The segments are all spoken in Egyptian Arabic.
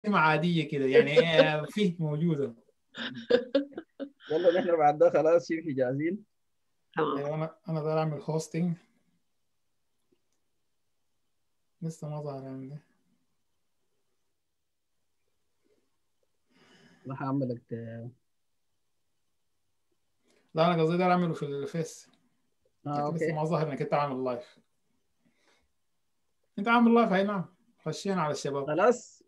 عاديه كده يعني آه، فيه موجوده يلا نحن بعد ده خلاص شبه جاهزين تمام ايوه انا انا ده اعمل هوستنج لسه ما ظهر عندي انا هعملك آه لا انا قصدي ده اعمله في الفيس لكن لسه اوكي ما ظهر انك انت عامل لايف انت عامل لايف هاي نعم خشينا على الشباب خلاص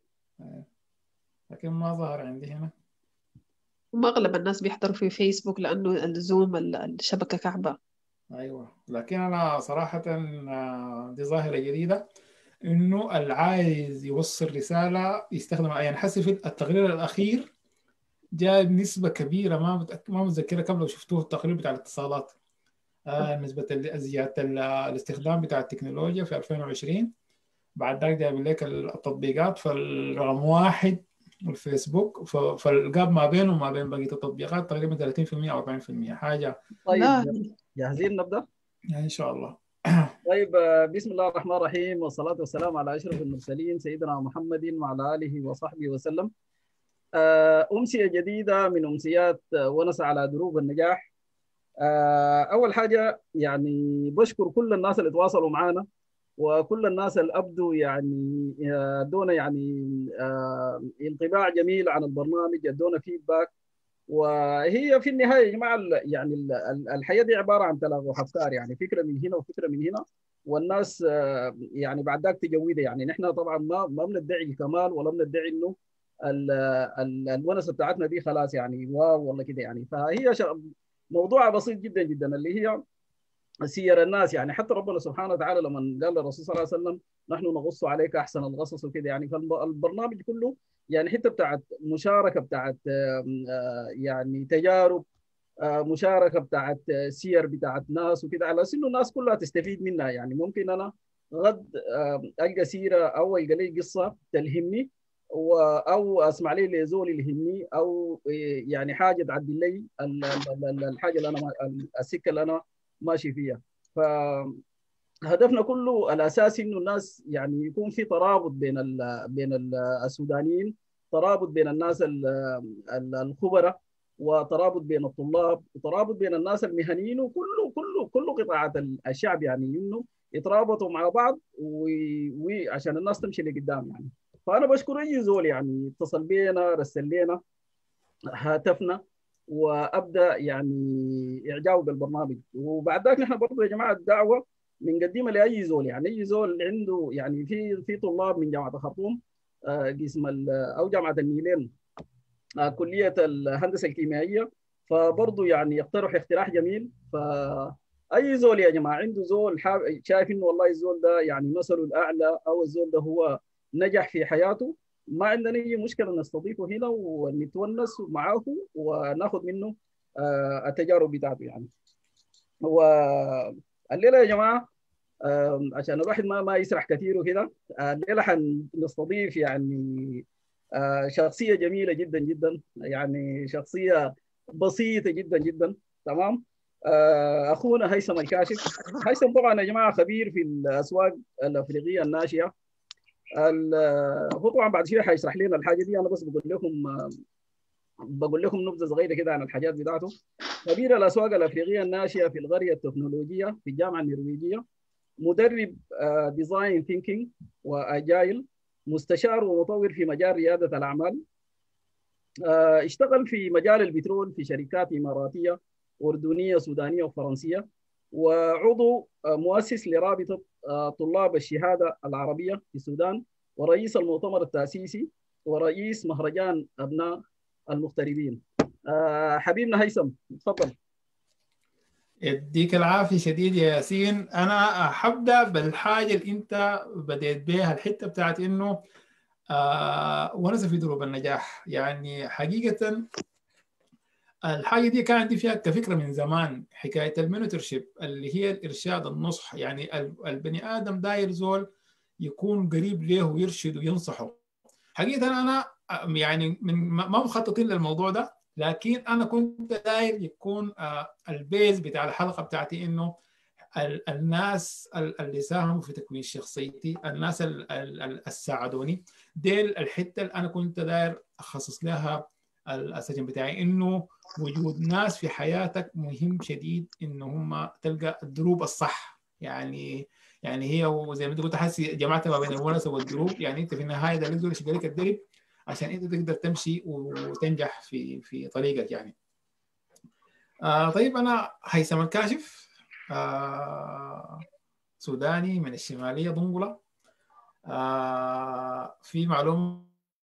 لكن ما ظهر عندي هنا هم أغلب الناس بيحضروا في فيسبوك لأنه الزوم ال- الشبكة كعبة ايوه لكن انا صراحه آه، دي ظاهره جديده انه العايز يوصل رساله يستخدم يعني حسي في التقرير الاخير جاب نسبه كبيره ما متأكد ما متذكره كم لو شفتوه التقرير بتاع الاتصالات آه نسبه ال- زياده ال- الاستخدام بتاع التكنولوجيا في 2020 بعد ذلك جايب لك التطبيقات فالرقم واحد الفيسبوك ف- فالجاب ما بينه وما بين بقيه التطبيقات تقريبا 30% او 40% حاجه طيب لا جاهزين نبدا يعني ان شاء الله طيب آه، بسم الله الرحمن الرحيم والصلاة والسلام على أشرف المرسلين سيدنا محمد وعلى آله وصحبه وسلم آه، أمسية جديدة من أمسيات آه، ونسى على دروب النجاح آه، أول حاجة يعني بشكر كل الناس اللي تواصلوا معنا وكل الناس اللي أبدوا يعني آه، ادونا يعني آه، انطباع جميل عن البرنامج ادونا فيدباك وهي في النهايه يا جماعه ال- يعني ال- ال- الحياه دي عباره عن تلاغف افكار يعني فكره من هنا وفكره من هنا والناس آه، يعني بعد ذاك تجوده يعني نحن طبعا ما ما بندعي الكمال ولا بندعي انه ال- ال- الونسه بتاعتنا دي خلاص يعني واو والله كده يعني فهي ش- موضوع بسيط جدا جدا اللي هي سير الناس يعني حتى ربنا سبحانه وتعالى لما قال للرسول صلى الله عليه وسلم نحن نقص عليك احسن القصص وكده يعني فالبرنامج كله يعني حته بتاعت مشاركه بتاعت آم، آه، يعني تجارب آه، مشاركه بتاعت آه، سير بتاعت ناس وكده على اساس انه الناس كلها تستفيد منها يعني ممكن انا غد آم، القى سيره او القى لي قصه تلهمني و- او اسمع لي لزول يلهمني او إيه، يعني حاجه تعدل لي ال- ال- ال- الحاجه اللي انا ما- السكه اللي انا ماشي فيها فهدفنا كله الاساسي انه الناس يعني يكون في ترابط بين ال بين ال السودانيين ترابط بين الناس ال- ال- الخبراء وترابط بين الطلاب وترابط بين الناس المهنيين وكله كله كل قطاعات ال- الشعب يعني انه يترابطوا مع بعض و- وعشان الناس تمشي لقدام يعني فانا بشكر اي زول يعني اتصل بينا رسل لنا هاتفنا وابدا يعني اعجابه بالبرنامج وبعد ذلك نحن برضه يا جماعه الدعوه بنقدمها لاي زول يعني اي زول عنده يعني في في طلاب من جامعه الخرطوم آه، قسم ال- او جامعه النيلين آه، كليه الهندسه الكيميائيه فبرضه يعني يقترح اقتراح جميل فاي زول يا جماعه عنده زول حاب شايف انه والله الزول ده يعني مثله الاعلى او الزول ده هو نجح في حياته ما عندنا اي مشكله نستضيفه هنا ونتونس معاه وناخذ منه آه، التجارب بتاعته يعني والليله يا جماعه آم، عشان الواحد ما ما يسرح كثير وكده آه، الليله حنستضيف يعني آه، شخصيه جميله جدا جدا يعني شخصيه بسيطه جدا جدا تمام آه، اخونا هيثم الكاشف هيثم طبعا يا جماعه خبير في الاسواق الافريقيه الناشئه ال- هو طبعا بعد شويه حيشرح لنا الحاجه دي انا بس بقول لكم آه، بقول لكم نبذه صغيره كده عن الحاجات بتاعته خبير الاسواق الافريقيه الناشئه في القريه التكنولوجيه في الجامعه النرويجيه مدرب ديزاين ثينكينج واجايل مستشار ومطور في مجال رياده الاعمال آه، اشتغل في مجال البترول في شركات اماراتيه اردنيه سودانيه وفرنسيه وعضو آه، مؤسس لرابطه آه، طلاب الشهاده العربيه في السودان ورئيس المؤتمر التاسيسي ورئيس مهرجان ابناء المغتربين آه، حبيبنا هيثم تفضل يديك العافية شديد يا ياسين أنا حبدأ بالحاجة اللي أنت بديت بها الحتة بتاعت إنه آه ونسى في دروب النجاح يعني حقيقة الحاجة دي كان عندي فيها كفكرة من زمان حكاية المينتورشيب اللي هي الإرشاد النصح يعني ال- البني آدم داير زول يكون قريب له ويرشد وينصحه حقيقة أنا آه، يعني من ما ما مخططين للموضوع ده لكن أنا كنت داير يكون آه، البيز بتاع الحلقة بتاعتي إنه الناس اللي ساهموا في تكوين شخصيتي الناس اللي ساعدوني ديل الحته اللي انا كنت داير اخصص لها السجن بتاعي انه وجود ناس في حياتك مهم شديد انه هم تلقى الدروب الصح يعني يعني هي وزي ما انت قلت حاسس جمعت ما بين الونس والدروب يعني انت في النهايه ده لازم يشغل لك الدرب عشان انت تقدر تمشي وتنجح في في طريقك يعني آه طيب انا هيثم الكاشف آه سوداني من الشماليه ضنقله آه في معلومه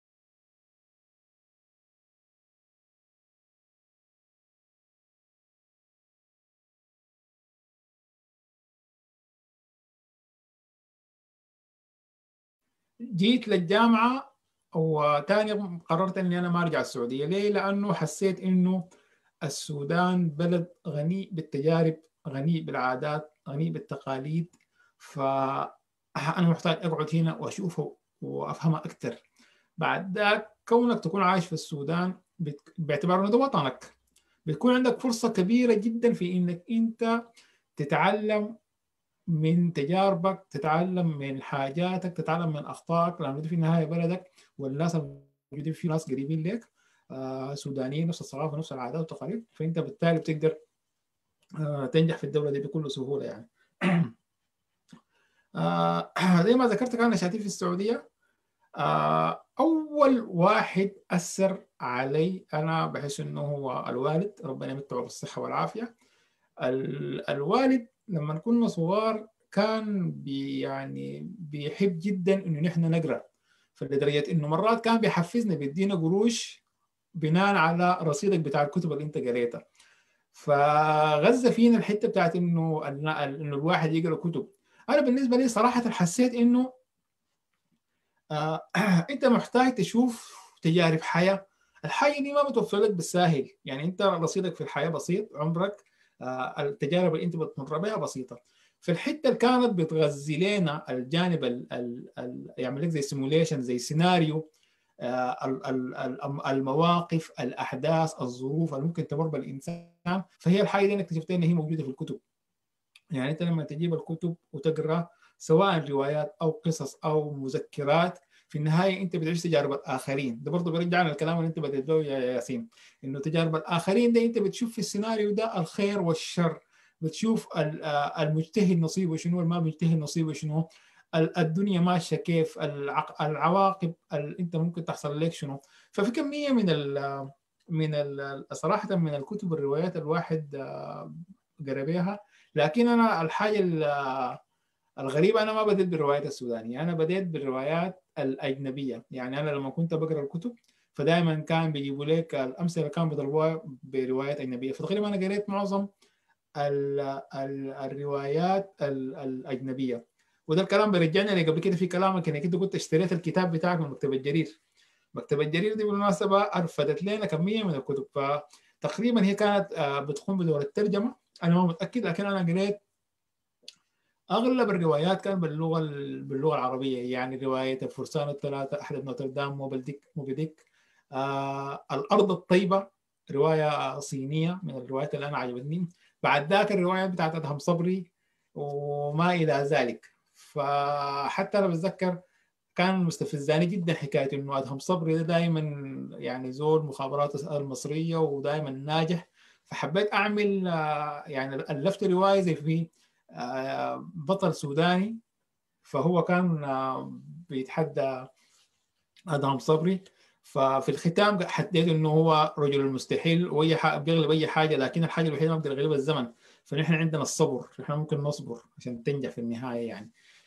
جيت للجامعه وتاني قررت اني انا ما ارجع السعوديه ليه؟ لانه حسيت انه السودان بلد غني بالتجارب غني بالعادات غني بالتقاليد فانا محتاج اقعد هنا واشوفه وافهمها اكثر بعد ذاك كونك تكون عايش في السودان باعتبار انه ده وطنك بتكون عندك فرصه كبيره جدا في انك انت تتعلم من تجاربك تتعلم من حاجاتك تتعلم من اخطائك لانه في النهايه بلدك والناس الموجودين فيه ناس قريبين لك آه سودانيين نفس الثقافه نفس العادات والتقاليد فانت بالتالي بتقدر آه تنجح في الدوله دي بكل سهوله يعني آه زي ما ذكرت كان نشاتي في السعوديه آه اول واحد اثر علي انا بحس انه هو الوالد ربنا يمتعه بالصحه والعافيه الوالد لما كنا صغار كان بي يعني بيحب جدا انه نحن نقرا فلدرجه انه مرات كان بيحفزنا بيدينا قروش بناء على رصيدك بتاع الكتب اللي انت قريتها فغزه فينا الحته بتاعت انه انه الواحد يقرا كتب انا بالنسبه لي صراحه حسيت انه آه انت محتاج تشوف تجارب حياه الحاجه دي ما بتوفر لك بالساهل يعني انت رصيدك في الحياه بسيط عمرك آه التجارب اللي انت بتمر بها بسيطه في الحته اللي كانت بتغذي لنا الجانب ال ال ال يعمل لك زي سيموليشن زي سيناريو آه المواقف الاحداث الظروف اللي ممكن تمر بالانسان فهي الحاجه دي انا اكتشفتها ان هي موجوده في الكتب يعني انت لما تجيب الكتب وتقرا سواء روايات او قصص او مذكرات في النهايه انت بتعيش تجارب الاخرين ده برضه بيرجعنا الكلام اللي انت بدأت به يا ياسين انه تجارب الاخرين ده انت بتشوف في السيناريو ده الخير والشر بتشوف المجتهد نصيبه شنو والما مجتهد نصيبه شنو الدنيا ماشيه كيف العواقب اللي انت ممكن تحصل لك شنو ففي كميه من ال من ال صراحه من الكتب الروايات الواحد قرا بيها لكن انا الحاجه الغريبة أنا ما بديت بالروايات السودانية أنا بديت بالروايات الأجنبية يعني أنا لما كنت بقرأ الكتب فدائما كان بيجيبوا لك الأمثلة كان بيضربوها بروايات أجنبية فتقريبا أنا قريت معظم ال ال الروايات ال الأجنبية وده الكلام بيرجعنا اللي قبل كده في كلامك انك انت كنت اشتريت الكتاب بتاعك من مكتبه الجرير مكتبه الجرير دي بالمناسبه ارفدت لنا كميه من الكتب فتقريبا هي كانت بتقوم بدور الترجمه انا ما متاكد لكن انا قريت اغلب الروايات كان باللغه باللغه العربيه يعني روايه الفرسان الثلاثه احد نوتردام موبل موبي ديك آه الارض الطيبه روايه صينيه من الروايات اللي انا عجبتني بعد ذاك الروايات بتاعت ادهم صبري وما الى ذلك فحتى انا بتذكر كان مستفزاني جدا حكايه انه ادهم صبري ده دائما يعني زول مخابرات المصريه ودائما ناجح فحبيت اعمل يعني الفت روايه زي في بطل سوداني فهو كان بيتحدى ادهم صبري ففي الختام حديت انه هو رجل المستحيل واي حاجه بيغلب اي حاجه لكن الحاجه الوحيده ما بيقدر يغلبها الزمن فنحن عندنا الصبر نحن ممكن نصبر عشان تنجح في النهايه يعني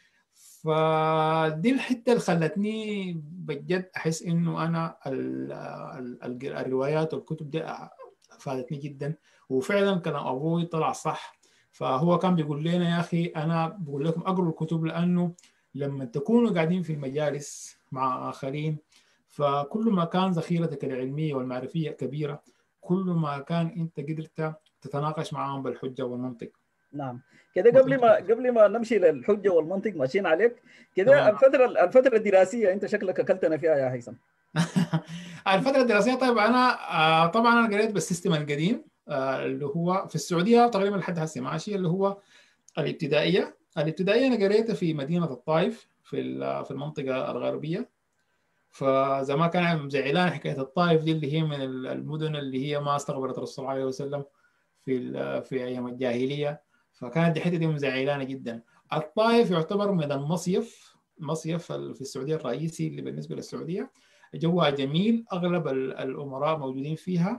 فدي الحته اللي خلتني بجد احس انه انا ال ال الروايات والكتب دي افادتني جدا وفعلا كلام ابوي طلع صح فهو كان بيقول لنا يا اخي انا بقول لكم اقروا الكتب لانه لما تكونوا قاعدين في المجالس مع اخرين فكل ما كان ذخيرتك العلميه والمعرفيه كبيره كل ما كان انت قدرت تتناقش معهم بالحجه والمنطق نعم كده قبل ما قبل ما نمشي للحجه والمنطق ماشيين عليك كده الفتره الفتره الدراسيه انت شكلك اكلتنا فيها يا هيثم الفتره الدراسيه طيب انا طبعا انا قريت بالسيستم القديم اللي هو في السعوديه تقريبا لحد هسه ماشي اللي هو الابتدائيه الابتدائيه انا قريتها في مدينه الطائف في في المنطقه الغربيه فزمان كان مزعلان حكايه الطائف دي اللي هي من المدن اللي هي ما استقبلت الرسول صلى الله عليه وسلم في في ايام الجاهليه فكانت دي حته دي مزعلانه جدا الطائف يعتبر من المصيف مصيف في السعوديه الرئيسي اللي بالنسبه للسعوديه جوها جميل اغلب الامراء موجودين فيها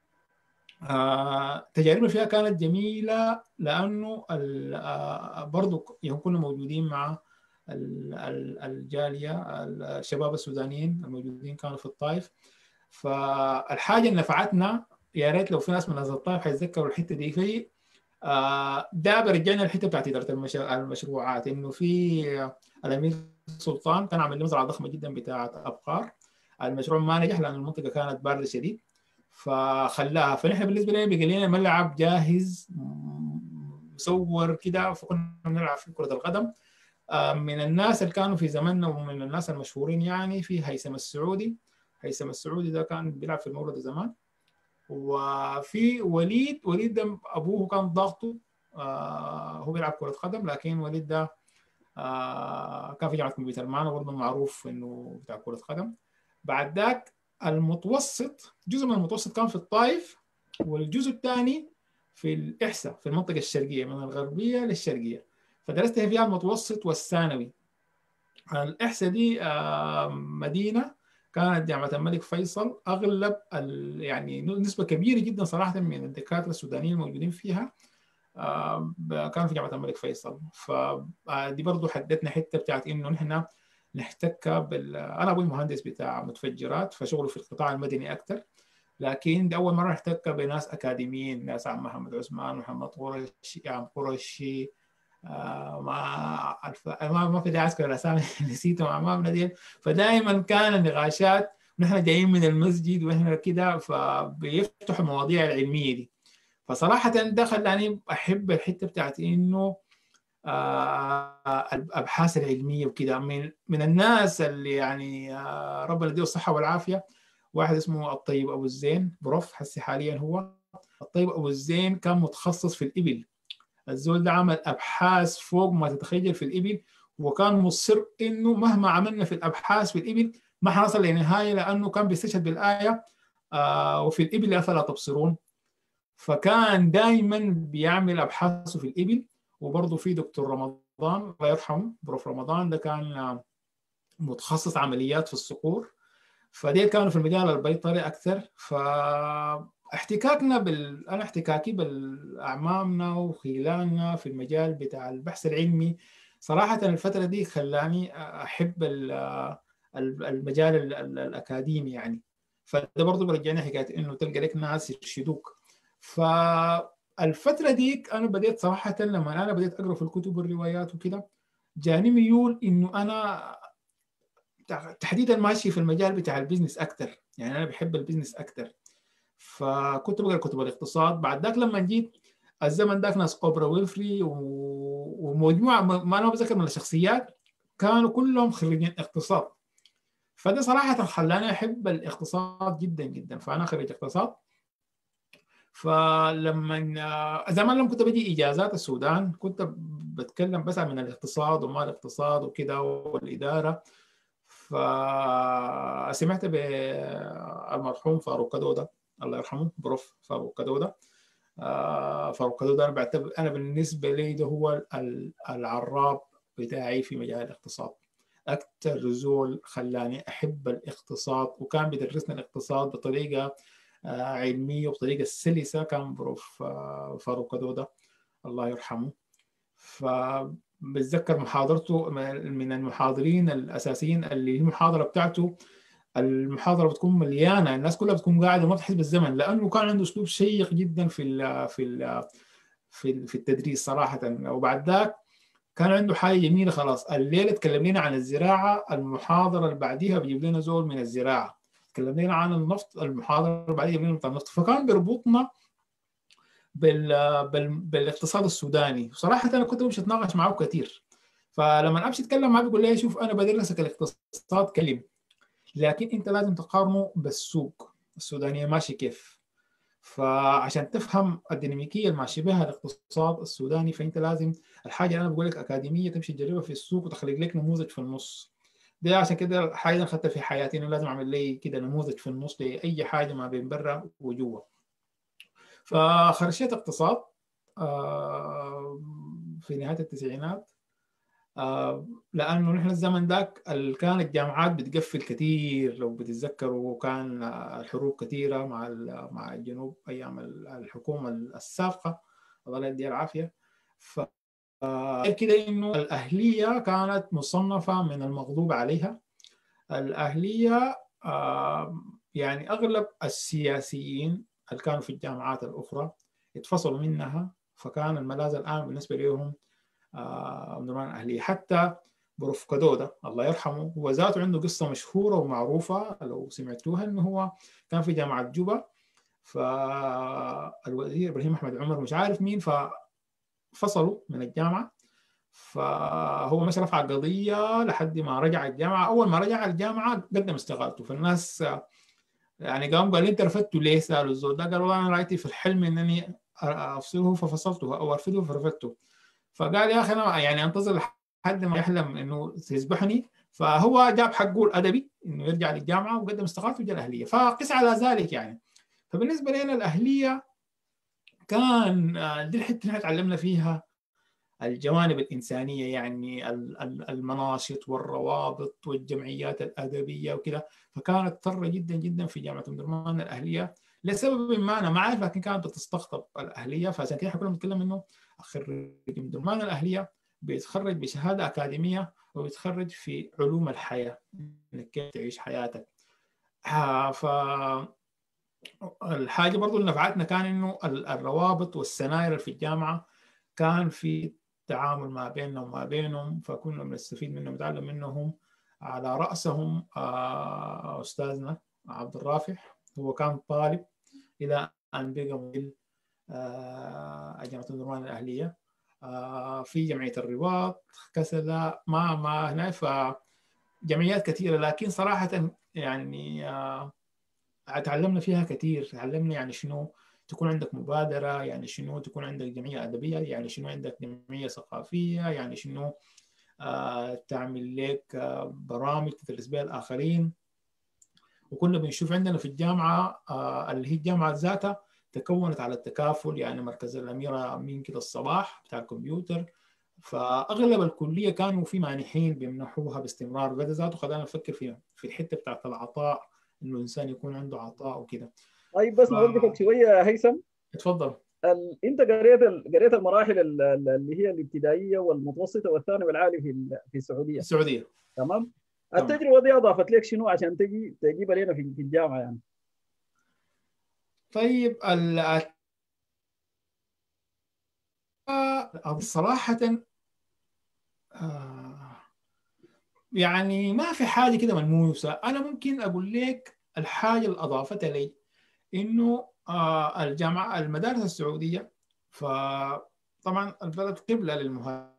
آه، تجاربنا فيها كانت جميله لانه آه، برضو كنا موجودين مع الجاليه الشباب السودانيين الموجودين كانوا في الطائف فالحاجه اللي نفعتنا يا ريت لو في ناس من الطائف حيتذكروا الحته دي في آه، ده برجعنا الحته بتاعت اداره المشروعات انه في الامير سلطان كان عامل مزرعه ضخمه جدا بتاعت ابقار المشروع ما نجح لان المنطقه كانت بارده شديد فخلاها فنحن بالنسبه لنا بقى لنا ملعب جاهز مصور كده فكنا بنلعب في كره القدم آه، من الناس اللي كانوا في زماننا ومن الناس المشهورين يعني في هيثم السعودي هيثم السعودي ده كان بيلعب في المورد زمان وفي وليد وليد ده ابوه كان ضغطه آه هو بيلعب كره قدم لكن وليد ده آه كان في جامعه كمبيوتر معنا برضه معروف انه بتاع كره قدم بعد ذاك المتوسط جزء من المتوسط كان في الطائف والجزء الثاني في الإحساء في المنطقة الشرقية من الغربية للشرقية فدرست فيها المتوسط والثانوي الإحساء دي آه، مدينة كانت جامعة الملك فيصل أغلب يعني نسبة كبيرة جدا صراحة من الدكاترة السودانيين الموجودين فيها آه، كانوا في جامعة الملك فيصل فدي برضو حددنا حتة بتاعت إنه نحن نحتك بال انا ابوي مهندس بتاع متفجرات فشغله في القطاع المدني اكثر لكن دي اول مره احتك بناس اكاديميين ناس عم محمد عثمان محمد قرشي عم قرشي آه ما ما ما في داعي اذكر الاسامي نسيتهم امامنا دي فدائما كان النقاشات نحن جايين من المسجد واحنا كده فبيفتحوا المواضيع العلميه دي فصراحه ده خلاني احب الحته بتاعت انه آه، الابحاث العلميه وكذا من من الناس اللي يعني آه، ربنا يديه الصحه والعافيه واحد اسمه الطيب ابو الزين بروف حسي حاليا هو الطيب ابو الزين كان متخصص في الابل الزول ده عمل ابحاث فوق ما تتخيل في الابل وكان مصر انه مهما عملنا في الابحاث في الابل ما حنصل لنهايه لانه كان بيستشهد بالايه آه وفي الابل افلا تبصرون فكان دائما بيعمل ابحاثه في الابل وبرضه في دكتور رمضان الله يرحمه بروف رمضان ده كان متخصص عمليات في الصقور فديل كانوا في المجال البيطري اكثر فاحتكاكنا بال انا احتكاكي بالاعمامنا وخلاننا في المجال بتاع البحث العلمي صراحه الفتره دي خلاني احب المجال الاكاديمي يعني فده برضه برجعني حكايه انه تلقى لك ناس يرشدوك ف الفتره ديك انا بديت صراحه لما انا بديت اقرا في الكتب والروايات وكده جاني ميول انه انا تحديدا ماشي في المجال بتاع البيزنس اكثر يعني انا بحب البيزنس اكثر فكنت بقرا كتب الاقتصاد بعد ذاك لما جيت الزمن ذاك ناس اوبرا ويلفري ومجموعه ما انا بذكر من الشخصيات كانوا كلهم خريجين اقتصاد فده صراحه خلاني احب الاقتصاد جدا جدا فانا خريج اقتصاد فلما زمان لما كنت بجي اجازات السودان كنت بتكلم بس عن الاقتصاد وما الاقتصاد وكده والاداره فسمعت بالمرحوم فاروق كدوده الله يرحمه بروف فاروق كدوده آه، فاروق كدوده انا بعتبر انا بالنسبه لي ده هو العراب بتاعي في مجال الاقتصاد اكثر زول خلاني احب الاقتصاد وكان بيدرسنا الاقتصاد بطريقه آه، علميه وبطريقه سلسه كان بروف آه، فاروق كدوده الله يرحمه فبتذكر محاضرته من المحاضرين الاساسيين اللي المحاضره بتاعته المحاضره بتكون مليانه الناس كلها بتكون قاعده وما بتحس بالزمن لانه كان عنده اسلوب شيق جدا في ال في ال في في التدريس صراحه وبعد ذاك كان عنده حاجه جميله خلاص الليله تكلم لنا عن الزراعه المحاضره اللي بعديها بيجيب لنا زول من الزراعه تكلمنا عن النفط المحاضره بعدين جبنا النفط فكان بيربطنا بال... بال... بالاقتصاد السوداني صراحه انا كنت بمشي اتناقش معه كثير فلما امشي اتكلم معاه بيقول لي شوف انا بدرسك الاقتصاد كلم لكن انت لازم تقارنه بالسوق السودانيه ماشي كيف فعشان تفهم الديناميكيه الماشيه بها الاقتصاد السوداني فانت لازم الحاجه اللي انا بقول لك اكاديميه تمشي تجربها في السوق وتخلق لك نموذج في النص ده عشان كده حاجه انا اخذتها في حياتي انه لازم اعمل لي كده نموذج في النص لاي حاجه ما بين برا وجوا فخرجت اقتصاد آه، في نهايه التسعينات آه، لانه نحن الزمن ذاك كان الجامعات بتقفل كثير لو بتتذكروا كان الحروب كثيره مع مع الجنوب ايام الحكومه السابقه الله يديها العافيه ف كده انه الاهليه كانت مصنفه من المغضوب عليها الاهليه آه، يعني اغلب السياسيين اللي كانوا في الجامعات الاخرى اتفصلوا منها فكان الملاذ الان بالنسبه لهم امدرمان اهليه حتى بروف كدودا الله يرحمه هو ذاته عنده قصه مشهوره ومعروفه لو سمعتوها انه هو كان في جامعه جوبا فالوزير ابراهيم احمد عمر مش عارف مين ففصلوا من الجامعه فهو مش رفع قضيه لحد ما رجع الجامعه اول ما رجع الجامعه قدم استقالته فالناس يعني قام قال انت رفضته ليه؟ سالوا الزول ده قال والله انا رايتي في الحلم انني افصله ففصلته او ارفضه فرفضته فقال يا اخي انا يعني انتظر لحد ما يحلم انه تذبحني فهو جاب حقه الادبي انه يرجع للجامعه وقدم استقالته وجاء الاهليه فقس على ذلك يعني فبالنسبه لنا الاهليه كان دي الحته اللي تعلمنا فيها الجوانب الإنسانية يعني المناشط والروابط والجمعيات الأدبية وكذا فكانت ثرة جدا جدا في جامعة أم درمان الأهلية لسبب ما أنا ما أعرف لكن كانت بتستقطب الأهلية فعشان كده كنا بنتكلم إنه خريج أم درمان الأهلية بيتخرج بشهادة أكاديمية وبيتخرج في علوم الحياة إنك كيف تعيش حياتك ف الحاجة برضو اللي نفعتنا كان إنه الروابط والسناير في الجامعة كان في تعامل ما بيننا وما بينهم فكنا بنستفيد منهم نتعلم منهم على رأسهم أستاذنا عبد الرافع هو كان طالب إلى أن بقى مدير جامعة النورمان الأهلية في جمعية الرباط كسلا ما ما هنا فجمعيات كثيرة لكن صراحة يعني تعلمنا فيها كثير تعلمنا يعني شنو تكون عندك مبادرة يعني شنو تكون عندك جمعية أدبية يعني شنو عندك جمعية ثقافية يعني شنو آه تعمل لك آه برامج تدرس بها الآخرين وكنا بنشوف عندنا في الجامعة آه اللي هي الجامعة ذاتها تكونت على التكافل يعني مركز الأميرة أمين كده الصباح بتاع الكمبيوتر فأغلب الكلية كانوا في مانحين بيمنحوها باستمرار وده ذاته خلانا نفكر في في الحتة بتاعت العطاء إنه الإنسان يكون عنده عطاء وكده طيب بس نوقفك شويه يا هيثم اتفضل ال... انت قريت ال... قريت المراحل ال... اللي هي الابتدائيه والمتوسطه والثانوي العالي في في السعوديه السعوديه تمام التجربه دي اضافت لك شنو عشان تجي تجيبها لنا في... في الجامعه يعني طيب ال... صراحة يعني ما في حاجة كده ملموسة أنا ممكن أقول لك الحاجة اللي أضافتها لي انه الجامعه المدارس السعوديه فطبعا البلد قبله للمهاجرين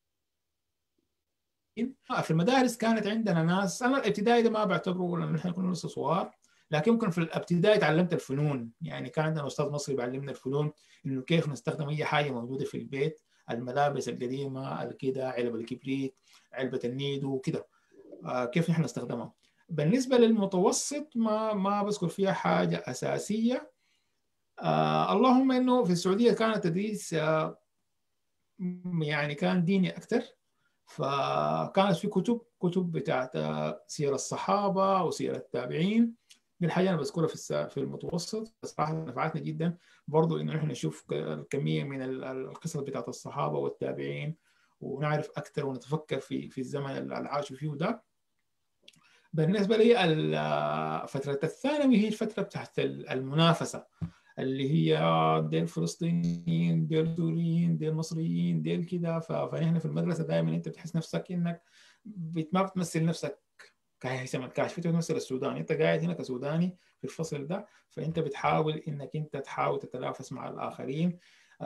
في المدارس كانت عندنا ناس انا الابتدائي ده ما بعتبره لانه نحن كنا لسه صغار لكن ممكن في الابتدائي تعلمت الفنون يعني كان عندنا استاذ مصري بيعلمنا الفنون انه كيف نستخدم اي حاجه موجوده في البيت الملابس القديمه الكده علب الكبريت علبه النيدو وكده كيف نحن نستخدمها بالنسبة للمتوسط ما ما بذكر فيها حاجة أساسية آه اللهم إنه في السعودية كان التدريس آه يعني كان ديني أكثر فكانت في كتب كتب بتاعت سير الصحابة وسير التابعين دي الحاجة أنا بذكرها في في المتوسط صراحة نفعتنا جدا برضو إنه نحن نشوف كمية من القصص بتاعت الصحابة والتابعين ونعرف أكثر ونتفكر في في الزمن اللي عاشوا فيه ده بالنسبة لي فترة الثانوي هي الفترة بتاعت المنافسة اللي هي ديل فلسطينيين ديل سوريين ديل مصريين ديل كده فنحن في المدرسة دائما انت بتحس نفسك انك ما بتمثل نفسك كهيثم الكاشف انت بتمثل السودان انت قاعد هنا كسوداني في الفصل ده فانت بتحاول انك انت تحاول تتنافس مع الاخرين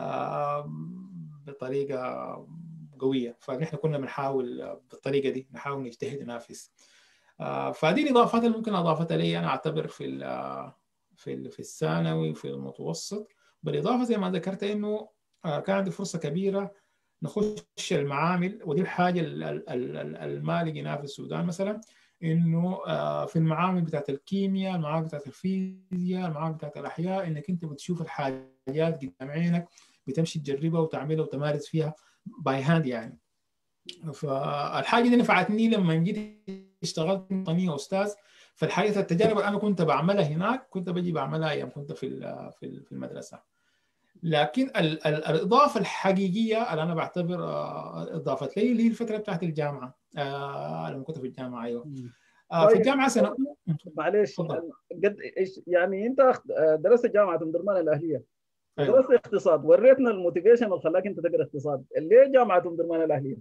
بطريقة قوية فنحن كنا بنحاول بالطريقة دي نحاول نجتهد ننافس فدي الاضافات اللي ممكن اضافتها لي انا اعتبر في في في الثانوي في المتوسط بالاضافه زي ما ذكرت انه كان عندي فرصه كبيره نخش المعامل ودي الحاجه اللي لقيناها في السودان مثلا انه في المعامل بتاعت الكيمياء المعامل بتاعت الفيزياء المعامل بتاعت الاحياء انك انت بتشوف الحاجات قدام عينك بتمشي تجربها وتعملها وتمارس فيها باي هاند يعني فالحاجه دي نفعتني لما جيت اشتغلت وطنيه استاذ فالحقيقه التجارب اللي انا كنت بعملها هناك كنت بجي بعملها ايام كنت في في المدرسه لكن ال ال الاضافه الحقيقيه اللي انا بعتبر اضافت لي اللي هي الفتره بتاعت الجامعه آه لما كنت في الجامعه ايوه آه في الجامعه سنه معلش قد ايش يعني انت درست جامعه ام درمان الاهليه أيوة. درست اقتصاد وريتنا الموتيفيشن اللي خلاك انت تقرا اقتصاد ليه جامعه ام درمان الاهليه؟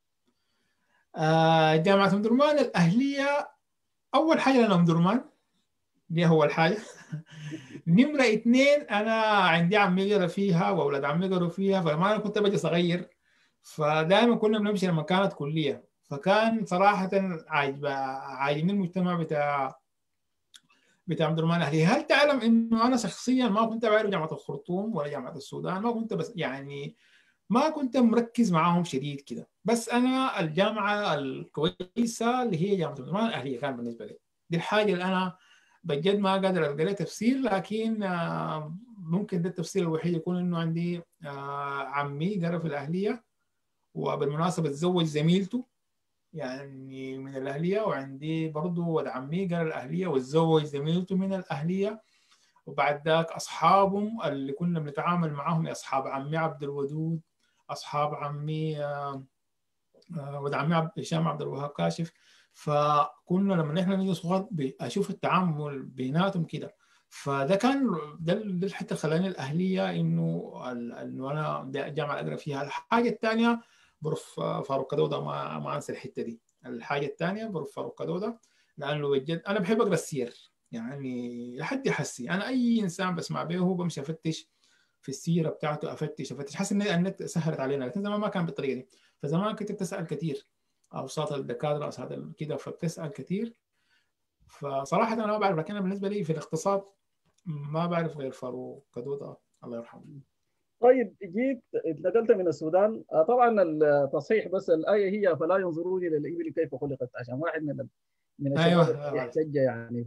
آه جامعه ام درمان الاهليه اول حاجه لنا ام درمان دي اول حاجه نمره اثنين انا عندي عمي قرا فيها واولاد عمي قروا فيها فلما انا كنت بجي صغير فدائما كنا بنمشي لما كانت كليه فكان صراحه عاجب عاجبني المجتمع بتاع بتاع عبد الرحمن الاهلي هل تعلم انه انا شخصيا ما كنت بعرف جامعه الخرطوم ولا جامعه السودان ما كنت بس يعني ما كنت مركز معاهم شديد كده بس انا الجامعه الكويسه اللي هي جامعه عبد الرحمن الاهليه كان بالنسبه لي دي الحاجه اللي انا بجد ما قادر القى لها تفسير لكن ممكن ده التفسير الوحيد يكون انه عندي عمي قرا في الاهليه وبالمناسبه تزوج زميلته يعني من الاهليه وعندي برضه ولد عمي قرا الاهليه وتزوج زميلته من الاهليه وبعد ذاك اصحابهم اللي كنا بنتعامل معاهم اصحاب عمي عبد الودود اصحاب عمي ولد عمي هشام عبد الوهاب كاشف فكنا لما نحن نيجي صغار اشوف التعامل بيناتهم كده فده كان ده الحته اللي خلاني الاهليه انه انه انا جامعه اقرا فيها الحاجه الثانيه بروف فاروق كدوده ما ما انسى الحته دي الحاجه الثانيه بروف فاروق كدوده لانه بجد انا بحب اقرا السير يعني لحد حسي انا اي انسان بسمع به بمشي افتش في السيره بتاعته افتش افتش حاسس ان النت سهلت علينا لكن زمان ما كان بالطريقه دي فزمان كنت بتسال كثير اوساط الدكاتره اوساط كده فبتسال كثير فصراحه انا ما بعرف لكن بالنسبه لي في الاقتصاد ما بعرف غير فاروق كدوده الله يرحمه طيب جيت اتنقلت من السودان طبعا التصحيح بس الايه هي فلا ينظرون الى الابل كيف خلقت عشان واحد من من الشباب أيوة. يحتج يعني ف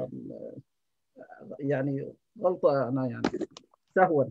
يعني غلطه انا يعني سهوا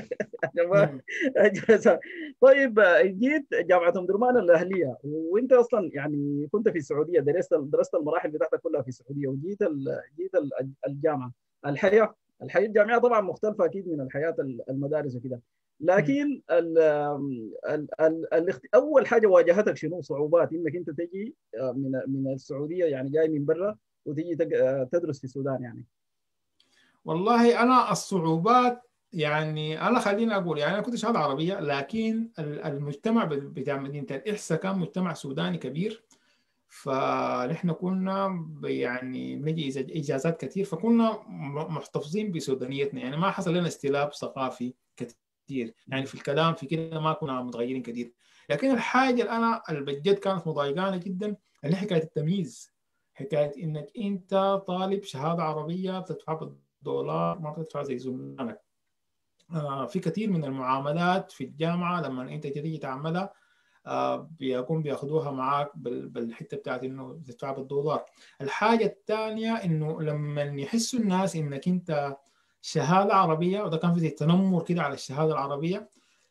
طيب جيت جامعه ام درمان الاهليه وانت اصلا يعني كنت في السعوديه درست درست المراحل بتاعتك كلها في السعوديه وجيت جيت الجامعه الحياه الحياه الجامعيه طبعا مختلفه اكيد من الحياه المدارس وكذا لكن ال ال ال ال اول حاجه واجهتك شنو صعوبات انك انت تجي من من السعوديه يعني جاي من برا وتجي تدرس في السودان يعني والله انا الصعوبات يعني انا خليني اقول يعني انا كنت شهاده عربيه لكن المجتمع بتاع مدينه الاحساء كان مجتمع سوداني كبير فنحن كنا يعني بنجي اجازات كثير فكنا محتفظين بسودانيتنا يعني ما حصل لنا استلاب ثقافي كثير يعني في الكلام في كده ما كنا متغيرين كثير لكن الحاجه اللي انا اللي بجد كانت مضايقانه جدا اللي حكايه التمييز حكايه انك انت طالب شهاده عربيه بتدفع بالدولار ما بتدفع زي زملائك آه في كثير من المعاملات في الجامعه لما انت تيجي تعملها آه بيكون بياخدوها معاك بالحته بتاعت انه تدفع بالدولار الحاجه الثانيه انه لما يحسوا الناس انك انت شهاده عربيه وده كان في زي تنمر كده على الشهاده العربيه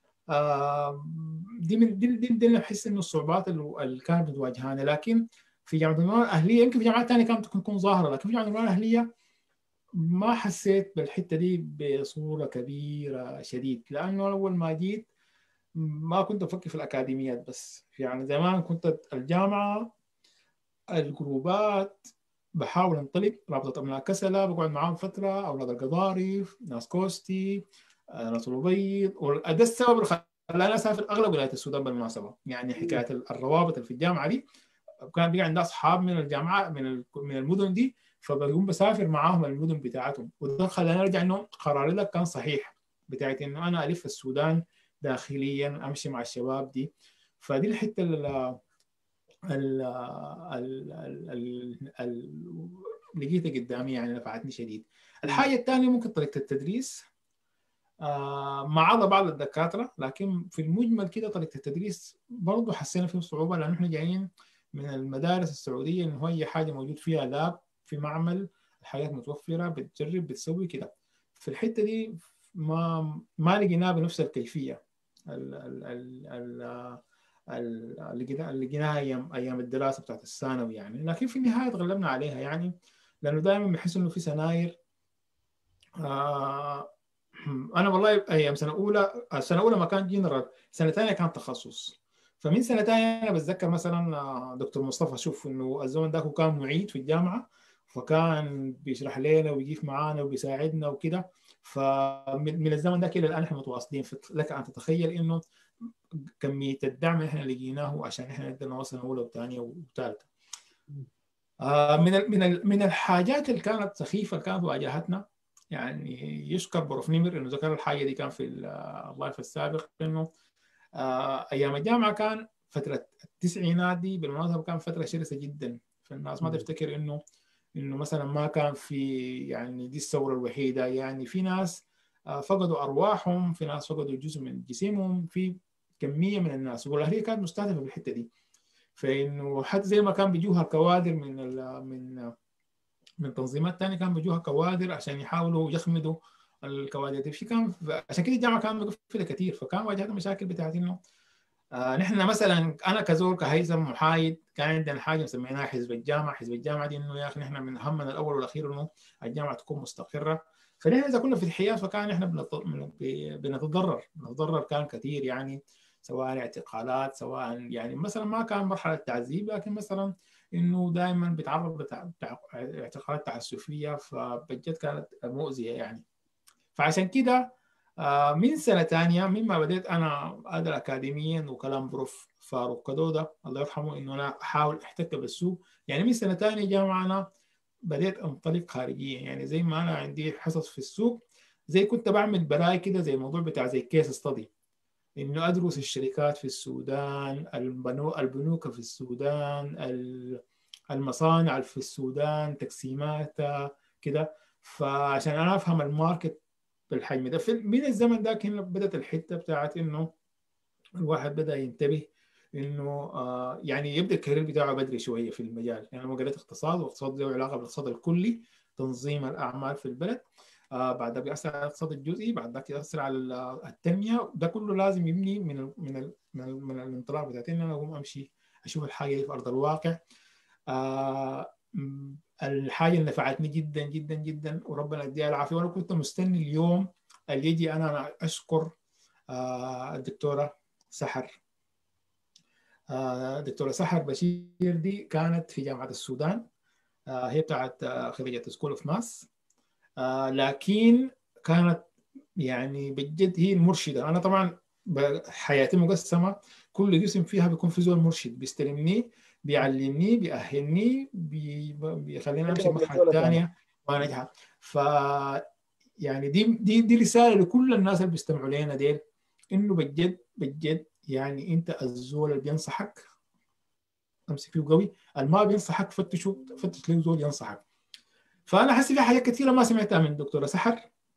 آه دي من دي, دي, دي اللي بحس انه الصعوبات اللي كانت بتواجهانا لكن في جامعه المنوره الاهليه يمكن في جامعات ثانيه كانت تكون ظاهره لكن في جامعه المنوره الاهليه ما حسيت بالحته دي بصوره كبيره شديد لانه اول ما جيت ما كنت افكر في الاكاديميات بس يعني زمان كنت الجامعه الجروبات بحاول انطلق رابطه ابناء كسله بقعد معاهم فتره اولاد القضارف ناس كوستي ناس الابيض وده السبب اللي خلاني اسافر اغلب ولايات السودان بالمناسبه يعني حكايه الروابط اللي في الجامعه دي كان بقى عندي اصحاب من الجامعه من من المدن دي فبقوم بسافر معاهم المدن بتاعتهم وده خلاني ارجع انه قراري ده كان صحيح بتاعت انه انا الف السودان داخليا امشي مع الشباب دي فدي الحته ال ال ال ال لقيتها قدامي يعني نفعتني شديد الحاجه الثانيه ممكن طريقه التدريس آه مع بعض الدكاتره لكن في المجمل كده طريقه التدريس برضه حسينا فيه صعوبه لانه احنا جايين من المدارس السعوديه انه هي حاجه موجود فيها لاب في معمل الحاجات متوفره بتجرب بتسوي كده في الحته دي ما ما لقيناها بنفس الكيفيه ال ال ال ال اللي لقيناها ايام ايام الدراسه بتاعت الثانوي يعني لكن في النهايه تغلبنا عليها يعني لانه دائما بحس انه في سناير آه انا والله ايام سنه اولى السنه الاولى ما كان جنرال سنه ثانيه كان تخصص فمن سنه ثانيه انا بتذكر مثلا دكتور مصطفى شوف انه الزمن ذاك كان معيد في الجامعه فكان بيشرح لنا ويجيف معانا وبيساعدنا وكده فمن الزمن ده الى الان احنا متواصلين لك ان تتخيل انه كميه الدعم اللي احنا لقيناه عشان احنا نقدر نوصل اولى وثانيه وثالثه. آه من من من الحاجات اللي كانت سخيفه اللي كانت واجهتنا يعني يشكر بروف نمر انه ذكر الحاجه دي كان في اللايف السابق انه آه ايام الجامعه كان فتره التسعينات دي بالمناسبه كان فتره شرسه جدا فالناس ما تفتكر انه انه مثلا ما كان في يعني دي الثوره الوحيده يعني في ناس فقدوا ارواحهم في ناس فقدوا جزء من جسمهم في كميه من الناس والاهليه كانت مستهدفه بالحته دي فانه حتى زي ما كان بيجوها كوادر من من من تنظيمات ثانيه كان بيجوها كوادر عشان يحاولوا يخمدوا الكوادر دي في كان عشان كده الجامعه كانت مقفله كثير فكان واجهتنا مشاكل بتاعت انه آه نحن مثلا انا كزول كهيثم محايد كان عندنا حاجه سميناها حزب الجامعه، حزب الجامعه دي انه يا اخي نحن من همنا الاول والاخير انه الجامعه تكون مستقره فنحن اذا كنا في الحياه فكان احنا بنتضرر بنتضرر كان كثير يعني سواء اعتقالات سواء يعني مثلا ما كان مرحله تعذيب لكن مثلا انه دائما بيتعرض لاعتقالات تعسفيه فبجد كانت مؤذيه يعني فعشان كده من سنة ثانية مما بديت أنا أدرس أكاديميا وكلام بروف فاروق كدودة الله يرحمه إنه أنا أحاول أحتك بالسوق يعني من سنة ثانية جامعة أنا بديت أنطلق خارجيا يعني زي ما أنا عندي حصص في السوق زي كنت بعمل براي كده زي الموضوع بتاع زي كيس ستدي إنه أدرس الشركات في السودان البنو البنوك في السودان المصانع في السودان تقسيماتها كده فعشان أنا أفهم الماركت بالحجم ده في من الزمن ده كان بدات الحته بتاعت انه الواحد بدا ينتبه انه آه يعني يبدا الكارير بتاعه بدري شويه في المجال يعني انا قريت اقتصاد واقتصاد له علاقه بالاقتصاد الكلي تنظيم الاعمال في البلد آه بعد ذلك بيأثر على الاقتصاد الجزئي بعد ذلك يأثر على التنميه ده كله لازم يبني من ال من ال من, ال من الانطلاق بتاعتي ان انا اقوم امشي اشوف الحاجه دي في ارض الواقع آه الحاجه اللي نفعتني جدا جدا جدا وربنا يديها العافيه وانا كنت مستني اليوم اللي يجي انا اشكر الدكتوره سحر الدكتوره سحر بشير دي كانت في جامعه السودان هي بتاعت خريجه سكول اوف ماس لكن كانت يعني بجد هي المرشده انا طبعا حياتي مقسمه كل قسم فيها بيكون في زول مرشد بيستلمني بيعلمني بيأهلني بي... بيخليني امشي المرحله الثانيه وانجح ف يعني دي دي دي رساله لكل الناس اللي بيستمعوا لنا ديل انه بجد بجد يعني انت الزول اللي بينصحك امسك فيه قوي اللي ما بينصحك فتشوا فتش له زول ينصحك فانا حاسس في حاجات كثيره ما سمعتها من الدكتوره سحر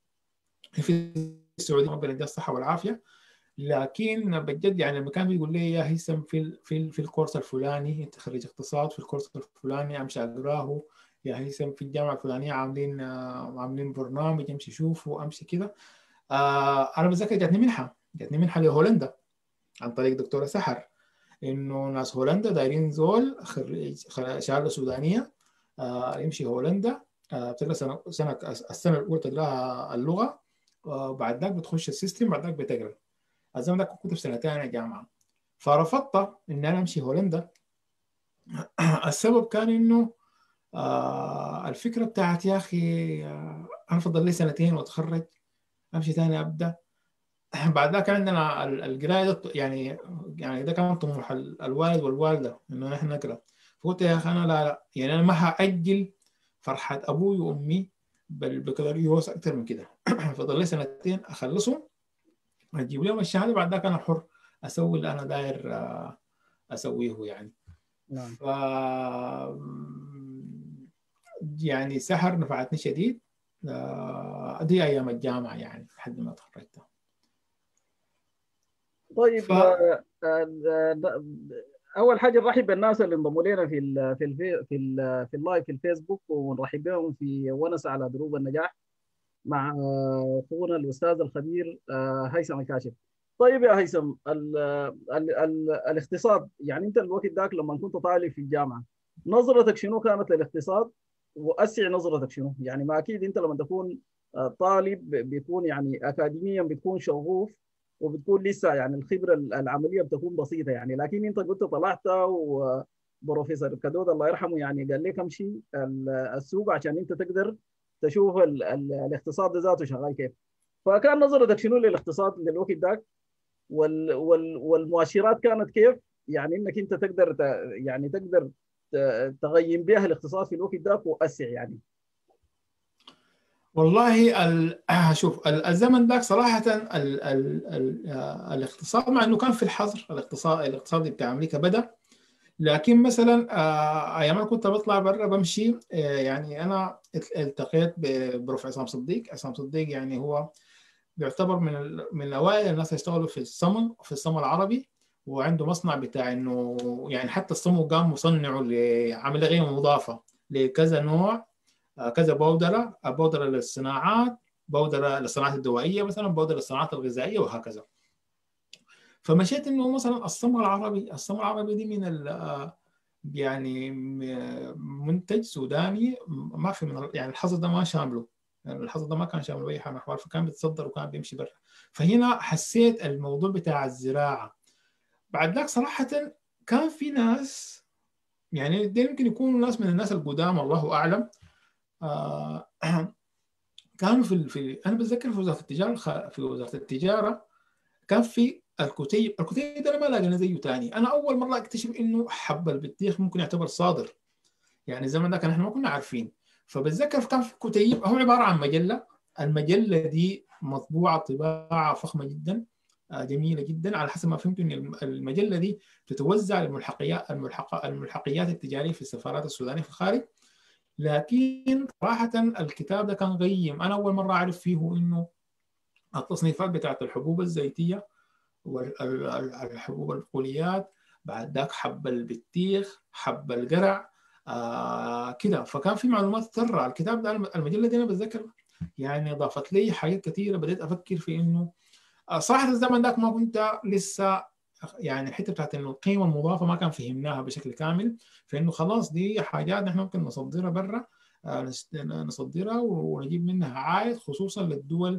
في السعوديه ربنا يديها الصحه والعافيه لكن بجد يعني لما كان بيقول لي يا هيثم في في في الكورس الفلاني انت خريج اقتصاد في الكورس الفلاني امشي اقراه يا هيثم في الجامعه الفلانيه عاملين عاملين برنامج امشي شوفه امشي كده آه انا بتذكر جاتني منحه جاتني منحه لهولندا عن طريق دكتوره سحر انه ناس هولندا دايرين زول خريج شهاده سودانيه آه يمشي هولندا آه بتقرا سنه سنه السنه الاولى تقراها اللغه وبعد ذاك بتخش السيستم بعد ذاك بتقرا الزمن ده كنت في سنه ثانيه جامعه فرفضت ان انا امشي هولندا السبب كان انه آه الفكره بتاعت يا اخي آه انا فضل لي سنتين واتخرج امشي ثاني ابدا بعد ذاك عندنا القرايه يعني يعني ده كان طموح الوالد والوالده انه نحن نقرا فقلت يا اخي انا لا لا يعني انا ما هاجل فرحه ابوي وامي بكالوريوس اكثر من كده فضل لي سنتين اخلصهم اجيب لهم الشهاده بعد ذاك انا حر اسوي اللي انا داير اسويه يعني نعم ف يعني سحر نفعتني شديد آه، دي ايام الجامعه يعني لحد ما تخرجت طيب ف... آه، آه، اول حاجه نرحب بالناس اللي انضموا لنا في ال في ال في ال في اللايف في الفيسبوك ونرحب بهم في ونس على دروب النجاح مع اخونا الاستاذ الخبير هيثم الكاشف طيب يا هيثم ال ال ال الاقتصاد يعني انت الوقت ذاك لما كنت طالب في الجامعه نظرتك شنو كانت للاقتصاد واسع نظرتك شنو يعني ما اكيد انت لما تكون طالب بيكون يعني اكاديميا بتكون شغوف وبتكون لسه يعني الخبره العمليه بتكون بسيطه يعني لكن انت قلت طلعت وبروفيسور كدود الله يرحمه يعني قال لك امشي السوق عشان انت تقدر تشوف ال ال الاقتصاد ذاته شغال كيف فكان نظرتك شنو للاقتصاد للوقت ذاك وال وال والمؤشرات كانت كيف يعني انك انت تقدر يعني تقدر تغيم بها الاقتصاد في الوقت ذاك واسع يعني والله ال... شوف الزمن ذاك صراحة ال... ال... ال... الاقتصاد مع انه كان في الحظر الاقتصاد الاقتصادي بتاع امريكا بدا لكن مثلا ايام انا كنت بطلع برا بمشي يعني انا التقيت ببروف عصام صديق عصام صديق يعني هو بيعتبر من من اوائل الناس اللي اشتغلوا في الصمم في الصمم العربي وعنده مصنع بتاع انه يعني حتى الصمم قام مصنعه لعمليه غير مضافه لكذا نوع كذا بودره بودره للصناعات بودره للصناعات الدوائيه مثلا بودره للصناعات الغذائيه وهكذا فمشيت انه مثلا الصمغ العربي الصمغ العربي دي من يعني منتج سوداني ما في من يعني الحظر ده ما شامله يعني الحظر ده ما كان شامله اي حاجه فكان بيتصدر وكان بيمشي برا فهنا حسيت الموضوع بتاع الزراعه بعد ذاك صراحه كان في ناس يعني دي يمكن يكونوا ناس من الناس القدام الله اعلم آه كانوا في, في انا بتذكر في وزاره التجاره في وزاره التجاره كان في الكتيب الكتيب ده انا ما لاقينا زيه ثاني انا اول مره اكتشف انه حب البطيخ ممكن يعتبر صادر يعني الزمن ده كان احنا ما كنا عارفين فبتذكر كان في كتيب هو عباره عن مجله المجله دي مطبوعه طباعه فخمه جدا جميله جدا على حسب ما فهمت ان المجله دي تتوزع للملحقيات الملحقيات التجاريه في السفارات السودانيه في الخارج لكن صراحه الكتاب ده كان غيم انا اول مره اعرف فيه انه التصنيفات بتاعت الحبوب الزيتيه والحبوب البقوليات بعد ذاك حب البطيخ حب القرع آه كده فكان في معلومات ثرة الكتاب ده المجلة دي أنا بتذكر يعني ضافت لي حاجات كثيرة بديت أفكر في إنه آه صراحة الزمن ذاك ما كنت لسه يعني الحته بتاعت انه القيمه المضافه ما كان فهمناها بشكل كامل فانه خلاص دي حاجات نحن ممكن نصدرها برا آه نصدرها ونجيب منها عائد خصوصا للدول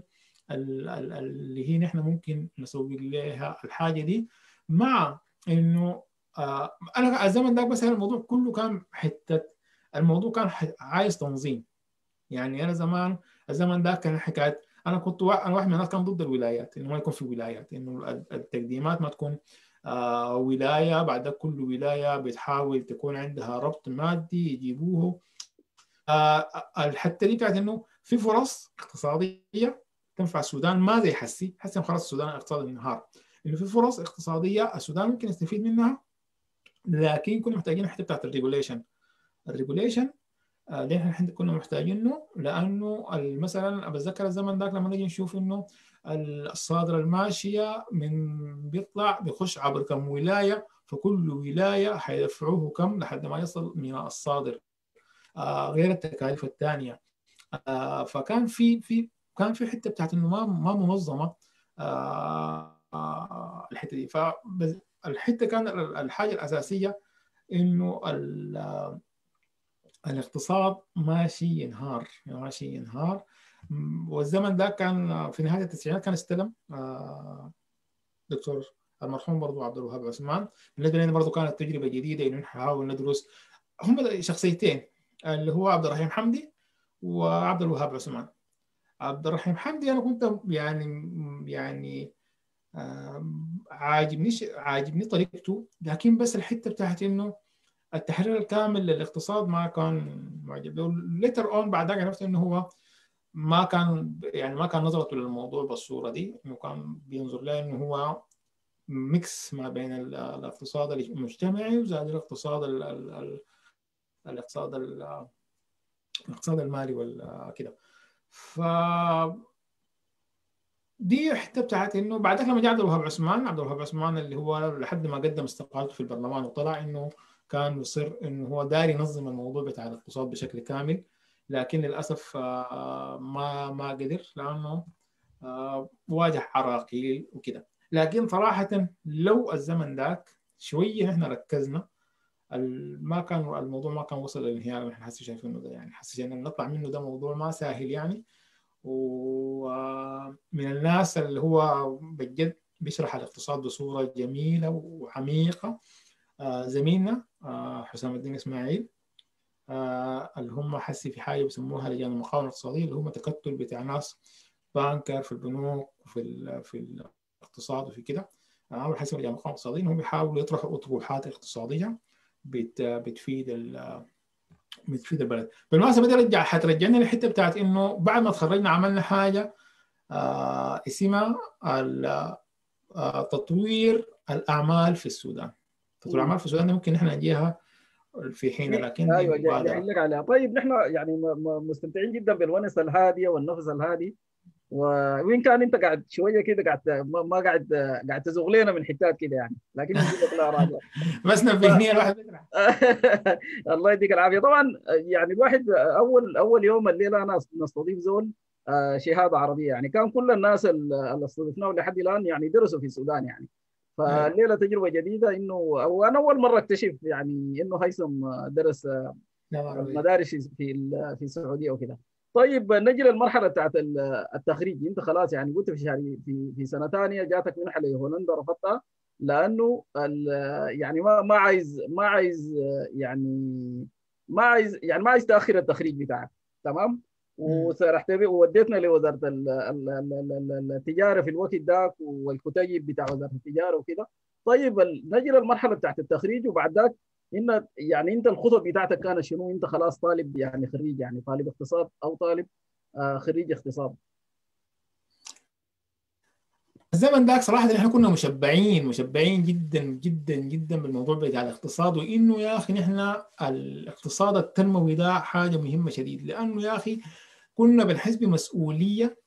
اللي هي نحن ممكن نسوق لها الحاجه دي مع انه آه انا الزمن ده بس الموضوع كله كان حته الموضوع كان عايز تنظيم يعني انا زمان الزمن ده كان حكايه انا كنت انا واحد من الناس كان ضد الولايات انه ما يكون في ولايات انه التقديمات ما تكون آه ولايه بعد كل ولايه بتحاول تكون عندها ربط مادي يجيبوه آه الحته دي بتاعت انه في فرص اقتصاديه تنفع السودان ما زي حسي حسي خلاص السودان اقتصاد انهار انه في فرص اقتصاديه السودان ممكن يستفيد منها لكن كنا محتاجين الحته بتاعت الريجوليشن الريجوليشن ليه احنا كنا محتاجينه لانه مثلا بتذكر الزمن ذاك لما نجي نشوف انه الصادره الماشيه من بيطلع بيخش عبر كم ولايه فكل ولايه حيدفعوه كم لحد ما يصل من الصادر آه غير التكاليف الثانيه آه فكان في في كان في حته بتاعت انه ما ما منظمه آه آه الحته دي فالحته كان الحاجه الاساسيه انه الاقتصاد ماشي ينهار ماشي ينهار والزمن ده كان في نهايه التسعينات كان استلم دكتور المرحوم برضو عبد الوهاب عثمان بالنسبه لنا برضو كانت تجربه جديده انه نحاول ندرس هم شخصيتين اللي هو عبد الرحيم حمدي وعبد الوهاب عثمان عبد الرحيم حمدي انا كنت يعني يعني عاجبني عاجبني طريقته لكن بس الحته بتاعت انه التحرير الكامل للاقتصاد ما كان معجب ليتر اون بعد ذلك عرفت انه هو ما كان يعني ما كان نظرته للموضوع بالصوره دي انه كان بينظر له انه هو ميكس ما بين الاقتصاد المجتمعي وزاد الاقتصاد ال ال الاقتصاد ال الاقتصاد المالي وكده ف دي حته بتاعت انه بعدك لما جاء عبد الوهاب عثمان عبد الوهاب عثمان اللي هو لحد ما قدم استقالته في البرلمان وطلع انه كان مصر انه هو داري ينظم الموضوع بتاع الاقتصاد بشكل كامل لكن للاسف ما ما قدر لانه واجه عراقيل وكده لكن صراحه لو الزمن ذاك شويه نحن ركزنا ما كان الموضوع ما كان وصل للانهيار نحن حاسس شايفينه ده يعني حاسس ان نطلع منه ده موضوع ما سهل يعني ومن الناس اللي هو بجد بيشرح الاقتصاد بصوره جميله وعميقه زميلنا حسام الدين اسماعيل اللي هم حسي في حاجه بيسموها لجان المقاومه الاقتصاديه اللي هم تكتل بتاع ناس بانكر في البنوك وفي في الاقتصاد وفي كده عمل حسب لجان المقاومه الاقتصاديه انهم بيحاولوا يطرحوا اطروحات اقتصاديه بت بتفيد بتفيد البلد بالمناسبه دي رجع حترجعنا للحته بتاعت انه بعد ما تخرجنا عملنا حاجه آه اسمها تطوير الاعمال في السودان تطوير الاعمال في السودان ممكن نحن نجيها في حين لكن ايوه جاي لك عليها طيب نحن يعني مستمتعين جدا بالونس الهاديه والنفس الهادي وين كان انت قاعد شويه كده قاعد ما قاعد قاعد تزوغ لنا من حتات كده يعني لكن بس نبهني الواحد الله يديك العافيه طبعا يعني الواحد اول اول يوم الليله انا نستضيف زول شهاده عربيه يعني كان كل الناس اللي استضفناهم لحد الان يعني درسوا في السودان يعني فالليله تجربه جديده انه او انا اول مره اكتشف يعني انه هيثم درس مدارس في في السعوديه وكده طيب نجي للمرحله بتاعت التخريج انت خلاص يعني قلت في شهر في في سنه ثانيه جاتك منحه لهولندا رفضتها لانه يعني ما ما عايز ما عايز يعني ما عايز يعني ما عايز تاخر التخريج بتاعك تمام وسرحت ووديتنا لوزاره التجاره في الوقت ذاك والكتيب بتاع وزاره التجاره وكده طيب نجي للمرحله بتاعت التخريج وبعد ذاك ان يعني انت الخطط بتاعتك كانت شنو انت خلاص طالب يعني خريج يعني طالب اقتصاد او طالب آه خريج اقتصاد الزمن ذاك صراحه احنا كنا مشبعين مشبعين جدا جدا جدا بالموضوع بتاع الاقتصاد وانه يا اخي نحن الاقتصاد التنموي ده حاجه مهمه شديد لانه يا اخي كنا بنحس بمسؤوليه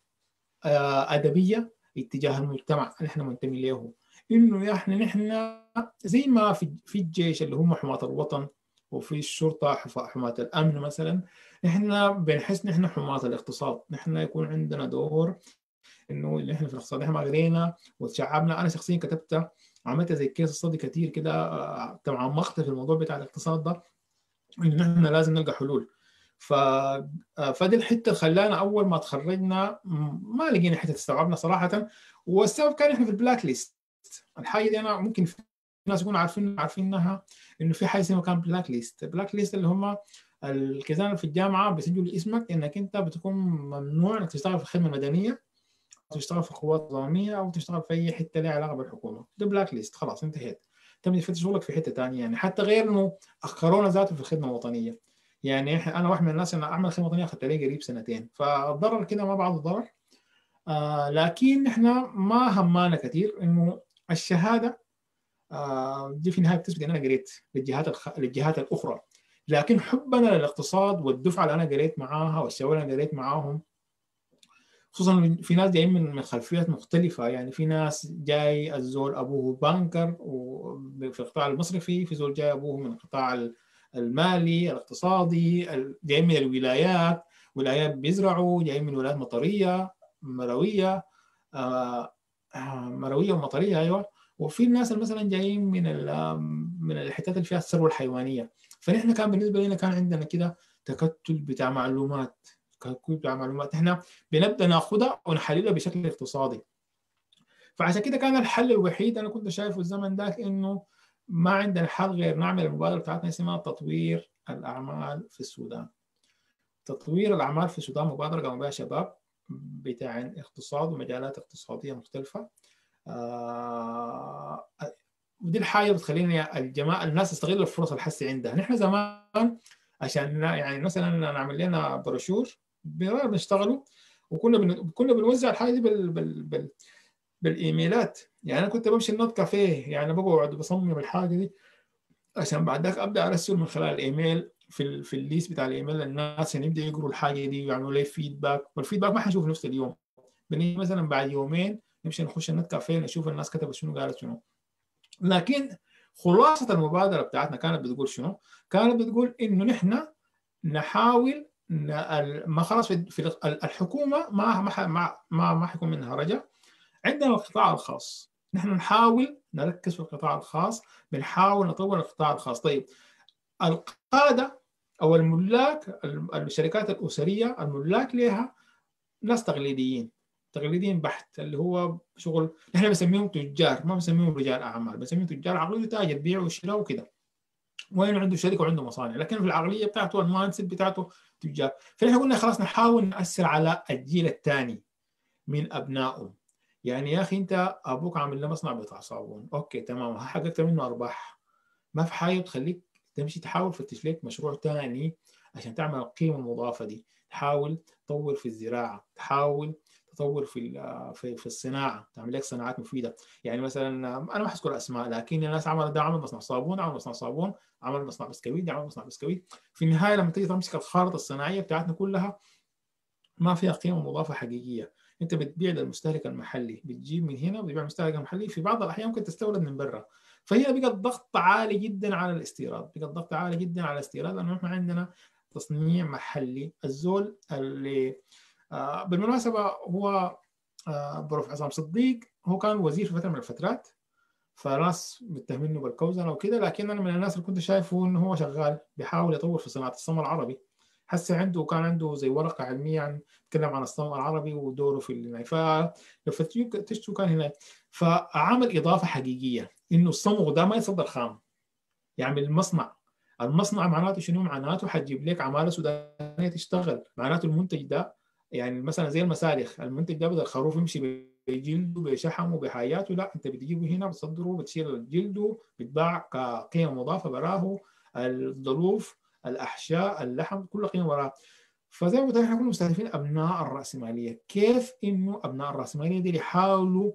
ادبيه اتجاه المجتمع اللي احنا منتمي له انه يا احنا نحن زي ما في في الجيش اللي هم حماة الوطن وفي الشرطة حماة الأمن مثلا نحن بنحس نحن حماة الاقتصاد نحن يكون عندنا دور انه اللي احنا في الاقتصاد احنا ما قرينا وتشعبنا انا شخصيا كتبت عملت زي كيس صدي كثير كده تعمقت في الموضوع بتاع الاقتصاد ده انه احنا لازم نلقى حلول ف فدي الحته اللي خلانا اول ما تخرجنا ما لقينا حته استوعبنا صراحه والسبب كان احنا في البلاك ليست الحاجه دي انا ممكن في ناس يكونوا عارفين عارفينها انه في حاجه اسمها كان بلاك ليست بلاك ليست اللي هم الكيزان في الجامعه بيسجلوا اسمك انك انت بتكون ممنوع انك تشتغل في الخدمه المدنيه او تشتغل في القوات النظاميه او تشتغل في اي حته لها علاقه بالحكومه ده بلاك ليست خلاص انتهيت تم تفتش شغلك في حته ثانيه يعني حتى غير انه اخرونا ذاته في الخدمه الوطنيه يعني انا واحد من الناس انا اعمل خدمه وطنيه اخذت لي قريب سنتين فالضرر كده ما بعض الضرر آه لكن احنا ما همانا كثير انه الشهاده آه دي في النهايه بتثبت ان انا قريت للجهات الخ... للجهات الاخرى لكن حبنا للاقتصاد والدفعه اللي انا قريت معاها والشباب اللي انا قريت معاهم خصوصا في ناس جايين من من خلفيات مختلفة يعني في ناس جاي الزول أبوه بانكر في القطاع المصرفي في زول جاي أبوه من القطاع المالي الاقتصادي جاي من الولايات ولايات بيزرعوا جايين من ولايات مطرية مروية آه مروية ومطرية أيوة وفي الناس مثلا جايين من من الحتات اللي فيها الثروة الحيوانية فنحن كان بالنسبة لنا كان عندنا كده تكتل بتاع معلومات كتكوت بتاع معلومات احنا بنبدا ناخدها ونحللها بشكل اقتصادي فعشان كده كان الحل الوحيد انا كنت شايفه الزمن ذاك انه ما عندنا حل غير نعمل المبادره بتاعتنا اسمها تطوير الاعمال في السودان تطوير الاعمال في السودان مبادره قاموا بها شباب بتاع اقتصاد ومجالات اقتصاديه مختلفه آه ودي الحاجه بتخليني الجماعه الناس تستغل الفرص الحسي عندها نحن زمان عشان يعني مثلا نعمل لنا بروشور بنشتغلوا وكنا بن... كنا بنوزع الحاجه دي بال... بال... بال... بالايميلات يعني انا كنت بمشي النوت كافيه يعني بقعد بصمم الحاجه دي عشان بعد ذاك ابدا ارسل من خلال الايميل في ال في الليست بتاع الايميل الناس يعني يبدا يقروا الحاجه دي ويعملوا لي فيدباك والفيدباك ما حنشوف نفس اليوم بنيجي مثلا بعد يومين نمشي نخش النت كافيه نشوف الناس كتبت شنو قالت شنو لكن خلاصه المبادره بتاعتنا كانت بتقول شنو؟ كانت بتقول انه نحن نحاول ما خلاص في الحكومه ما ما ما ما حيكون منها رجع عندنا القطاع الخاص نحن نحاول نركز في القطاع الخاص بنحاول نطور القطاع الخاص طيب القاده او الملاك الشركات الاسريه الملاك لها ناس تقليديين تقليديين بحت اللي هو شغل نحن بنسميهم تجار ما بنسميهم رجال اعمال بنسميهم تجار عقليه تاجر بيع وشراء وكذا وين عنده شركه وعنده مصانع لكن في العقليه بتاعته المايند بتاعته تجار فنحن قلنا خلاص نحاول ناثر على الجيل الثاني من ابنائهم يعني يا اخي انت ابوك عامل له مصنع بتاع صابون اوكي تمام حققت منه ارباح ما في حاجه تخليك تمشي تحاول تفتش لك مشروع ثاني عشان تعمل القيمه المضافه دي تحاول تطور في الزراعه تحاول تطور في في, في الصناعه تعمل لك صناعات مفيده يعني مثلا انا ما حذكر اسماء لكن الناس عملت ده عمل مصنع صابون عمل مصنع صابون عمل مصنع بسكويت عمل مصنع بسكويت في النهايه لما تيجي تمسك الخارطه الصناعيه بتاعتنا كلها ما فيها قيمه مضافه حقيقيه انت بتبيع للمستهلك المحلي بتجيب من هنا وبتبيع للمستهلك المحلي في بعض الاحيان ممكن تستورد من برا فهي بقت ضغط عالي جدا على الاستيراد بقت ضغط عالي جدا على الاستيراد لانه احنا عندنا تصنيع محلي الزول اللي آه بالمناسبه هو آه بروف عصام صديق هو كان وزير في فتره من الفترات فناس متهمينه بالكوزنه وكده لكن انا من الناس اللي كنت شايفه انه هو شغال بيحاول يطور في صناعه الصمغ العربي هسه عنده كان عنده زي ورقه علميه عن تكلم عن الصمغ العربي ودوره في هناك فلو تشتو كان هناك فعمل اضافه حقيقيه انه الصمغ ده ما يصدر خام يعمل يعني مصنع المصنع معناته شنو معناته حتجيب لك عماله سودانيه تشتغل معناته المنتج ده يعني مثلا زي المسالخ المنتج ده بدل الخروف يمشي بجلده بشحمه بحياته لا انت بتجيبه هنا بتصدره بتشيل جلده بتباع كقيمه مضافه براه الظروف الاحشاء اللحم كل قيمه وراء فزي ما قلت احنا كنا مستهدفين ابناء الراسماليه كيف انه ابناء الراسماليه دي يحاولوا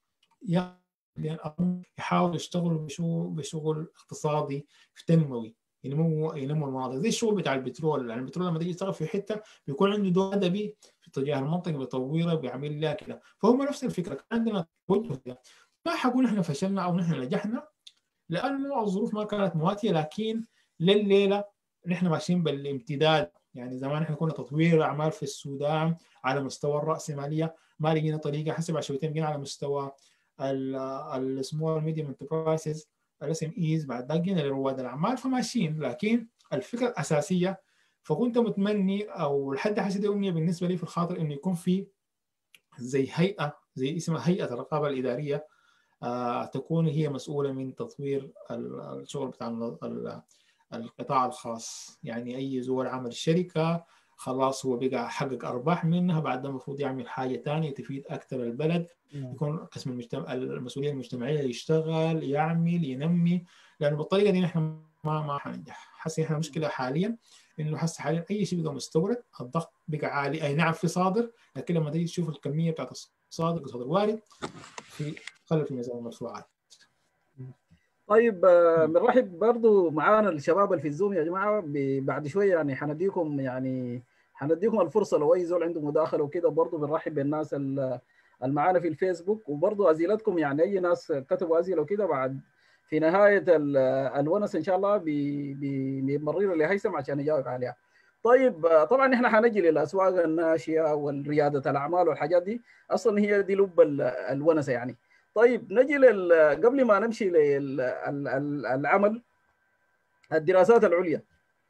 يحاولوا يشتغلوا بشغل بشغل اقتصادي تنموي ينمو ينمو المناطق زي الشغل بتاع البترول يعني البترول لما تيجي تشتغل في حته بيكون عنده دور ادبي في اتجاه المنطقه بيطورها بيعمل لها كده فهم نفس الفكره كان عندنا توجه ما حقول احنا فشلنا او نحن نجحنا لانه الظروف ما كانت مواتيه لكن لليله نحن ماشيين بالامتداد يعني زمان احنا كنا تطوير اعمال في السودان على مستوى الراسماليه ما لقينا طريقه حسب عشوائيتين لقينا على مستوى السمول ميديوم انتربرايزز الاس ام ايز بعد ذاك جينا لرواد الاعمال فماشيين لكن الفكره الاساسيه فكنت متمني او لحد حسيت امنيه بالنسبه لي في الخاطر انه يكون في زي هيئه زي اسمها هيئه الرقابه الاداريه آه تكون هي مسؤوله من تطوير الشغل بتاع القطاع الخاص يعني أي زول عمل شركة خلاص هو بقى حقق أرباح منها بعد المفروض يعمل حاجة ثانية تفيد أكثر البلد نعم. يكون قسم المجتمع المسؤولية المجتمعية يشتغل يعمل ينمي لأنه بالطريقة دي نحن ما ما حننجح حسي احنا مشكلة حاليا انه حس حاليا اي شيء بقى مستورد الضغط بقى عالي اي نعم في صادر لكن لما تيجي تشوف الكميه بتاعت الصادر وصادر وارد في خلل في ميزان المدفوعات طيب آه، بنرحب برضو معانا الشباب اللي في الزوم يا جماعه بعد شويه يعني حنديكم يعني حنديكم الفرصه لو اي زول عنده مداخله وكده برضو بنرحب بالناس اللي معانا في الفيسبوك وبرضو اسئلتكم يعني اي ناس كتبوا اسئله وكده بعد في نهايه الونس ان شاء الله بمرير لهيثم عشان يجاوب عليها. طيب آه، طبعا احنا حنجي للاسواق الناشئه والرياده الاعمال والحاجات دي اصلا هي دي لب الونسه يعني. طيب نجي لل... قبل ما نمشي للعمل الدراسات العليا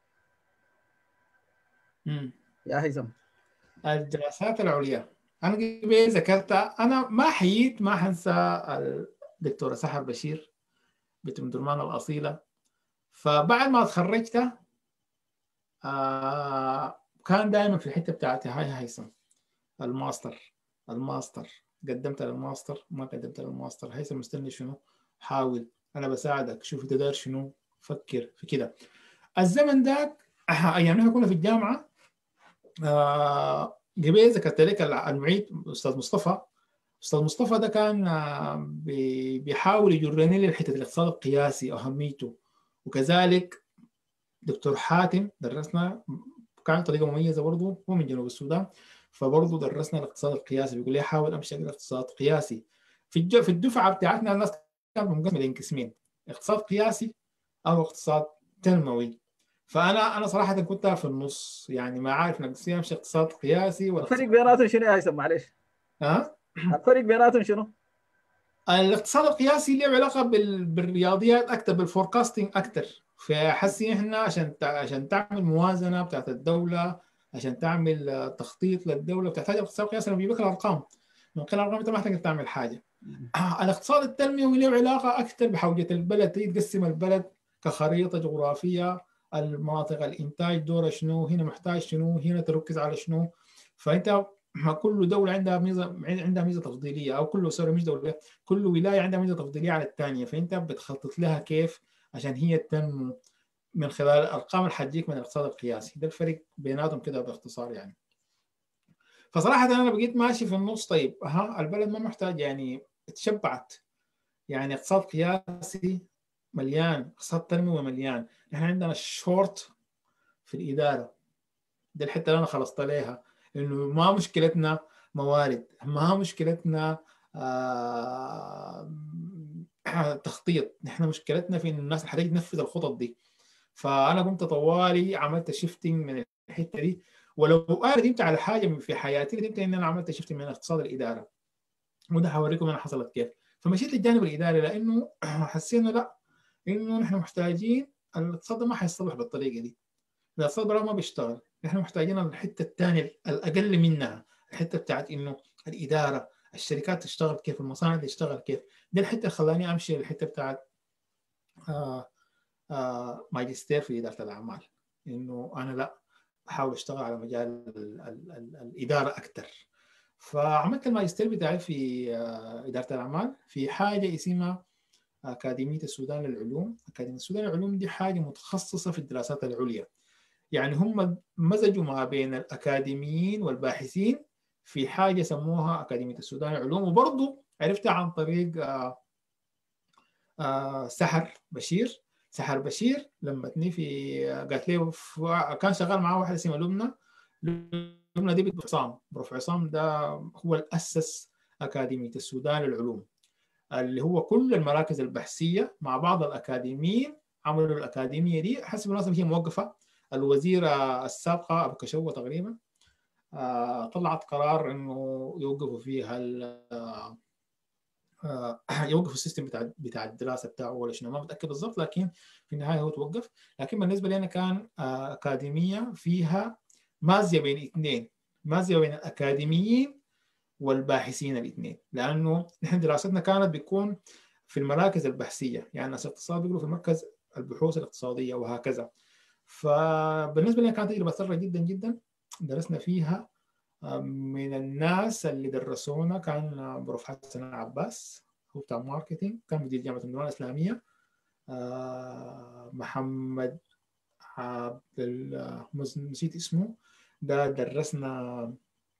مم. يا هيثم الدراسات العليا انا قبل ذكرتها انا ما حييت ما حنسى الدكتوره سحر بشير بنت درمان الاصيله فبعد ما تخرجت آه كان دائما في الحته بتاعتي هاي هيثم الماستر الماستر قدمت للماستر ما قدمت للماستر هيثم مستني شنو حاول انا بساعدك شوف انت داير شنو فكر في كده الزمن ذاك ايام نحن كنا في الجامعه آه قبل ذكرت لك المعيد استاذ مصطفى استاذ مصطفى ده كان آه بيحاول يجرني لحته الاقتصاد القياسي اهميته وكذلك دكتور حاتم درسنا كان طريقه مميزه برضه هو من جنوب السودان فبرضه درسنا الاقتصاد القياسي بيقول لي حاول امشي اقرا اقتصاد قياسي في الج... في الدفعه بتاعتنا الناس كانت منقسمه لين قسمين اقتصاد قياسي او اقتصاد تنموي فانا انا صراحه كنت في النص يعني ما عارف نقسم امشي اقتصاد قياسي ولا الفرق بيناتهم شنو يا هيثم معلش؟ ها؟ الفرق بيناتهم شنو؟ الاقتصاد القياسي له علاقه بال... بالرياضيات اكثر بالفوركاستنج اكثر فحسي احنا عشان عشان تعمل موازنه بتاعت الدوله عشان تعمل تخطيط للدوله بتحتاج الاقتصاد القياسي بيجيب لك الارقام من خلال الارقام انت ما تقدر تعمل حاجه الاقتصاد التنموي له علاقه اكثر بحوجه البلد تقسم البلد كخريطه جغرافيه المناطق الانتاج دورها شنو هنا محتاج شنو هنا تركز على شنو فانت كل دوله عندها ميزه عندها ميزه تفضيليه او كل سوري مش دوله كل ولايه عندها ميزه تفضيليه على الثانيه فانت بتخطط لها كيف عشان هي تنمو من خلال الارقام اللي حتجيك من الاقتصاد القياسي ده الفرق بيناتهم كده باختصار يعني فصراحه انا بقيت ماشي في النص طيب ها البلد ما محتاج يعني تشبعت يعني اقتصاد قياسي مليان اقتصاد تنموي مليان نحن عندنا شورت في الاداره دي الحته اللي انا خلصت عليها انه ما مشكلتنا موارد ما مشكلتنا آه تخطيط نحن مشكلتنا في ان الناس حتيجي تنفذ الخطط دي فانا قمت طوالي عملت شيفتنج من الحته دي ولو انا ندمت على حاجه في حياتي ندمت ان انا عملت شيفتنج من اقتصاد الاداره وده حوريكم انا حصلت كيف فمشيت للجانب الاداري لانه حسينا لا انه نحن محتاجين الاقتصاد ما حيصلح بالطريقه دي الاقتصاد برا ما بيشتغل نحن محتاجين الحته الثانيه الاقل منها الحته بتاعت انه الاداره الشركات تشتغل كيف المصانع تشتغل كيف دي الحته اللي خلاني امشي للحته بتاعت آه آه ماجستير في اداره الاعمال انه انا لا احاول اشتغل على مجال ال ال ال الاداره اكثر فعملت الماجستير بتاعي في آه اداره الاعمال في حاجه اسمها اكاديميه السودان للعلوم اكاديميه السودان للعلوم دي حاجه متخصصه في الدراسات العليا يعني هم مزجوا ما بين الاكاديميين والباحثين في حاجه سموها اكاديميه السودان للعلوم وبرضه عرفتها عن طريق آآ آآ سحر بشير سحر بشير لمتني في قالت لي كان شغال معاه واحد اسمه لبنى لبنى دي بنت عصام بروف عصام ده هو اللي اسس اكاديميه السودان للعلوم اللي هو كل المراكز البحثيه مع بعض الاكاديميين عملوا الاكاديميه دي حسب المناسبه هي موقفه الوزيره السابقه ابو كشوه تقريبا طلعت قرار انه يوقفوا فيها يوقفوا السيستم بتاع بتاع الدراسه بتاعه ولا شنو ما متاكد بالضبط لكن في النهايه هو توقف لكن بالنسبه لنا كان اكاديميه فيها مازيه بين اثنين مازيه بين الاكاديميين والباحثين الاثنين لانه نحن دراستنا كانت بتكون في المراكز البحثيه يعني ناس اقتصاد بيقولوا في مركز البحوث الاقتصاديه وهكذا فبالنسبه لنا كانت تجربه ساره جدا جدا درسنا فيها من الناس اللي درسونا كان بروف حسن عباس هو بتاع ماركتينج كان مدير جامعه النوار الاسلاميه محمد عبد نسيت اسمه ده درسنا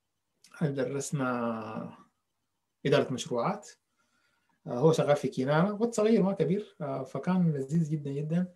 درسنا إدارة مشروعات هو شغال في كينانا وقت صغير ما كبير فكان لذيذ جدا جدا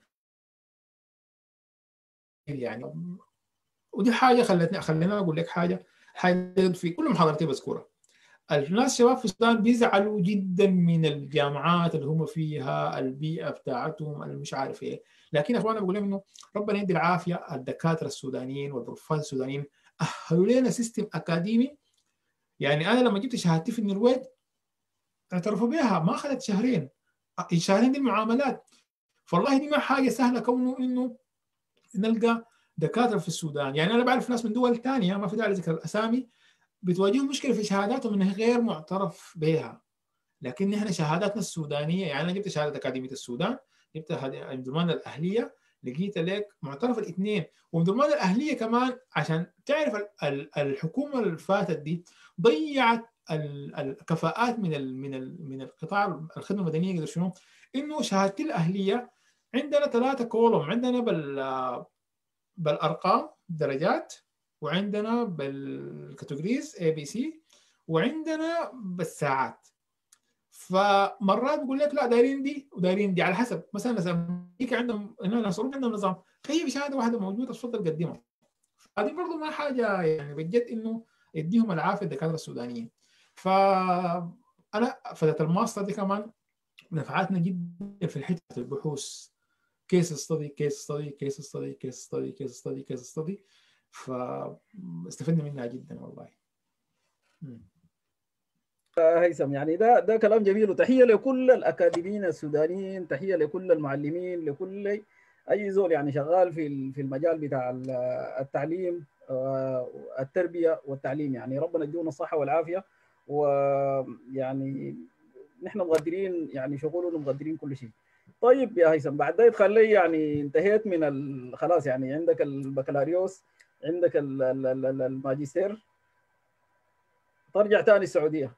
يعني ودي حاجة خلتني خلينا أقول لك حاجة حاجة في كل محاضرتي بذكرها الناس شباب في السودان بيزعلوا جدا من الجامعات اللي هم فيها البيئة بتاعتهم مش عارف ايه لكن اخوانا بقول لهم انه ربنا يدي العافية الدكاترة السودانيين والبروفات السودانيين أهلوا لنا سيستم أكاديمي يعني أنا لما جبت شهادتي في النرويج اعترفوا بها ما أخذت شهرين الشهرين دي معاملات فالله دي ما حاجة سهلة كونه إنه نلقى دكاترة في السودان يعني أنا بعرف ناس من دول ثانية ما في داعي لذكر الأسامي بتواجههم مشكلة في شهاداتهم إنها غير معترف بها لكن نحن شهاداتنا السودانية يعني أنا جبت شهادة أكاديمية السودان جبت الضمان الأهلية لقيت لك معترف الاثنين ومن الاهليه كمان عشان تعرف الحكومه اللي فاتت دي ضيعت الكفاءات من ال من ال من القطاع الخدمه المدنيه قدر شنو انه شهادتي الاهليه عندنا ثلاثه كولوم عندنا بال بالارقام درجات وعندنا بالكاتيجوريز اي بي سي وعندنا بالساعات فمرات بيقول لك لا دايرين دي ودايرين دي على حسب مثلا ناس امريكا عندهم هنا ناس اوروبا عندهم نظام في شهاده واحده موجوده تفضل قدمها هذه برضه ما حاجه يعني بجد انه يديهم العافيه الدكاتره السودانيين فانا فتره الماستر دي كمان نفعتنا جدا في حته البحوث كيس ستدي كيس ستدي كيس ستدي كيس ستدي كيس ستدي كيس ستدي فاستفدنا منها جدا والله هيثم يعني ده ده كلام جميل وتحيه لكل الاكاديميين السودانيين تحيه لكل المعلمين لكل اي زول يعني شغال في في المجال بتاع التعليم التربيه والتعليم يعني ربنا يديهم الصحه والعافيه ويعني نحن مقدرين يعني شغلهم ومقدرين كل شيء طيب يا هيثم بعد ده يدخل لي يعني انتهيت من ال... خلاص يعني عندك البكالوريوس عندك الماجستير ترجع تاني السعوديه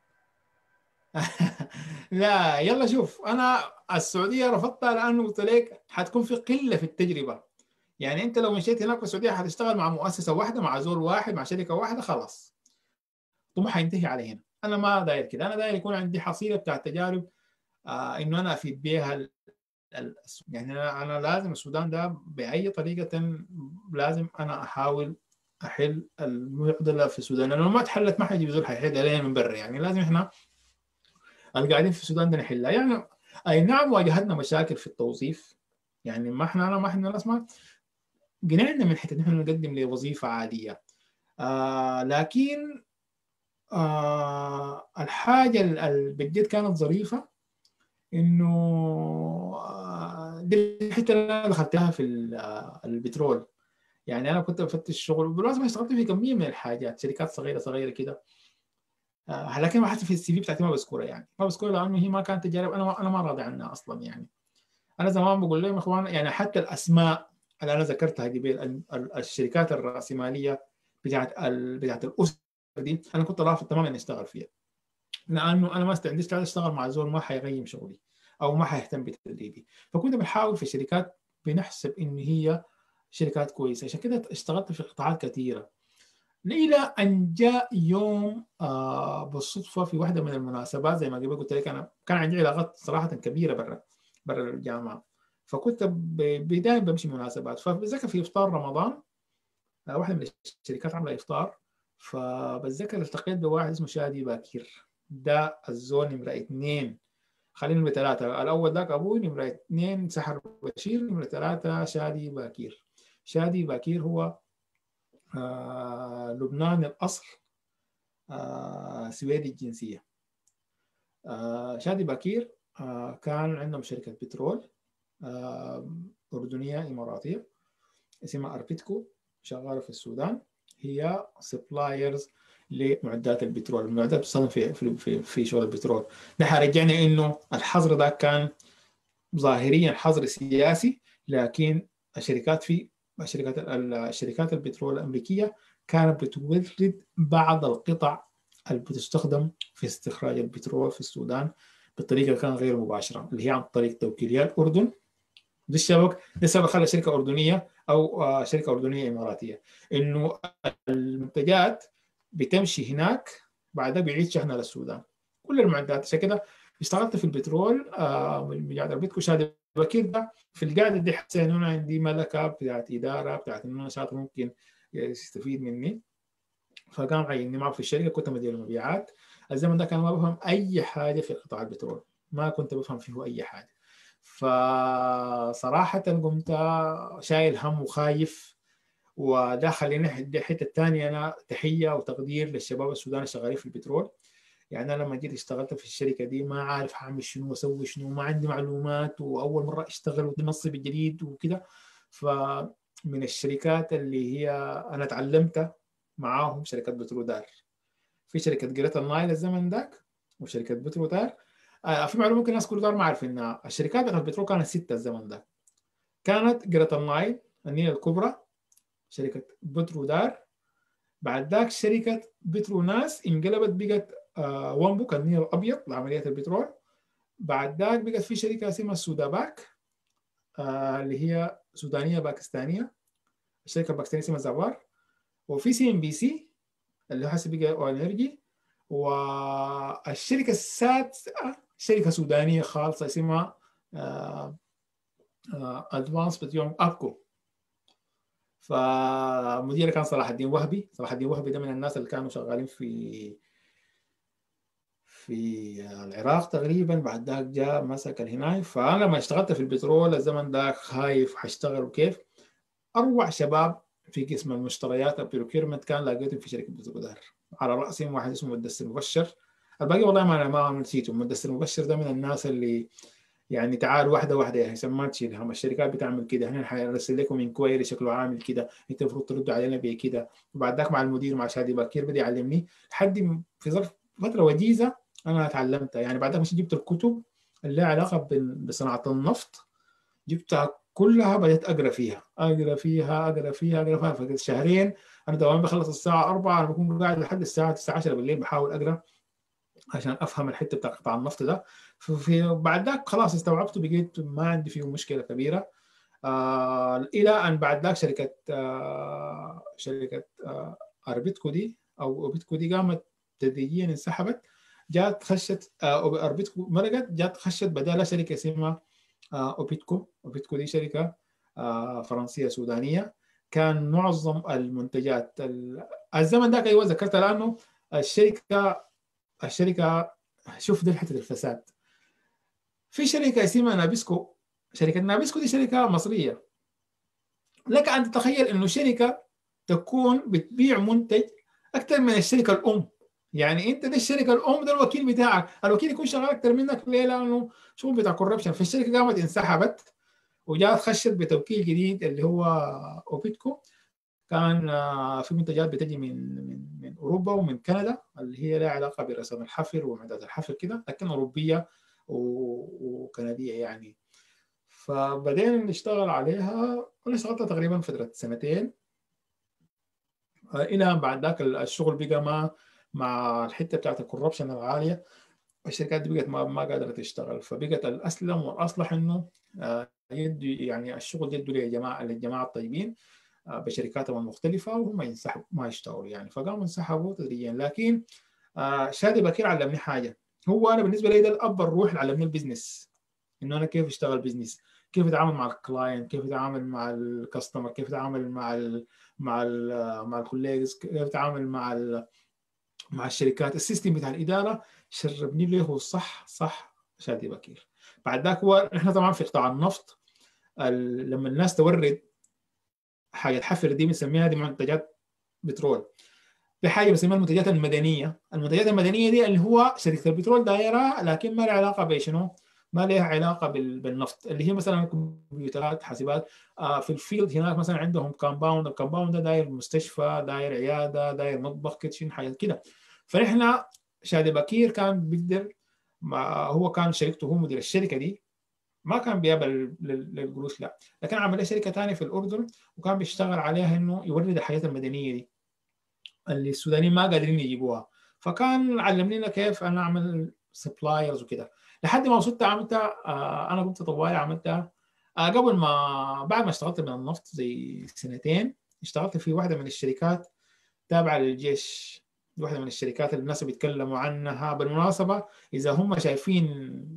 لا يلا شوف انا السعوديه رفضتها لانه قلت لك حتكون في قله في التجربه يعني انت لو مشيت هناك في السعوديه حتشتغل مع مؤسسه واحده مع زول واحد مع شركه واحده خلاص طموح حينتهي على هنا انا ما داير كده انا داير يكون عندي حصيله بتاع تجارب آه انه انا افيد بها ال... ال... يعني انا انا لازم السودان ده باي طريقه لازم انا احاول احل المعضله في السودان لانه ما تحلت ما حيجي زول حيحل علينا من برا يعني لازم احنا القاعدين في السودان ده نحلها يعني اي نعم واجهتنا مشاكل في التوظيف يعني ما احنا انا ما احنا ناس ما قنعنا من حته نحن نقدم لوظيفه عاديه آه لكن آه الحاجه اللي بجد كانت ظريفه انه آه دي الحته اللي انا دخلتها في البترول يعني انا كنت بفتش شغل بالمناسبه اشتغلت في كميه من الحاجات شركات صغيره صغيره كده آه لكن ما حتى في السي في بتاعتي ما بذكرها يعني ما بذكرها لانه هي ما كانت تجارب انا ما انا ما راضي عنها اصلا يعني انا زمان بقول لهم يا اخوان يعني حتى الاسماء اللي انا ذكرتها قبل الشركات الراسماليه بتاعت بتاعت الاسر دي انا كنت رافض تماما اني اشتغل فيها لانه انا ما استعدت اشتغل مع زول ما حيقيم شغلي او ما حيهتم بتدريبي فكنت بنحاول في شركات بنحسب ان هي شركات كويسه عشان كده اشتغلت في قطاعات كثيره الى ان جاء يوم آه بالصدفه في واحده من المناسبات زي ما قبل قلت لك انا كان عندي علاقات صراحه كبيره برا برا الجامعه فكنت بداية بمشي مناسبات فبتذكر في افطار رمضان آه واحده من الشركات عامله افطار فبتذكر التقيت بواحد اسمه شادي باكير ده الزول نمرة اثنين خلينا نمرة ثلاثة الأول ذاك أبوي نمرة اثنين سحر بشير نمرة ثلاثة شادي باكير شادي باكير هو آه لبناني الأصل آه سويدي الجنسية آه شادي باكير آه كان عندهم شركة بترول آه أردنية إماراتية اسمها أربيتكو شغالة في السودان هي سبلايرز لمعدات البترول المعدات بتستخدم في في في, في شغل البترول ده حرجعنا انه الحظر ده كان ظاهريا حظر سياسي لكن الشركات في الشركات الشركات البترول الامريكيه كانت بتورد بعض القطع اللي بتستخدم في استخراج البترول في السودان بطريقه كان غير مباشره اللي هي عن طريق توكيليات الاردن دي السبب ده السبب خلى شركه اردنيه او شركه اردنيه اماراتيه انه المنتجات بتمشي هناك بعدها بيعيد شحنها للسودان كل المعدات عشان كده اشتغلت في البترول آه بتاعت البيتكو شهاده بكير ده في القاعده دي حسيت انه انا عندي ملكه بتاعت اداره بتاعت انه انا شاطر ممكن يستفيد مني فقام عيني معه في الشركه كنت مدير المبيعات الزمن ده كان ما بفهم اي حاجه في قطاع البترول ما كنت بفهم فيه اي حاجه فصراحه قمت شايل هم وخايف وده خليني الحته الثانيه انا تحيه وتقدير للشباب السوداني الشغالين في البترول يعني انا لما جيت اشتغلت في الشركه دي ما عارف هعمل شنو واسوي شنو ما عندي معلومات واول مره اشتغل ونصب جديد وكده فمن الشركات اللي هي انا تعلمت معاهم شركه بترودار في شركه جريتا النايل الزمن ذاك وشركه بترودار آه في معلومه ممكن الناس كل دار ما عارفينها الشركات بتاعت البترول كانت سته الزمن ذاك كانت جريتا النايل النيل الكبرى شركه بترودار بعد ذاك شركه بتروناس انقلبت بقت آه وامبوك النيل الابيض لعمليه البترول بعد ذاك بقت في شركه اسمها السوداباك آه اللي هي سودانيه باكستانيه الشركه الباكستانيه اسمها زوار وفي سي ام بي سي اللي هسه بقى او انرجي والشركه السادسه شركه سودانيه خالصه اسمها ادفانس بتريوم ابكو فمديري كان صلاح الدين وهبي صلاح الدين وهبي ده من الناس اللي كانوا شغالين في في العراق تقريبا بعد ذاك جاء مسك الهناي فانا لما اشتغلت في البترول الزمن ده خايف حاشتغل وكيف اروع شباب في قسم المشتريات البروكيرمنت كان لقيتهم في شركه بتقدر على راسهم واحد اسمه مدسر مبشر الباقي والله ما انا ما نسيته مدسر مبشر ده من الناس اللي يعني تعال واحده واحده يا هيثم ما تشيل هم الشركات بتعمل كده احنا حنرسل لكم انكوايري شكله عامل كده انت المفروض تردوا علينا بكده وبعد ذاك مع المدير مع شادي بكير بدا يعلمني لحد في ظرف فتره وجيزه انا تعلمتها يعني بعد ذاك جبت الكتب اللي لها علاقه بصناعه النفط جبتها كلها بدأت أقرأ فيها أقرأ فيها أقرأ فيها أقرأ فيها في شهرين أنا دوامي بخلص الساعة 4 أنا بكون قاعد لحد الساعة 9 10 بالليل بحاول أقرأ عشان أفهم الحتة بتاع قطاع النفط ده في بعد ذاك خلاص استوعبته بقيت ما عندي فيه مشكلة كبيرة آه إلى أن بعد ذاك شركة آه شركة آه أربيتكو دي أو أوبيتكو دي قامت تدريجيا انسحبت جات خشت آه أربيتكو مرقت جات خشت بدالها شركة اسمها اوبيتكو اوبيتكو دي شركه فرنسيه سودانيه كان معظم المنتجات الزمن ذاك ايوه ذكرت لانه الشركه الشركه شوف دي حته الفساد في شركه اسمها نابسكو شركه نابسكو دي شركه مصريه لك ان تتخيل انه شركه تكون بتبيع منتج اكثر من الشركه الام يعني انت دي الشركه الام ده الوكيل بتاعك الوكيل يكون شغال اكثر منك ليه لانه شغل بتاع كوربشن فالشركه قامت انسحبت وجات خشت بتوكيل جديد اللي هو اوبيتكو كان في منتجات بتجي من من من اوروبا ومن كندا اللي هي لها علاقه برسم الحفر ومعدات الحفر كده لكن اوروبيه وكنديه يعني فبدينا نشتغل عليها انا اشتغلت تقريبا فتره سنتين الى بعد ذاك الشغل بقى ما مع الحته بتاعت الكوربشن العاليه الشركات دي بقت ما, ما قادره تشتغل فبقت الاسلم والاصلح انه يدوا يعني الشغل يدوا للجماعه للجماعه الطيبين بشركاتهم المختلفه وهم ينسحبوا ما يشتغلوا يعني فقاموا انسحبوا تدريجيا لكن شادي بكير علمني حاجه هو انا بالنسبه لي ده الاب الروح اللي علمني البزنس انه انا كيف اشتغل بزنس كيف اتعامل مع الكلاينت كيف اتعامل مع الكاستمر كيف اتعامل مع ال مع ال مع الكوليجز كيف اتعامل مع ال مع الشركات السيستم بتاع الاداره شربني له هو صح صح شادي بكير بعد ذاك هو احنا طبعا في قطاع النفط لما الناس تورد حاجه حفر دي بنسميها دي منتجات بترول في حاجه بنسميها المنتجات المدنيه المنتجات المدنيه دي اللي هو شركه البترول دايره لكن ما لها علاقه بشنو ما لها علاقه بالنفط اللي هي مثلا كمبيوترات حاسبات في الفيلد هناك مثلا عندهم كومباوند الكومباوند ده داير مستشفى داير عياده داير مطبخ كيتشن حاجات كده فنحن شادي بكير كان بيقدر هو كان شركته هو مدير الشركه دي ما كان بيقبل للقروش لا لكن عمل شركه ثانيه في الاردن وكان بيشتغل عليها انه يورد الحاجات المدنيه دي اللي السودانيين ما قادرين يجيبوها فكان علمني كيف انا اعمل سبلايرز وكده لحد ما وصلت عملتها آه انا كنت طوالي عملتها آه قبل ما بعد ما اشتغلت من النفط زي سنتين اشتغلت في واحده من الشركات تابعه للجيش واحده من الشركات اللي الناس بيتكلموا عنها بالمناسبه اذا هم شايفين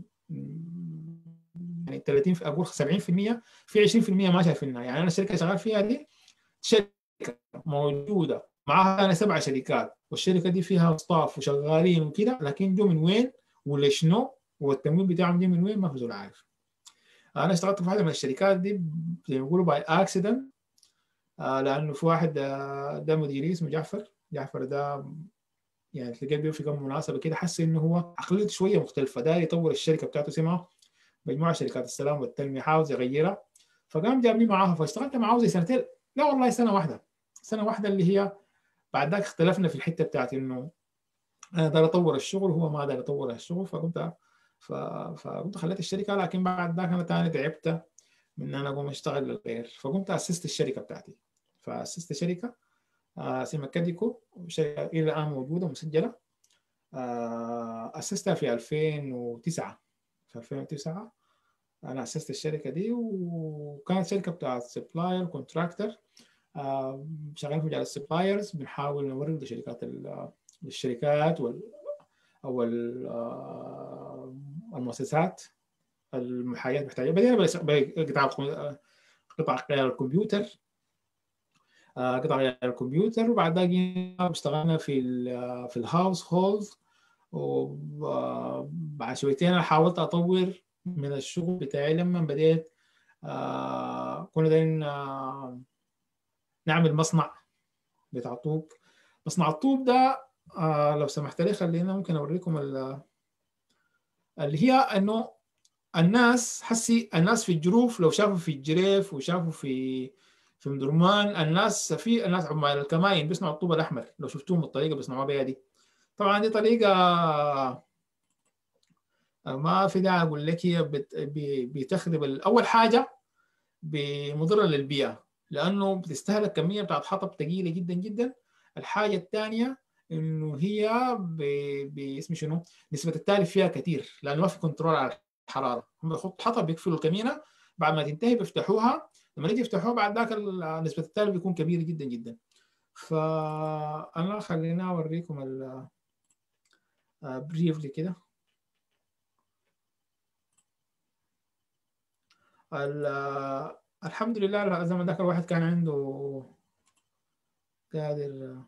يعني 30 اقول 70% في 20% ما شايفينها يعني انا الشركه شغال فيها دي شركه موجوده معاها انا سبع شركات والشركه دي فيها ستاف وشغالين وكده لكن جو من وين ولا شنو والتمويل بتاعهم دي من وين ما في زول عارف انا اشتغلت في واحده من الشركات دي زي ما بيقولوا باي اكسيدنت آه لانه في واحد آه ده مديري اسمه جعفر جعفر ده يعني تلقاه بيه في كم مناسبه كده حس انه هو عقليته شويه مختلفه داير يطور الشركه بتاعته اسمها مجموعه شركات السلام والتنميه عاوز يغيرها فقام جابني معاها فاشتغلت معاه زي سنتين لا والله سنه واحده سنه واحده اللي هي بعد ذاك اختلفنا في الحته بتاعت انه انا داير اطور الشغل وهو ما داير يطور الشغل فكنت ف... فكنت خليت الشركه لكن بعد ذاك انا تاني تعبت من ان انا اقوم اشتغل للغير فقمت اسست الشركه بتاعتي فاسست شركه اسمها كاديكو شركه الى الان موجوده مسجله اسستها في 2009 في 2009 انا اسست الشركه دي وكانت شركه بتاعت سبلاير كونتراكتور شغالين في مجال السبلايرز بنحاول نورد لشركات الشركات وال او المؤسسات المحايات محتاجه بدينا بقطاع قطاع الكمبيوتر قطع غيار الكمبيوتر وبعد ذلك اشتغلنا في ال في الهاوس هولد وبعد شويتين انا حاولت اطور من الشغل بتاعي لما بديت آه كنا دايرين آه نعمل مصنع بتاع طوب مصنع الطوب ده آه لو سمحت لي خلينا ممكن اوريكم اللي هي انه الناس حسي الناس في الجروف لو شافوا في الجريف وشافوا في في مدرمان الناس في الناس عمال الكماين بيصنعوا الطوب الاحمر لو شفتوهم الطريقه بيصنعوها بها دي طبعا دي طريقه ما في داعي اقول لك هي بتخرب اول حاجه بمضره للبيئه لانه بتستهلك كميه بتاعت حطب ثقيله جدا جدا الحاجه الثانيه انه هي باسم شنو نسبه التالف فيها كثير لانه ما في كنترول على الحراره هم بيحطوا حطب بيقفلوا الكمينه بعد ما تنتهي بيفتحوها لما يجي يفتحوها بعد ذاك نسبه التالف بيكون كبيره جدا جدا فانا خلينا اوريكم ال بريفلي كده الحمد لله زي ما ذاك الواحد كان عنده قادر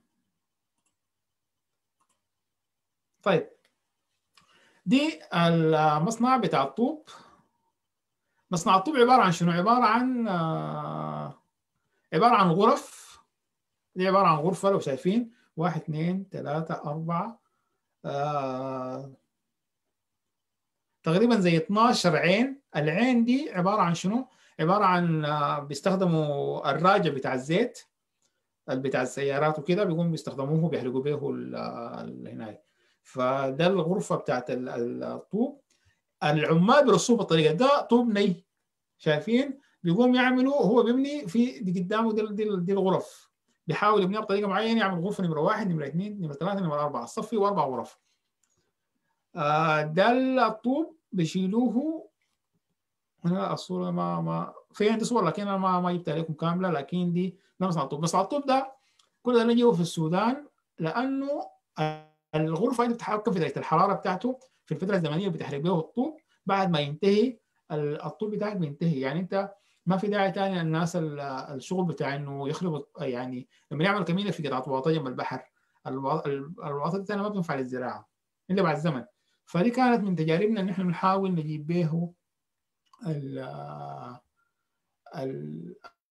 طيب دي المصنع بتاع الطوب مصنع الطوب عبارة عن شنو؟ عبارة عن عبارة عن غرف دي عبارة عن غرفة لو شايفين واحد اثنين ثلاثة أربعة آه تقريبا زي 12 عين العين دي عبارة عن شنو؟ عبارة عن بيستخدموا الراجع بتاع الزيت بتاع السيارات وكده بيقوموا بيستخدموه بيحرقوا به هناك فده الغرفة بتاعت الطوب العمال بيرصوه بالطريقة ده طوب ني شايفين؟ بيقوم يعملوا هو بيبني في دي قدامه دي, دي, دي الغرف بيحاول يبنيها بطريقة معينة يعمل غرفة نمرة واحد نمرة اثنين نمرة ثلاثة نمرة أربعة الصف فيه أربع غرف آه ده الطوب بيشيلوه هنا الصورة ما ما في عندي صور لكن انا ما ما جبتها لكم كاملة لكن دي ده مصنع الطوب مصنع الطوب ده كل ده نجيه في السودان لأنه الغرفة دي بتتحكم في درجة الحرارة بتاعته في الفترة الزمنية اللي بتحرق بيها الطوب بعد ما ينتهي الطوب بتاعك بينتهي يعني انت ما في داعي تاني الناس الشغل بتاع انه يخرب يعني لما يعمل كمينه في قطعه واطه جنب البحر الواطه دي ما بتنفع للزراعه الا بعد زمن فدي كانت من تجاربنا ان احنا نحاول نجيب به ال ال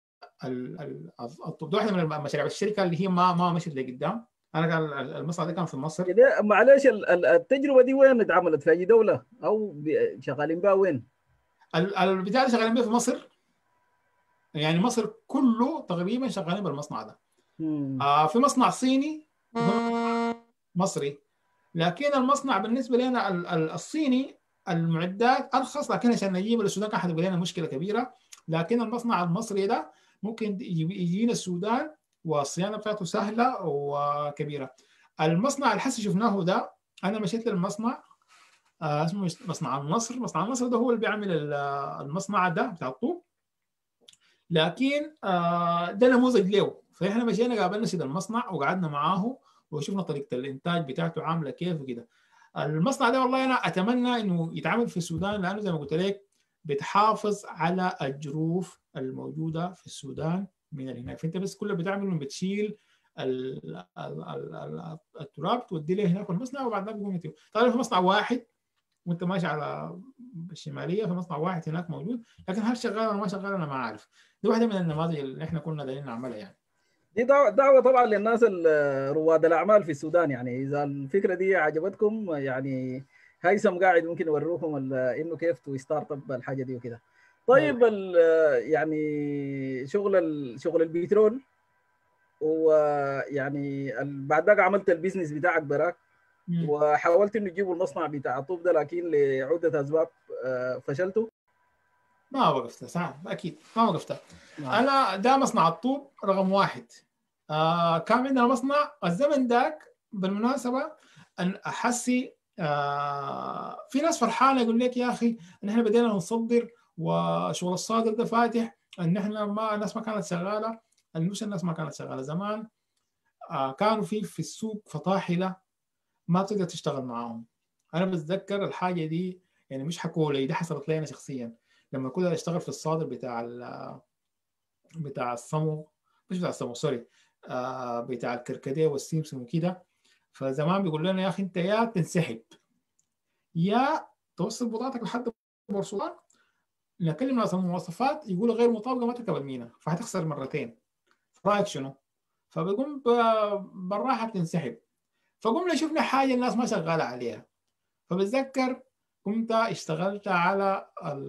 الطب واحده من مشاريع الشركه اللي هي ما ما مشت لقدام انا كان المصنع ده كان في مصر معلش التجربه دي وين اتعملت في اي دوله او شغالين بها وين؟ البتاع اللي شغالين بها في مصر يعني مصر كله تقريبا شغالين بالمصنع ده آه في مصنع صيني مصري لكن المصنع بالنسبه لنا الصيني المعدات ارخص لكن عشان نجيب للسودان كان حتبقى لنا مشكله كبيره لكن المصنع المصري ده ممكن يجينا السودان والصيانه بتاعته سهله وكبيره المصنع اللي حسي شفناه ده انا مشيت للمصنع آه اسمه مصنع النصر مصنع النصر ده هو اللي بيعمل المصنع ده بتاع الطوب لكن آه ده نموذج له فاحنا مشينا قابلنا سيد المصنع وقعدنا معاه وشفنا طريقه الانتاج بتاعته عامله كيف وكده المصنع ده والله انا اتمنى انه يتعمل في السودان لانه زي ما قلت لك بتحافظ على الجروف الموجوده في السودان من هناك فانت بس كل اللي بتعمله انه بتشيل ال ال ال التراب تودي له هناك في المصنع وبعد ذلك بيقوم طبعا في مصنع واحد وانت ماشي على الشماليه في مصنع واحد هناك موجود لكن هل شغال ولا ما شغال انا ما عارف دي واحده من النماذج اللي احنا كنا دايرين نعملها يعني دي دعوه طبعا للناس رواد الاعمال في السودان يعني اذا الفكره دي عجبتكم يعني هيثم قاعد ممكن يوروكم انه كيف تو ستارت اب الحاجه دي وكده طيب يعني شغل شغل البترول ويعني بعد ذاك عملت البيزنس بتاعك براك وحاولت انه تجيبوا المصنع بتاع الطوب ده لكن لعده اسباب فشلتوا ما وقفتها صح اكيد ما وقفتها انا ده مصنع الطوب رقم واحد آه كان عندنا مصنع الزمن ذاك بالمناسبه ان احسي آه في ناس فرحانه يقول لك يا اخي ان احنا بدينا نصدر وشغل الصادر ده فاتح ان احنا ما الناس ما كانت شغاله مش الناس ما كانت شغاله زمان آه كانوا في في السوق فطاحله ما تقدر تشتغل معاهم انا بتذكر الحاجه دي يعني مش حكوا لي دي حصلت لي انا شخصيا لما كنت اشتغل في الصادر بتاع بتاع الصمغ مش بتاع السمو سوري آه بتاع الكركديه والسيمسون وكده فزمان بيقول لنا يا اخي انت يا تنسحب يا توصل بضاعتك لحد بورسودان نكلم ناس المواصفات يقولوا غير مطابقه ما تركب المينا فهتخسر مرتين رايك شنو؟ فبيقوم بالراحه بتنسحب فقمنا شفنا حاجه الناس ما شغاله عليها فبتذكر كنت اشتغلت على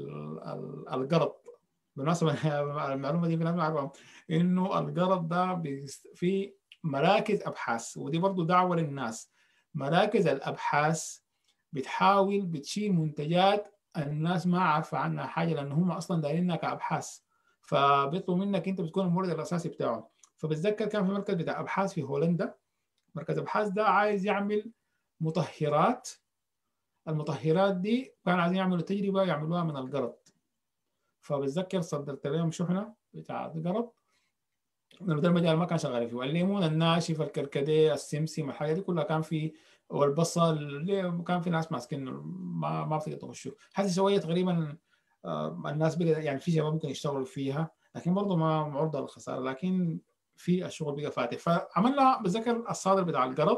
القرض بالمناسبه المعلومه دي في الناس انه القرض ده في مراكز ابحاث ودي برضو دعوه للناس مراكز الابحاث بتحاول بتشيل منتجات الناس ما عارفه عنها حاجه لان هم اصلا دايرينها كابحاث فبيطلبوا منك انت بتكون المورد الاساسي بتاعهم فبتذكر كان في مركز بتاع ابحاث في هولندا مركز ابحاث ده عايز يعمل مطهرات المطهرات دي كانوا عايزين يعملوا تجربه يعملوها من القرض فبتذكر صدرت لهم شحنه بتاع القرض لانه ده المجال ما كان شغال فيه والليمون الناشف الكركديه السمسم الحاجات دي كلها كان في والبصل كان في ناس ماسكين ما ما في تخشوا هذه شويه تقريبا الناس بقى يعني في شباب ممكن يشتغلوا فيها لكن برضه ما معرضه للخساره لكن في الشغل بقى فاتح فعملنا بتذكر الصادر بتاع القرض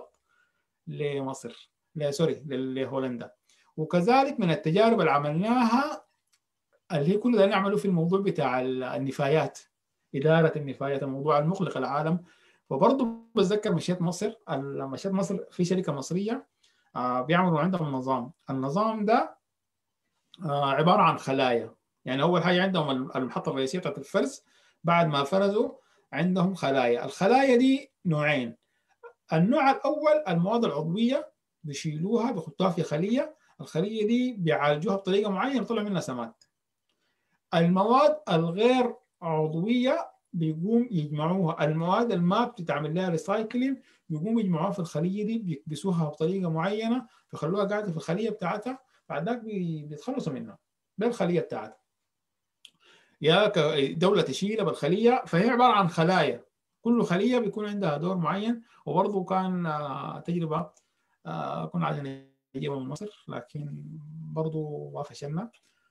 لمصر لا سوري لهولندا وكذلك من التجارب اللي عملناها اللي هي كل ده نعمله في الموضوع بتاع النفايات إدارة النفايات الموضوع المقلق العالم وبرضه بتذكر مشيت مصر مشيت مصر في شركة مصرية بيعملوا عندهم نظام النظام ده عبارة عن خلايا يعني أول حاجة عندهم المحطة الرئيسية بتاعت الفرز بعد ما فرزوا عندهم خلايا الخلايا دي نوعين النوع الأول المواد العضوية بيشيلوها بيحطوها في خلية الخلية دي بيعالجوها بطريقة معينة يطلع منها سماد المواد الغير عضوية بيقوم يجمعوها المواد اللي ما بتتعمل لها ريسايكلينج بيقوموا يجمعوها في الخلية دي بيكبسوها بطريقة معينة بيخلوها قاعدة في الخلية بتاعتها بعد ذاك بيتخلصوا منها بالخلية بتاعتها يا دولة تشيلها بالخلية فهي عبارة عن خلايا كل خلية بيكون عندها دور معين وبرضه كان تجربة كنا عايزين نجيبها من مصر لكن برضه ما فشلنا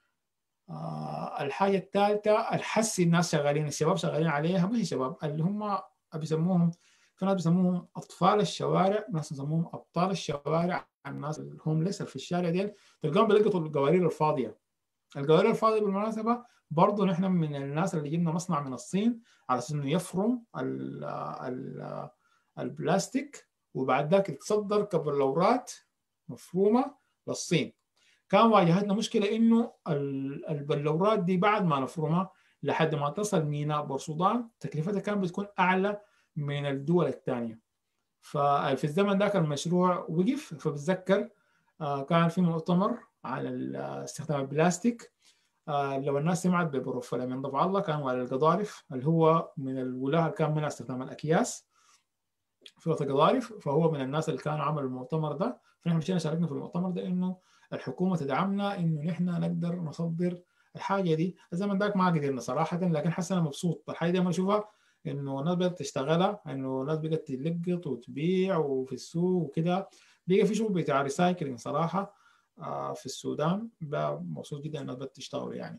الحاجة الثالثة الحس الناس شغالين الشباب شغالين عليها مش الشباب اللي هم بيسموهم في ناس بيسموهم أطفال الشوارع ناس بيسموهم أبطال الشوارع الناس الهومليس اللي في الشارع ديل تلقاهم بيلقطوا القوارير الفاضية القوارير الفاضية بالمناسبة برضه نحن من الناس اللي جبنا مصنع من الصين على اساس انه يفرم ال ال البلاستيك وبعد ذاك يتصدر كبلورات مفرومه للصين كان واجهتنا مشكله انه البلورات دي بعد ما نفرمها لحد ما تصل ميناء بورسودان تكلفتها كانت بتكون اعلى من الدول الثانيه ففي الزمن ذاك المشروع وقف فبتذكر كان في مؤتمر على استخدام البلاستيك لو الناس سمعت ببروفيل من ضفع الله كان والي القضارف اللي هو من الولاة اللي كان منع استخدام الأكياس في وقت القضارف فهو من الناس اللي كانوا عملوا المؤتمر ده فنحن مشينا شاركنا في المؤتمر ده إنه الحكومة تدعمنا إنه نحن نقدر نصدر الحاجة دي الزمن ذاك ما قدرنا صراحة لكن حاسس أنا مبسوط الحاجة دي أنا أشوفها إنه الناس بقت تشتغلها إنه الناس بقت تلقط وتبيع وفي السوق وكده بقى في شغل بتاع ريسايكلينج صراحة في السودان مبسوط جدا انها بدات تشتغل يعني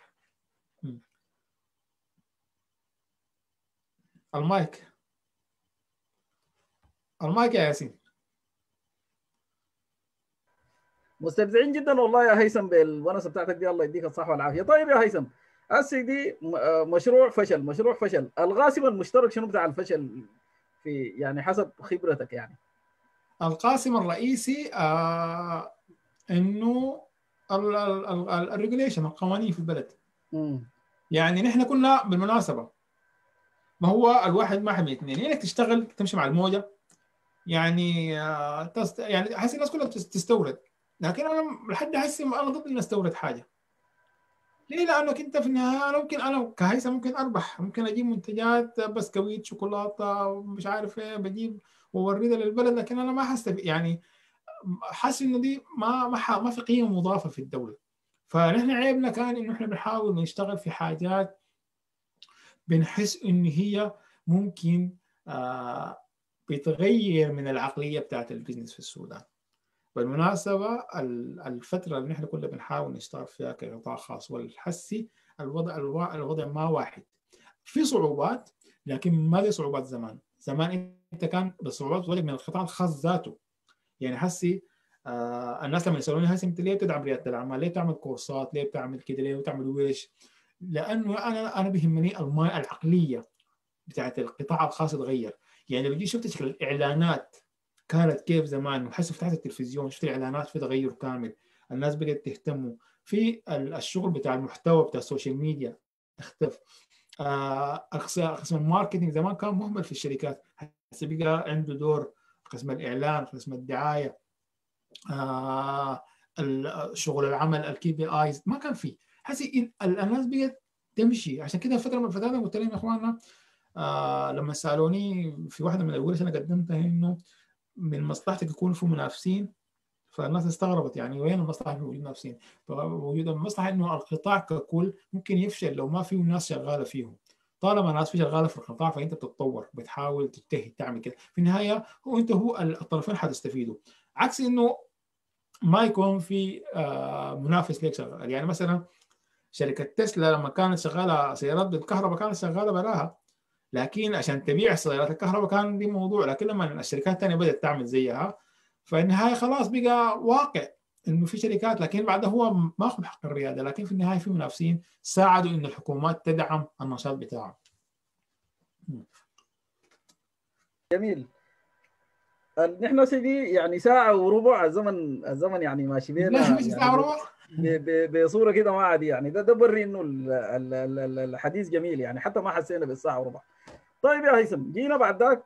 المايك المايك يا ياسين مستفزعين جدا والله يا هيثم بالونسه بتاعتك دي الله يديك الصحه والعافيه طيب يا هيثم هسه دي مشروع فشل مشروع فشل القاسم المشترك شنو بتاع الفشل في يعني حسب خبرتك يعني القاسم الرئيسي آه انه الريجوليشن القوانين في البلد م. يعني نحن كنا بالمناسبه ما هو الواحد ما حمي اثنين انك تشتغل تمشي مع الموجه يعني تست... يعني احس الناس كلها تستورد لكن انا لحد هسه انا ضد اني استورد حاجه ليه؟ لانك انت في النهايه انا ممكن انا كهيثم ممكن اربح ممكن اجيب منتجات بسكويت شوكولاته مش عارف ايه بجيب واوردها للبلد لكن انا ما حستفيد يعني حاسس انه دي ما ما ما في قيمه مضافه في الدوله فنحن عيبنا كان انه احنا بنحاول نشتغل في حاجات بنحس ان هي ممكن آه بتغير من العقليه بتاعت البزنس في السودان بالمناسبة الفترة اللي نحن كلنا بنحاول نشتغل فيها كقطاع خاص والحسي الوضع الوضع ما واحد في صعوبات لكن ما دي صعوبات زمان زمان انت كان بصعوبات تواجه من القطاع الخاص ذاته يعني حسي آه الناس لما يسالوني هسه انت ليه بتدعم رياده الاعمال؟ ليه بتعمل كورسات؟ ليه بتعمل كده؟ ليه بتعمل ويش؟ لانه انا انا بيهمني الماء العقليه بتاعت القطاع الخاص تتغير يعني لو جيت شفت شكل الاعلانات كانت كيف زمان وحسب فتحت التلفزيون شفت الاعلانات في تغير كامل الناس بقت تهتموا في الشغل بتاع المحتوى بتاع السوشيال ميديا اختفى آه قسم الماركتينج زمان كان مهمل في الشركات هسه بقى عنده دور قسم الاعلان قسم الدعايه آه شغل العمل الكي بي ايز ما كان في هسه الناس بقت تمشي عشان كده فتره من الفترات قلت لهم يا اخواننا آه لما سالوني في واحده من الورش انا قدمتها انه من مصلحتك يكون في منافسين فالناس استغربت يعني وين المصلحه في وجود منافسين؟ فوجود المصلحه انه القطاع ككل ممكن يفشل لو ما في ناس شغاله فيهم طالما ناس في شغاله في القطاع فانت بتتطور بتحاول تجتهد تعمل كده في النهايه هو انت هو الطرفين حتستفيدوا عكس انه ما يكون في منافس لك شغال يعني مثلا شركه تسلا لما كانت شغاله سيارات بالكهرباء كانت شغاله براها لكن عشان تبيع سيارات الكهرباء كان دي موضوع لكن لما الشركات الثانيه بدات تعمل زيها في النهايه خلاص بقى واقع انه في شركات لكن بعدها هو ما اخذ حق الرياده لكن في النهايه في منافسين ساعدوا انه الحكومات تدعم النشاط بتاعه. جميل نحن سيدي يعني ساعة وربع الزمن الزمن يعني ماشي بينا لا مش يعني ساعه وربع بصورة كده ما عادي يعني ده ده بري انه الحديث جميل يعني حتى ما حسينا بالساعة وربع. طيب يا هيثم جينا بعد ذاك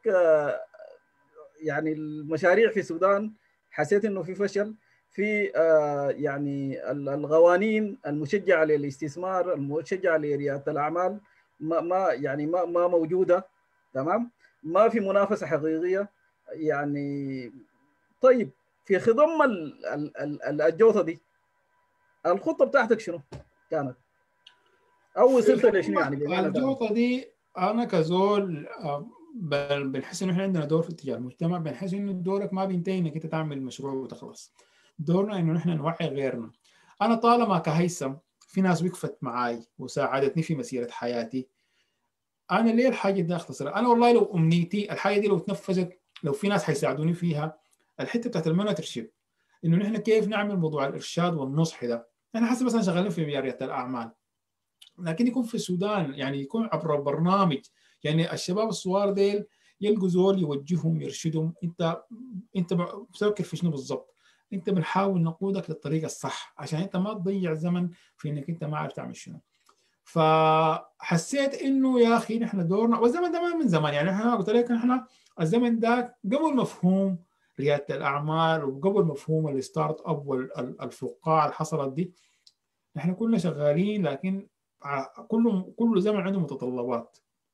يعني المشاريع في السودان حسيت انه في فشل في آه يعني القوانين المشجعه للاستثمار المشجعه لرياده الاعمال ما ما يعني ما ما موجوده تمام ما في منافسه حقيقيه يعني طيب في خضم الجوطه دي الخطه بتاعتك شنو كانت؟ او وصلت لشنو يعني الجوطه دي انا كزول بنحس انه احنا عندنا دور في اتجاه المجتمع بنحس انه دورك ما بينتهي انك انت تعمل مشروع وتخلص دورنا انه نحن نوعي غيرنا انا طالما كهيثم في ناس وقفت معاي وساعدتني في مسيره حياتي انا ليه الحاجه دي اختصر انا والله لو امنيتي الحاجه دي لو تنفذت لو في ناس حيساعدوني فيها الحته بتاعت المونترشيب انه نحن كيف نعمل موضوع الارشاد والنصح ده احنا حسب مثلا شغالين في رياده الاعمال لكن يكون في السودان يعني يكون عبر برنامج يعني الشباب الصغار ديل يلقوا زول يوجههم يرشدهم انت انت بتفكر في شنو بالضبط انت بنحاول نقودك للطريق الصح عشان انت ما تضيع زمن في انك انت ما عارف تعمل شنو فحسيت انه يا اخي نحن دورنا والزمن ده ما من زمان يعني احنا قلت لك احنا الزمن ده قبل مفهوم رياده الاعمال وقبل مفهوم الستارت اب والفقاعه اللي حصلت دي احنا كلنا شغالين لكن كل كل زمن عنده متطلبات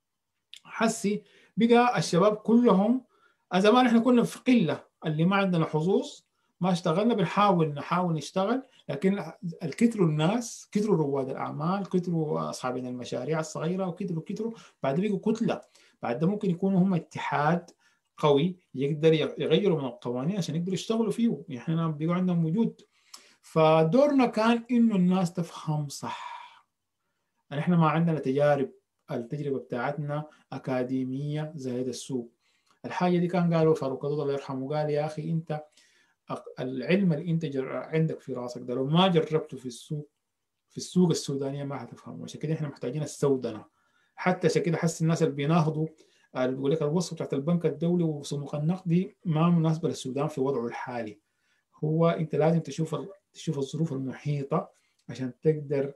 حسي بقى الشباب كلهم زمان احنا كنا في قله اللي ما عندنا حظوظ ما اشتغلنا بنحاول نحاول نشتغل لكن الكتروا الناس كتروا رواد الاعمال كتروا اصحاب المشاريع الصغيره وكتروا كتروا بعد بقوا كتله بعد ده ممكن يكونوا هم اتحاد قوي يقدر يغيروا من القوانين عشان يقدروا يشتغلوا فيه يعني احنا بيقوا عندهم وجود فدورنا كان انه الناس تفهم صح يعني احنا ما عندنا تجارب التجربه بتاعتنا اكاديميه زائد السوق الحاجه دي كان قالوا فاروق الله يرحمه قال يا اخي انت العلم اللي انت عندك في راسك ده لو ما جربته في السوق في السوق السودانيه ما حتفهمه عشان كده احنا محتاجين السودنه حتى عشان كده حس الناس اللي بيناهضوا بيقول لك الوصفه بتاعت البنك الدولي وصندوق النقد دي ما مناسبه للسودان في وضعه الحالي هو انت لازم تشوف تشوف الظروف المحيطه عشان تقدر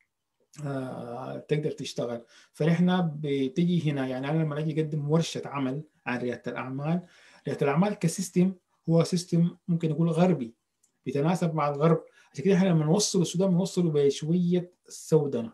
آه تقدر تشتغل فنحن بتجي هنا يعني انا لما اجي اقدم ورشه عمل عن رياده الاعمال رياده الاعمال كسيستم هو سيستم ممكن نقول غربي بيتناسب مع الغرب عشان كده احنا لما نوصل السودان بنوصله بشويه سودنه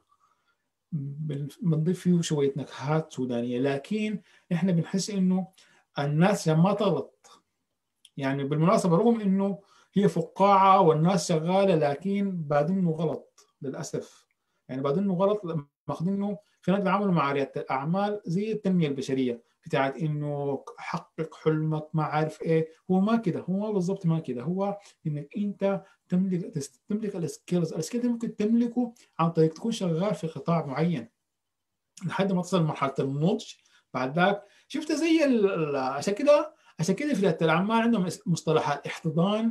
بنضيف فيه شويه نكهات سودانيه لكن احنا بنحس انه الناس ما تغلط يعني بالمناسبه رغم انه هي فقاعه والناس شغاله لكن بعدين غلط للاسف يعني بعدين غلط ماخذينه في ناس بيعملوا مع رياده الاعمال زي التنميه البشريه بتاعت انه حقق حلمك ما عارف ايه هو ما كده هو بالضبط ما كده هو انك انت تملك تملك السكيلز السكيلز ممكن تملكه عن طريق تكون شغال في قطاع معين لحد ما تصل لمرحله النضج بعد ذاك شفت زي عشان كده عشان كده في رياده الاعمال عندهم مصطلح الاحتضان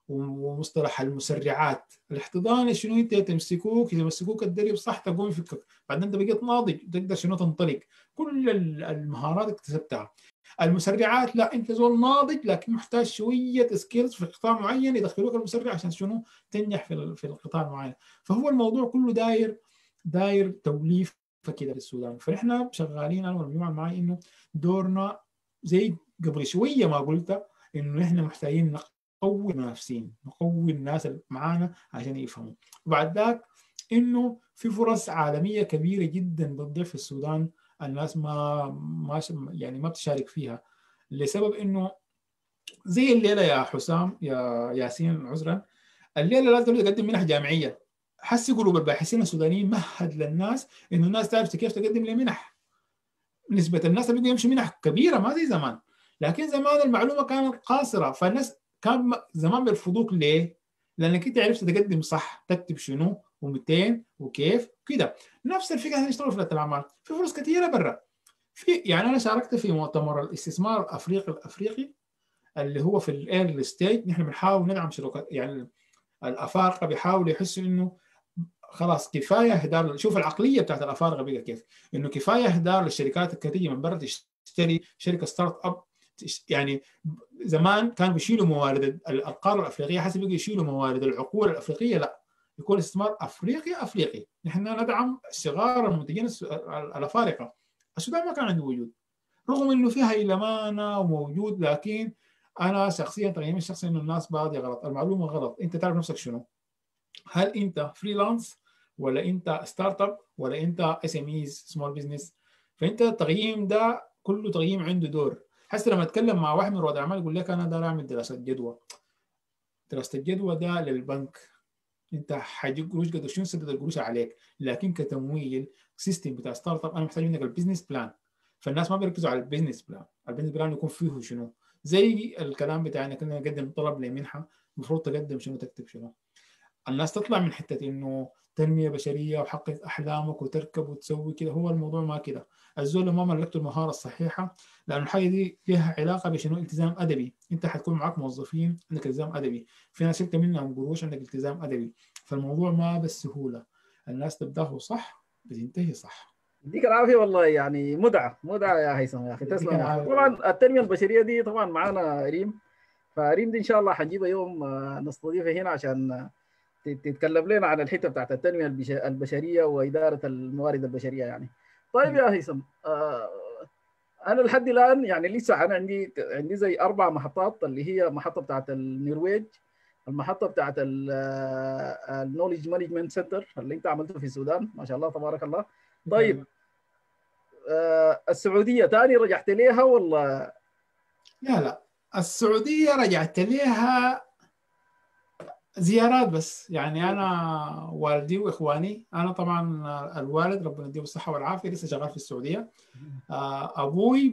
ومصطلح المسرعات الاحتضان شنو انت تمسكوك اذا مسكوك الدرب صح تقوم يفكك بعدين انت بقيت ناضج تقدر شنو تنطلق كل المهارات اكتسبتها المسرعات لا انت زول ناضج لكن محتاج شويه سكيلز في قطاع معين يدخلوك المسرع عشان شنو تنجح في في القطاع المعين فهو الموضوع كله داير داير توليف كده في السودان فنحن شغالين انا والمجموعه معي انه دورنا زي قبل شويه ما قلت انه احنا محتاجين نقوي المنافسين نقوي الناس اللي معانا عشان يفهموا وبعد ذاك انه في فرص عالميه كبيره جدا بتضيع في السودان الناس ما ما يعني ما بتشارك فيها لسبب انه زي الليله يا حسام يا ياسين عذرا الليله لازم تقدم منح جامعيه حسي قلوب الباحثين السودانيين مهد للناس انه الناس تعرف كيف تقدم لمنح نسبه الناس اللي يمشي منح كبيره ما زي زمان لكن زمان المعلومه كانت قاصره فالناس كان زمان بيرفضوك ليه؟ لانك انت عرفت تقدم صح تكتب شنو و200 وكيف كده نفس الفكره هنشتغل في الاعمال في فرص كثيره برا في يعني انا شاركت في مؤتمر الاستثمار الافريقي الافريقي اللي هو في الايرلي ستيج نحن بنحاول ندعم شركات يعني الافارقه بيحاولوا يحسوا انه خلاص كفايه اهدار شوف العقليه بتاعت الافارقه بقى كيف انه كفايه اهدار للشركات الكثيره من برا تشتري شركه ستارت اب يعني زمان كانوا بيشيلوا موارد القاره الافريقيه حسب بيجي يشيلوا موارد العقول الافريقيه لا يكون استثمار افريقي افريقي نحن ندعم صغار المنتجين الافارقه السودان ما كان عنده وجود رغم انه فيها هيلمانه وموجود لكن انا شخصيا تقييمي الشخصي انه الناس باديه غلط المعلومه غلط انت تعرف نفسك شنو هل انت فريلانس ولا انت ستارت اب ولا انت اس ام ايز سمول بزنس فانت التقييم ده كله تقييم عنده دور حتى لما اتكلم مع واحد من رواد الاعمال يقول لك انا دار اعمل دراسه جدوى دراسه الجدوى ده للبنك انت حيجيك قروش قد شنو سدد القروش عليك لكن كتمويل سيستم بتاع ستارت اب انا محتاج منك البزنس بلان فالناس ما بيركزوا على البزنس بلان البزنس بلان يكون فيه شنو زي الكلام بتاع انك نقدم طلب لمنحه المفروض تقدم شنو تكتب شنو الناس تطلع من حته انه تنميه بشريه وحقق احلامك وتركب وتسوي كده هو الموضوع ما كده الزول ما ملكته المهاره الصحيحه لانه الحاجه دي لها علاقه بشنو التزام ادبي انت حتكون معك موظفين عندك التزام ادبي في ناس شلت منهم قروش عندك التزام ادبي فالموضوع ما بالسهوله الناس تبداه صح بتنتهي صح يديك العافيه والله يعني مدعه مدعه يا هيثم يا اخي تسلم طبعا التنميه البشريه دي طبعا معانا ريم فريم دي ان شاء الله حنجيبها يوم نستضيفها هنا عشان تتكلم لنا عن الحته بتاعت التنميه البشريه واداره الموارد البشريه يعني طيب يا هيثم آه انا لحد الان يعني لسه انا عندي عندي زي اربع محطات اللي هي محطه بتاعت النرويج المحطه بتاعت النولج مانجمنت سنتر اللي انت عملته في السودان ما شاء الله تبارك الله طيب آه السعوديه تاني رجعت ليها ولا لا لا السعوديه رجعت ليها زيارات بس يعني انا والدي واخواني انا طبعا الوالد ربنا يديه الصحه والعافيه لسه شغال في السعوديه ابوي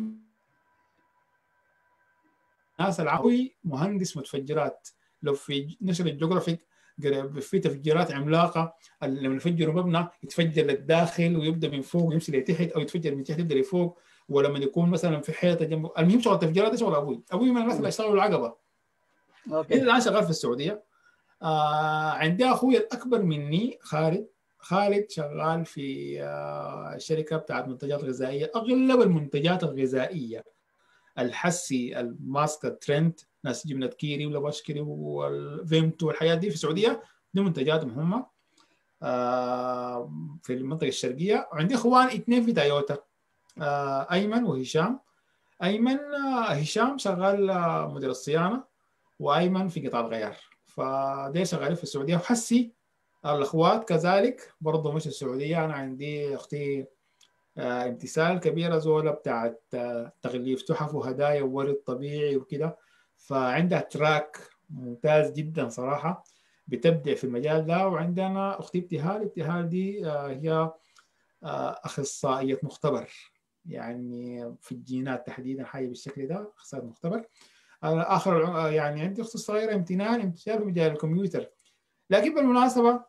ناس العوي مهندس متفجرات لو في نشر الجغرافيك في تفجيرات عملاقه لما يفجروا مبنى يتفجر للداخل ويبدا من فوق يمشي لتحت او يتفجر من تحت يبدا لفوق ولما يكون مثلا في حيطه جنبه المهم شغل التفجيرات ده شغل ابوي ابوي من الناس اللي اشتغلوا العقبه اوكي الان شغال في السعوديه آه عندي اخوي الاكبر مني خالد خالد شغال في آه الشركه بتاعت منتجات غذائيه اغلب المنتجات الغذائيه الحسي الماسكه ترند ناس جبنه كيري ولا بشكري والفيمتو والحياه دي في السعوديه دي منتجاتهم هم آه في المنطقه الشرقيه وعندي اخوان اثنين في تويوتا آه ايمن وهشام ايمن آه هشام شغال مدير الصيانه وايمن في قطاع الغيار فدي شغالين في السعوديه وحسي الاخوات كذلك برضه مش السعوديه انا عندي اختي آه امتثال كبيره زوله بتاعت آه تغليف تحف وهدايا وورد طبيعي وكده فعندها تراك ممتاز جدا صراحه بتبدع في المجال ده وعندنا اختي ابتهال ابتهال دي آه هي اخصائيه مختبر يعني في الجينات تحديدا حاجه بالشكل ده اخصائيه مختبر اخر يعني عندي اختي الصغيره امتنان امتياز في مجال الكمبيوتر لكن بالمناسبه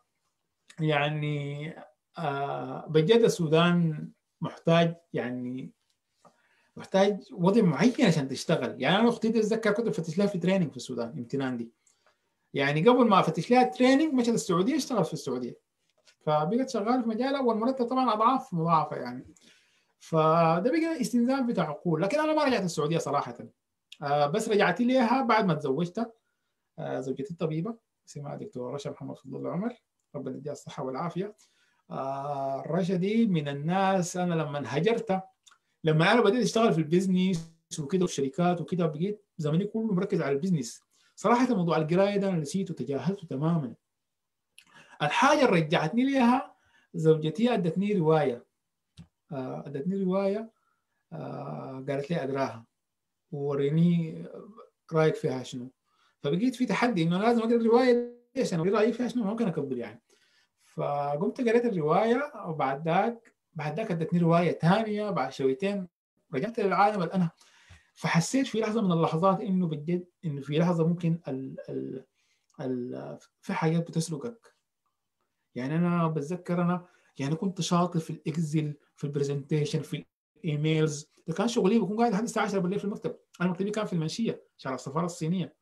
يعني آه بجد السودان محتاج يعني محتاج وضع معين عشان تشتغل يعني انا اختي اتذكر كنت بفتش لها في تريننج في السودان امتنان دي يعني قبل ما افتش لها تريننج مشت السعوديه اشتغلت في السعوديه فبقت شغاله في مجالها والمرتب طبعا اضعاف مضاعفه يعني فده بقى استنزاف بتاع عقول لكن انا ما رجعت السعوديه صراحه آه بس رجعت ليها بعد ما تزوجت آه زوجتي الطبيبه اسمها دكتور رشا محمد فضل الله عمر ربنا يديها الصحه والعافيه آه رشا دي من الناس انا لما هجرت لما انا بديت اشتغل في البيزنس وكده وفي الشركات وكده بقيت زماني كله مركز على البيزنس صراحه موضوع القرايه ده انا نسيته وتجاهلته تماما الحاجه اللي رجعتني ليها زوجتي ادتني روايه ادتني روايه قالت لي اقراها ووريني رايك فيها شنو فبقيت في تحدي انه لازم اقرا الروايه دي عشان اوري رايي فيها شنو ممكن اكبر يعني فقمت قريت الروايه وبعد ذاك بعد ذاك ادتني روايه ثانيه بعد شويتين رجعت للعالم اللي انا فحسيت في لحظه من اللحظات انه بجد انه في لحظه ممكن ال ال ال في حاجات بتسرقك يعني انا بتذكر انا يعني كنت شاطر في الاكزل في البرزنتيشن في الايميلز ده كان شغلي بكون قاعد لحد الساعه 10 بالليل في المكتب انا مكتبي كان في المنشيه شارع السفاره الصينيه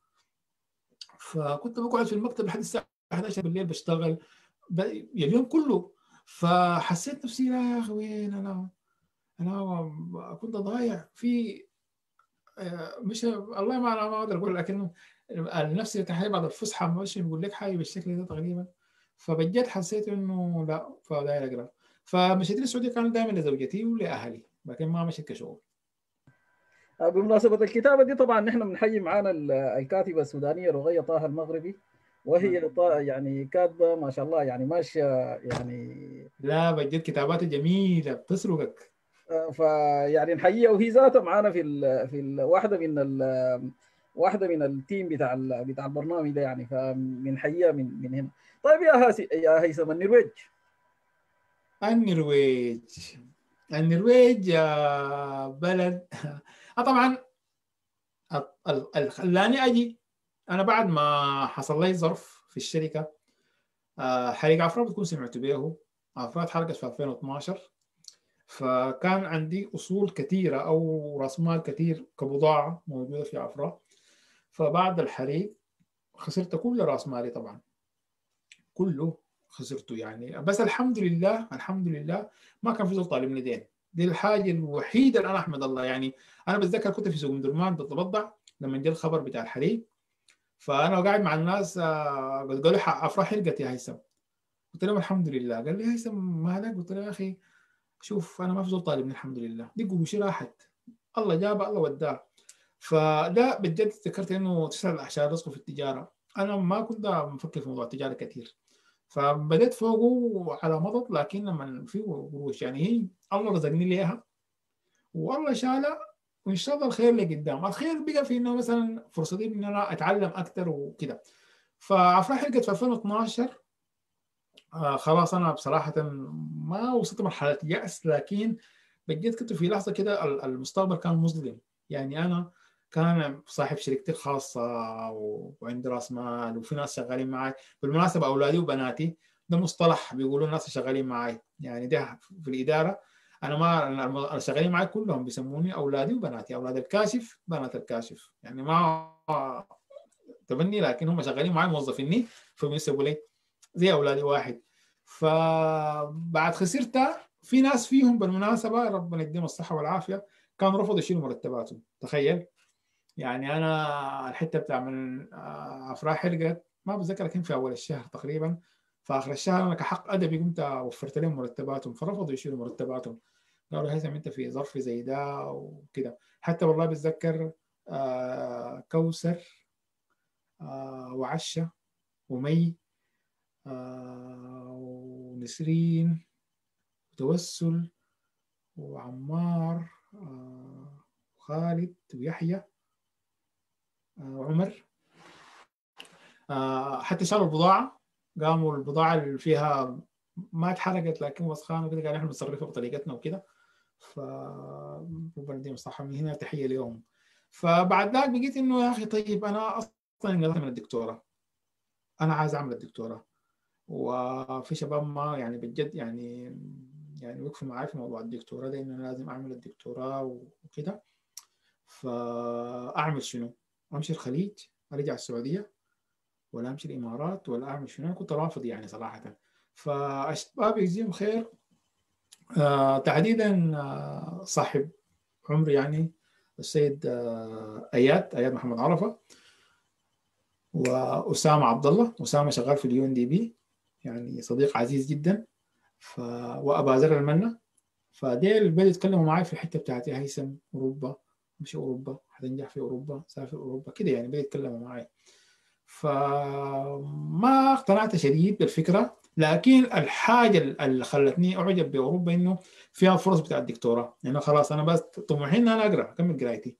فكنت بقعد في المكتب لحد الساعه 11 بالليل بشتغل ب... اليوم كله فحسيت نفسي لا يا اخي وين انا انا كنت ضايع في مش الله ما انا ما اقدر اقول لكن نفسي كان بعد الفسحه ماشي بيقول لك حاجه بالشكل ده تقريبا فبجد حسيت انه لا فداير اقرا فمشيت للسعوديه كانت دائما لزوجتي ولاهلي لكن ما مشيت كشغل بمناسبة الكتابة دي طبعا نحن بنحيي معانا الكاتبة السودانية رغية طه المغربي وهي يعني كاتبة ما شاء الله يعني ماشية يعني لا بجد كتاباتها جميلة بتسرقك فيعني نحييها وهي ذاتها معانا في ال في ال واحدة من ال واحدة من التيم بتاع ال بتاع البرنامج ده يعني فبنحييها من من هنا طيب يا هاسي يا هيثم النرويج النرويج النرويج بلد طبعا اللي خلاني اجي انا بعد ما حصل لي ظرف في الشركه حريق عفرات بتكون سمعتوا به عفرات حرقت في 2012 فكان عندي اصول كثيره او راس مال كثير كبضاعه موجوده في عفرات فبعد الحريق خسرت كل راس مالي طبعا كله خسرته يعني بس الحمد لله الحمد لله ما كان في زول طالبني دين دي الحاجه الوحيده اللي انا احمد الله يعني انا بتذكر كنت في سوق ام درمان بتبضع لما جاء الخبر بتاع الحريق فانا قاعد مع الناس قالوا لي افراح حرقت يا هيثم قلت لهم الحمد لله قال لي هيثم مالك قلت له يا اخي شوف انا ما في زول طالبني الحمد لله دي قروشي راحت الله جابها الله وداها فده بجد تذكرت انه تسال عشان رزقه في التجاره انا ما كنت مفكر في موضوع التجاره كثير فبدأت فوقه على مضض لكن لما في قروش يعني هي الله رزقني ليها والله شالها وان شاء الله الخير اللي قدام الخير بقى في انه مثلا فرصه دي ان انا اتعلم اكثر وكده فافراح حلقت في 2012 آه خلاص انا بصراحه ما وصلت مرحله يأس لكن بجد كنت في لحظه كده المستقبل كان مظلم يعني انا كان صاحب شركتي الخاصة وعندي راس مال وفي ناس شغالين معي بالمناسبة أولادي وبناتي ده مصطلح بيقولوا الناس شغالين معي يعني ده في الإدارة أنا ما شغالين معي كلهم بيسموني أولادي وبناتي أولاد الكاشف بنات الكاشف يعني ما تبني لكن هم شغالين معي موظفيني فبيسووا لي زي أولادي واحد فبعد خسرتها في ناس فيهم بالمناسبة ربنا يديهم الصحة والعافية كانوا رفضوا يشيلوا مرتباتهم تخيل يعني انا الحته بتاع من افراح حرقت ما بتذكر لكن في اول الشهر تقريبا في اخر الشهر انا كحق ادبي قمت وفرت لهم مرتباتهم فرفضوا يشيلوا مرتباتهم قالوا هيثم انت في ظرف زي ده وكده حتى والله بتذكر آه كوثر آه وعشة ومي آه ونسرين وتوسل وعمار آه وخالد ويحيى وعمر حتى شالوا البضاعة قاموا البضاعة اللي فيها ما اتحرقت لكن وسخانة وكده قاعدين احنا بنصرفها بطريقتنا وكده ف ربنا يديهم الصحة من هنا تحية ليهم فبعد ذاك بقيت انه يا اخي طيب انا اصلا انقطعت من الدكتوراه انا عايز اعمل الدكتوراه وفي شباب ما يعني بجد يعني يعني وقفوا معي في موضوع الدكتوراه ده إن أنا لازم أعمل الدكتوراه وكده فأعمل شنو؟ أمشي الخليج أرجع السعودية ولا أمشي الإمارات ولا أعمل شنو؟ أنا كنت رافض يعني صراحة فالشباب يجزيهم خير آه تحديدا آه صاحب عمري يعني السيد آه اياد اياد محمد عرفه واسامه عبد الله اسامه شغال في اليو ان دي بي يعني صديق عزيز جدا ف وابا زر المنة فديل بدأوا يتكلموا معي في الحته بتاعتي هيثم اوروبا مش اوروبا حتنجح في اوروبا سافر اوروبا كده يعني بدأوا يتكلموا معي فما اقتنعت شديد بالفكره لكن الحاجه اللي خلتني اعجب باوروبا انه فيها فرص بتاع الدكتوراه يعني خلاص انا بس طموحي ان انا اقرا اكمل قرايتي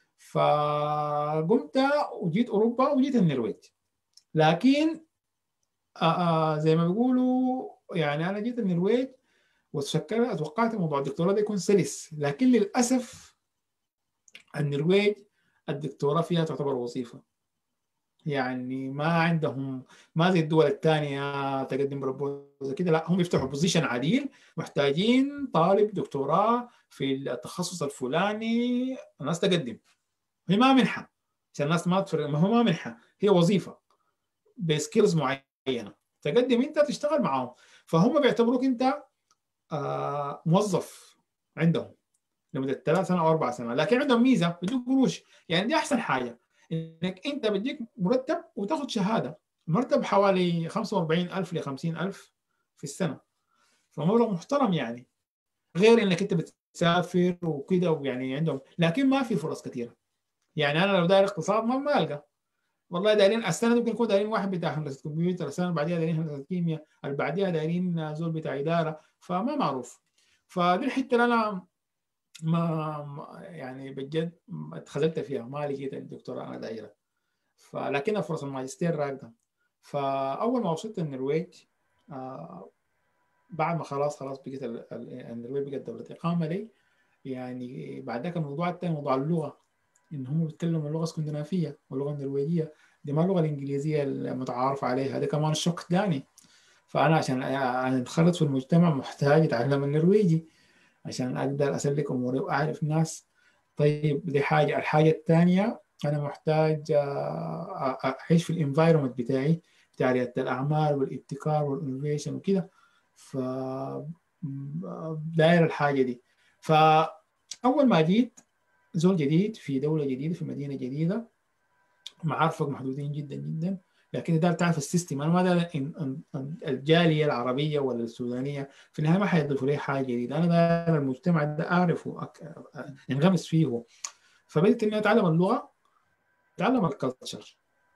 فقمت وجيت اوروبا وجيت النرويج لكن آآ زي ما بيقولوا يعني انا جيت النرويج وتشكل اتوقعت موضوع الدكتوراه ده يكون سلس لكن للاسف النرويج الدكتوراه فيها تعتبر وظيفه يعني ما عندهم ما زي الدول الثانيه تقدم بروبوزل كده لا هم يفتحوا بوزيشن عديل محتاجين طالب دكتوراه في التخصص الفلاني الناس تقدم هي ما منحه عشان الناس ما تفرق ما هو ما منحه هي وظيفه بسكيلز معينه تقدم انت تشتغل معاهم فهم بيعتبروك انت آه موظف عندهم لمده ثلاث سنه او اربع سنوات لكن عندهم ميزه بيدوك قروش يعني دي احسن حاجه انك انت بديك مرتب وتاخذ شهاده مرتب حوالي 45000 ل 50000 في السنه فمبلغ محترم يعني غير انك انت بتسافر وكده ويعني عندهم لكن ما في فرص كثيره يعني انا لو داير اقتصاد ما, ما القى والله دايرين السنه ممكن يكون دايرين واحد بتاع هندسه كمبيوتر السنه اللي بعديها دايرين هندسه كيمياء اللي بعديها دايرين زول بتاع اداره فما معروف فدي الحته اللي انا ما يعني بجد اتخذلت فيها ما لقيت الدكتوراه انا دايره فلكن فرص الماجستير راكده فاول ما وصلت النرويج آه بعد ما خلاص خلاص بقيت النرويج بقت دوله اقامه لي يعني بعد ذاك الموضوع الثاني موضوع اللغه ان هم بيتكلموا اللغه الاسكندنافيه واللغه النرويجيه دي ما اللغه الانجليزيه المتعارف عليها ده كمان الشق ثاني فانا عشان انخرط في المجتمع محتاج اتعلم النرويجي عشان اقدر اسلك اموري واعرف ناس طيب دي حاجه الحاجه الثانيه انا محتاج اعيش في الانفايرمنت بتاعي بتاع رياده الاعمال والابتكار والانوفيشن وكده ف داير الحاجه دي فاول ما جيت زول جديد في دوله جديده في مدينه جديده معارفك محدودين جدا جدا لكن دار تعرف السيستم انا ما دار الجاليه العربيه ولا السودانيه في النهايه ما حيضيفوا لي حاجه جديده انا دار المجتمع ده اعرفه أك... انغمس فيه فبدأت اني اتعلم اللغه اتعلم الكالتشر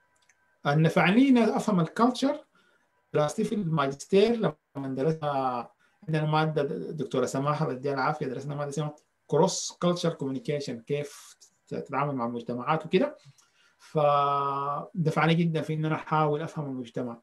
نفعني اني افهم الكالتشر دراستي في الماجستير لما درسنا عندنا ماده دكتوره سماحه الله يديها العافيه درسنا ماده اسمها كروس كالتشر كوميونيكيشن كيف تتعامل مع المجتمعات وكده فدفعني جدا في ان انا احاول افهم المجتمع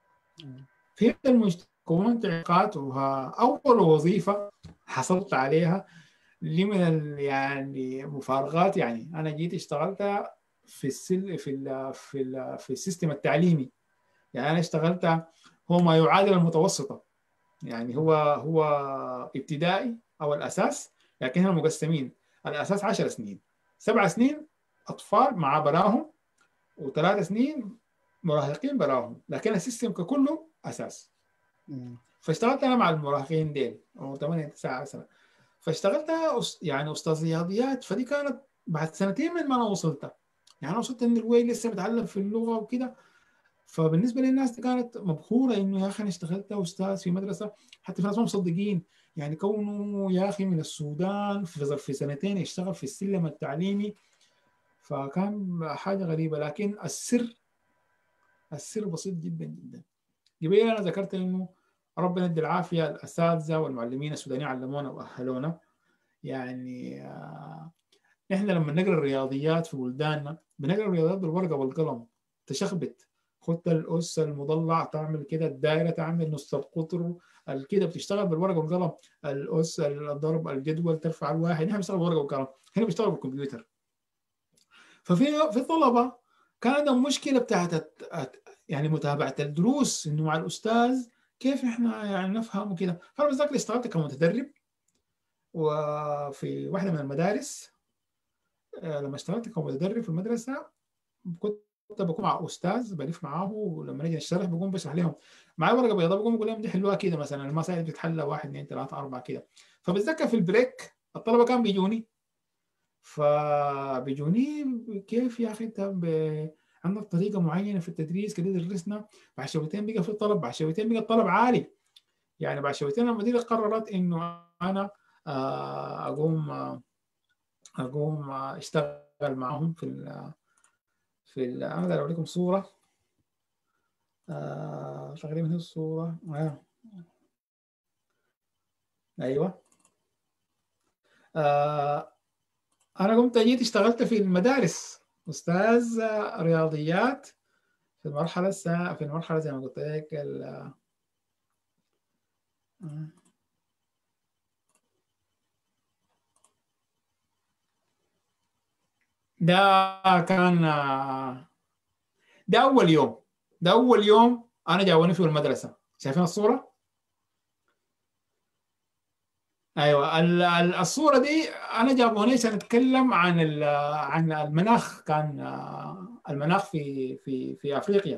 في المجتمع كونت علاقات اول وظيفه حصلت عليها لي من يعني مفارقات يعني انا جيت اشتغلت في السل في ال في ال في السيستم التعليمي يعني انا اشتغلت هو ما يعادل المتوسطه يعني هو هو ابتدائي او الاساس لكن هنا مقسمين الاساس 10 سنين سبع سنين اطفال مع براهم وثلاث سنين مراهقين براهم لكن السيستم ككله اساس فاشتغلت انا مع المراهقين ديل عمر 8 9 سنه فاشتغلت يعني استاذ رياضيات فدي كانت بعد سنتين من ما انا وصلت يعني انا وصلت النرويج لسه بتعلم في اللغه وكده فبالنسبه للناس دي كانت مبهوره انه يا اخي انا اشتغلت استاذ في مدرسه حتى في ناس ما مصدقين يعني كونه يا اخي من السودان في ظرف سنتين يشتغل في السلم التعليمي فكان حاجه غريبه لكن السر السر بسيط جدا جدا قبل انا ذكرت انه ربنا يدي العافيه الاساتذه والمعلمين السودانيين علمونا واهلونا يعني آه احنا لما نقرا الرياضيات في بلداننا بنقرا الرياضيات بالورقه والقلم تشخبط خدت الاس المضلع تعمل كده الدائره تعمل نص القطر كده بتشتغل بالورقه والقلم الاس الضرب الجدول ترفع الواحد احنا بنشتغل بالورقه والقلم هنا بيشتغل بالكمبيوتر ففي في طلبه كان عندهم مشكله بتاعت يعني متابعه الدروس انه مع الاستاذ كيف احنا يعني نفهم وكده فانا بتذكر اشتغلت كمتدرب وفي واحده من المدارس آه، لما اشتغلت كمتدرب في المدرسه كنت بكون مع استاذ بلف معاه ولما نيجي نشرح بقوم بشرح لهم معي ورقه بيضاء بقوم بقول لهم دي حلوها كده مثلا المسائل بتتحل واحد اثنين ثلاثه اربعه كده فبتذكر في البريك الطلبه كانوا بيجوني فبيجوني كيف يا اخي انت ب... عندك طريقه معينه في التدريس كده درسنا بعد شويتين بقى في الطلب بعد شويتين بقى الطلب عالي يعني بعد شويتين المديره قررت انه انا آه، اقوم آه، اقوم آه، اشتغل معهم في ال في ال انا اقدر اوريكم صوره آه تقريبا هي الصوره آه. ايوه آه انا قمت جيت اشتغلت في المدارس استاذ رياضيات في المرحله السا... في المرحله زي ما قلت لك ال... ده كان ده اول يوم ده اول يوم انا جاوني في المدرسه شايفين الصوره ايوه الصوره دي انا جابوني عشان اتكلم عن عن المناخ كان المناخ في في في افريقيا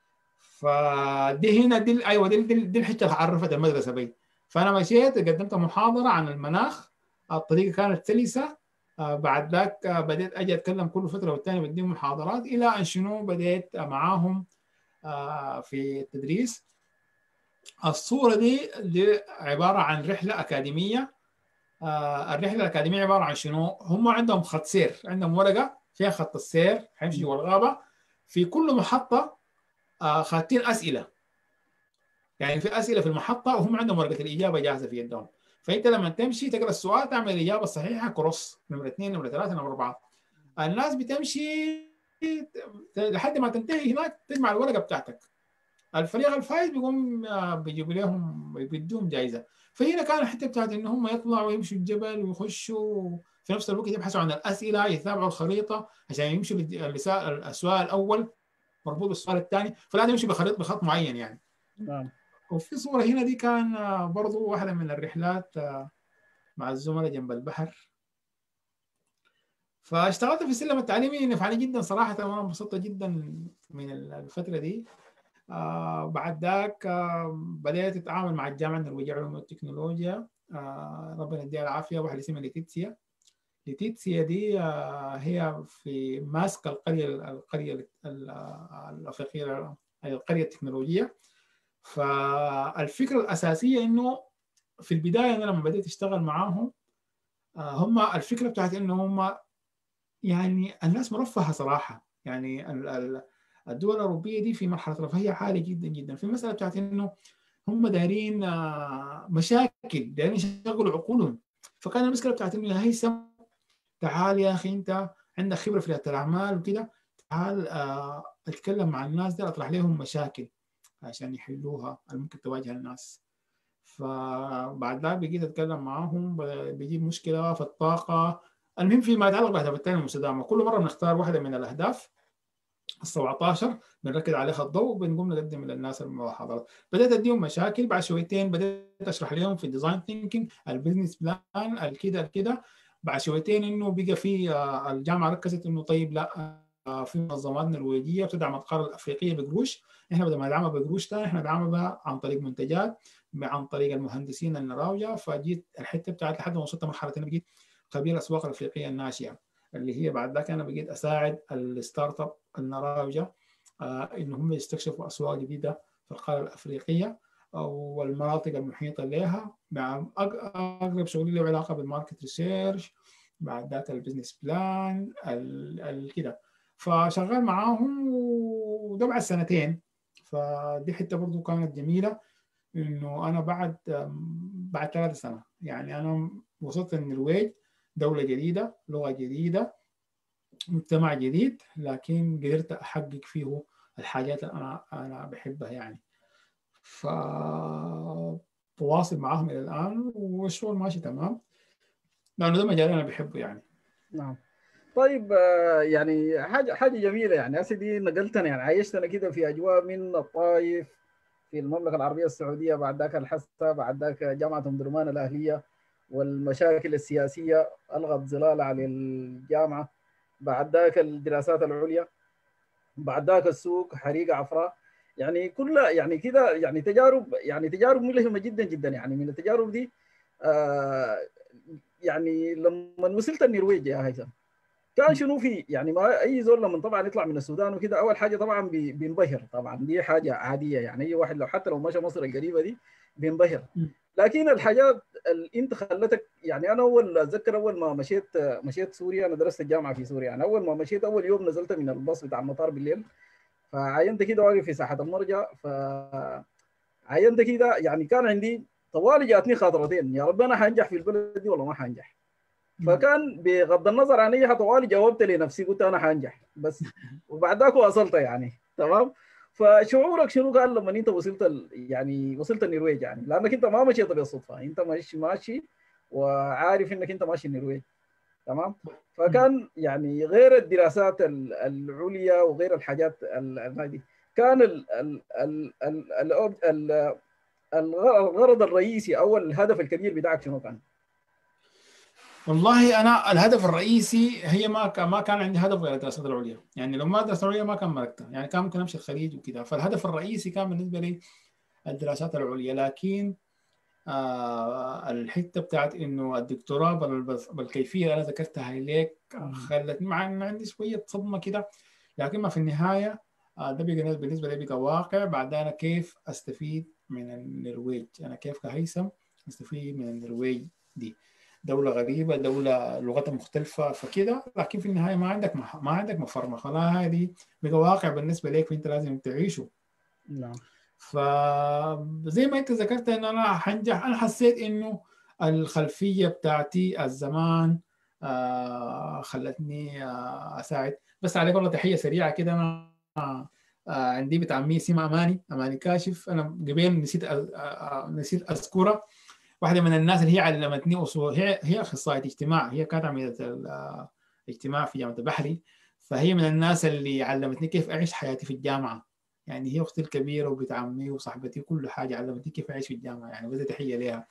فدي هنا دي ايوه دي, دي, دي الحته اللي عرفت المدرسه بي فانا مشيت قدمت محاضره عن المناخ الطريقه كانت سلسه بعد ذاك بديت اجي اتكلم كل فتره والثانيه بديهم محاضرات الى ان شنو بديت معاهم في التدريس الصورة دي, دي عبارة عن رحلة أكاديمية آه الرحلة الأكاديمية عبارة عن شنو؟ هم عندهم خط سير عندهم ورقة فيها خط السير حيمشي جوا الغابة في كل محطة آه خاتين أسئلة يعني في أسئلة في المحطة وهم عندهم ورقة الإجابة جاهزة في يدهم فأنت لما تمشي تقرأ السؤال تعمل الإجابة الصحيحة كروس نمرة اثنين نمرة ثلاثة نمرة أربعة الناس بتمشي لحد ما تنتهي هناك تجمع الورقة بتاعتك الفريق الفايز بيقوم بيجيب لهم بيدوهم جائزه فهنا كان الحته بتاعت ان هم يطلعوا ويمشوا الجبل ويخشوا في نفس الوقت يبحثوا عن الاسئله يتابعوا الخريطه عشان يمشوا السؤال الاول مربوط بالسؤال الثاني فلازم يمشوا بخريطه بخط معين يعني نعم وفي صوره هنا دي كان برضو واحده من الرحلات مع الزملاء جنب البحر فاشتغلت في السلم التعليمي نفعني جدا صراحه وانا انبسطت جدا من الفتره دي آه بعد ذاك آه بدأت أتعامل مع الجامعة النرويجية للعلوم والتكنولوجيا آه ربنا يديها العافية واحدة اسمها ليتيتسيا ليتيتسيا دي آه هي في ماسكة القرية القرية الأفريقية القرية التكنولوجية فالفكرة الأساسية إنه في البداية أنا لما بديت أشتغل معاهم آه هم الفكرة بتاعت إنه هم يعني الناس مرفهة صراحة يعني ال ال الدول الاوروبيه دي في مرحله رفاهيه عاليه جدا جدا في المساله بتاعت انه هم دايرين مشاكل دايرين يشغلوا عقولهم فكان المشكله بتاعت انه يا هيثم تعال يا اخي انت عندك خبره في رياده الاعمال وكده تعال اتكلم مع الناس دي اطرح لهم مشاكل عشان يحلوها ممكن تواجه الناس فبعد ذلك بقيت اتكلم معاهم بيجيب مشكله في الطاقه المهم فيما يتعلق باهداف التنميه المستدامه كل مره بنختار واحده من الاهداف ال 17 بنركز عليها الضوء وبنقوم نقدم للناس المحاضرات بدات اديهم مشاكل بعد شويتين بدات اشرح لهم في الديزاين ثينكينج البزنس بلان الكده الكده بعد شويتين انه بقى في الجامعه ركزت انه طيب لا في منظمات نرويجيه بتدعم القاره الافريقيه بقروش احنا بدل ما ندعمها بقروش ثاني احنا ندعمها عن طريق منتجات عن طريق المهندسين النراويه فجيت الحته بتاعت لحد ما وصلت مرحله انا بقيت خبير الاسواق الافريقيه الناشئه اللي هي بعد ذاك انا بقيت اساعد الستارت اب النراوجه آه ان هم يستكشفوا اسواق جديده في القاره الافريقيه والمناطق المحيطه لها مع اقرب شغلي له علاقه بالماركت ريسيرش بعد ذاك البزنس بلان كده فشغال معاهم وده بعد سنتين فدي حته برضو كانت جميله انه انا بعد بعد ثلاث سنه يعني انا وصلت النرويج دوله جديده لغه جديده مجتمع جديد لكن قدرت احقق فيه الحاجات اللي انا انا بحبها يعني ف بواصل معاهم الى الان والشغل ماشي تمام لانه ده مجال انا بحبه يعني نعم طيب يعني حاجه حاجه جميله يعني هسه دي نقلتنا يعني عايشتنا كده في اجواء من الطائف في المملكه العربيه السعوديه بعد ذاك الحسا بعد ذاك جامعه ام درمان الاهليه والمشاكل السياسيه الغت ظلال على الجامعه بعد ذاك الدراسات العليا بعد ذاك السوق حريقه عفراء يعني كلها يعني كده يعني تجارب يعني تجارب ملهمه جدا جدا يعني من التجارب دي آه يعني لما وصلت النرويج يا هيثم كان شنو في يعني ما اي زول لما طبعا يطلع من السودان وكده اول حاجه طبعا بينبهر طبعا دي حاجه عاديه يعني اي واحد لو حتى لو مشى مصر القريبه دي بينبهر لكن الحاجات اللي انت خلتك يعني انا اول اتذكر اول ما مشيت مشيت سوريا انا درست الجامعه في سوريا يعني اول ما مشيت اول يوم نزلت من الباص بتاع المطار بالليل فعينت كده واقف في ساحه المرجع ف عينت كده يعني كان عندي طوالي جاتني خاطرتين يا رب انا حنجح في البلد دي ولا ما حنجح فكان بغض النظر عن اي طوالي جاوبت لنفسي قلت انا حنجح بس وبعد ذاك واصلت يعني تمام فشعورك شنو كان لما انت وصلت ال... يعني وصلت النرويج يعني لانك انت ما مشيت بالصدفه انت ماشي ماشي وعارف انك انت ماشي النرويج تمام فكان يعني غير الدراسات العليا وغير الحاجات هذه كان ال ال ال ال ال الغرض الرئيسي او الهدف الكبير بتاعك شنو كان؟ والله انا الهدف الرئيسي هي ما كان ما كان عندي هدف غير الدراسات العليا يعني لو ما الدراسات العليا ما كان ملكتها يعني كان ممكن امشي الخليج وكذا فالهدف الرئيسي كان بالنسبه لي الدراسات العليا لكن آه الحته بتاعت انه الدكتوراه بالكيفيه اللي انا ذكرتها لك خلتني مع ان عندي شويه صدمه كده لكن ما في النهايه آه ده بقى بالنسبه لي بقى واقع بعد انا كيف استفيد من النرويج انا كيف كهيثم استفيد من النرويج دي دولة غريبة دولة لغتها مختلفة فكده لكن في النهاية ما عندك مح... ما عندك مفر خلاص هذه بقى واقع بالنسبة لك فأنت لازم تعيشه نعم فزي ما انت ذكرت ان انا حنجح انا حسيت انه الخلفيه بتاعتي الزمان آه خلتني آه اساعد بس عليك والله تحيه سريعه كده انا آه عندي بتاع عمي اسمها اماني اماني كاشف انا قبل نسيت آه نسيت اذكرها واحده من الناس اللي هي علمتني اصول هي هي اخصائيه اجتماع هي كانت عميده الاجتماع في جامعه البحري فهي من الناس اللي علمتني كيف اعيش حياتي في الجامعه يعني هي اختي الكبيره وبنت عمي وصاحبتي كل حاجه علمتني كيف اعيش في الجامعه يعني بس تحيه لها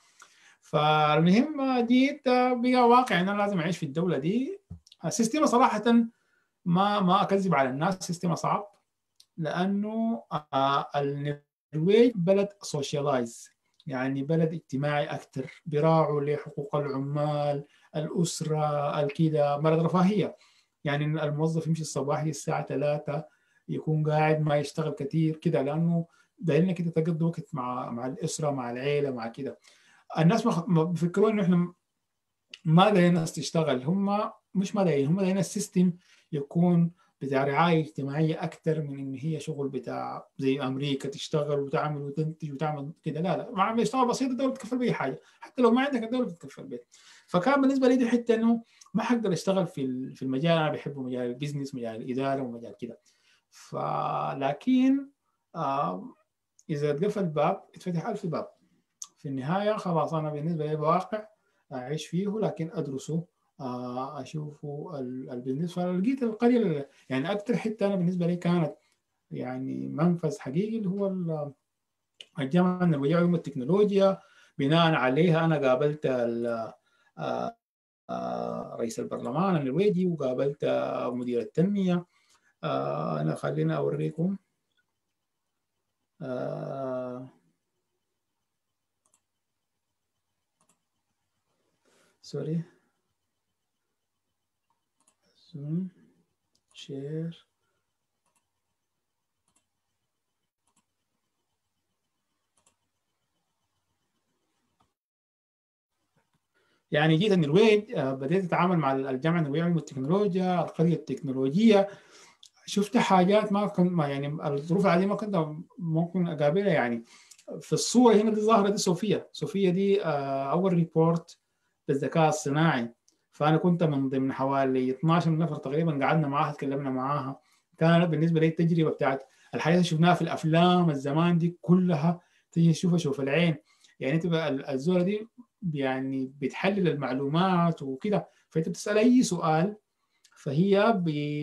فالمهم جيت بقى واقع ان انا لازم اعيش في الدوله دي السيستم صراحه ما ما اكذب على الناس سيستم صعب لانه النرويج بلد سوشيالايز يعني بلد اجتماعي اكثر بيراعوا لحقوق العمال الاسره الكذا بلد رفاهيه يعني الموظف يمشي الصباح الساعه 3 يكون قاعد ما يشتغل كثير كده لانه دايرين كده تقضي وقت مع مع الاسره مع العيله مع كده الناس ما بيفكروا انه احنا ما دايرين الناس تشتغل هم مش ما دايرين هم دايرين السيستم يكون بتاع رعايه اجتماعيه اكثر من ان هي شغل بتاع زي امريكا تشتغل وتعمل وتنتج وتعمل كده لا لا ما يشتغل بسيط الدوله بتكفل باي حاجه حتى لو ما عندك الدوله بتكفل بيه فكان بالنسبه لي دي حته انه ما حقدر اشتغل في في المجال انا بحبه مجال البزنس مجال الاداره ومجال كده فلكن آه اذا اتقفل باب اتفتح ألف باب في النهايه خلاص انا بالنسبه لي بواقع اعيش فيه لكن ادرسه آه اشوفه البزنس فلقيت القريه يعني اكثر حته انا بالنسبه لي كانت يعني منفذ حقيقي اللي هو الجامعه النرويجيه علوم التكنولوجيا بناء عليها انا قابلت آه آه رئيس البرلمان النرويجي وقابلت مدير التنميه آه أنا خلينا أوريكم آه سوري زوم شير يعني جيت النرويج بديت اتعامل مع الجامعه النرويجيه والتكنولوجيا القريه التكنولوجيه شفت حاجات ما كنت ما يعني الظروف العاديه ما كنت ممكن اقابلها يعني في الصوره هنا دي ظاهره دي صوفيا صوفيا دي اول ريبورت بالذكاء الصناعي فانا كنت من ضمن حوالي 12 نفر تقريبا قعدنا معاها تكلمنا معاها كانت بالنسبه لي التجربه بتاعت الحياه اللي شفناها في الافلام الزمان دي كلها تيجي تشوفها شوف العين يعني انت الزوره دي يعني بتحلل المعلومات وكده فانت بتسال اي سؤال فهي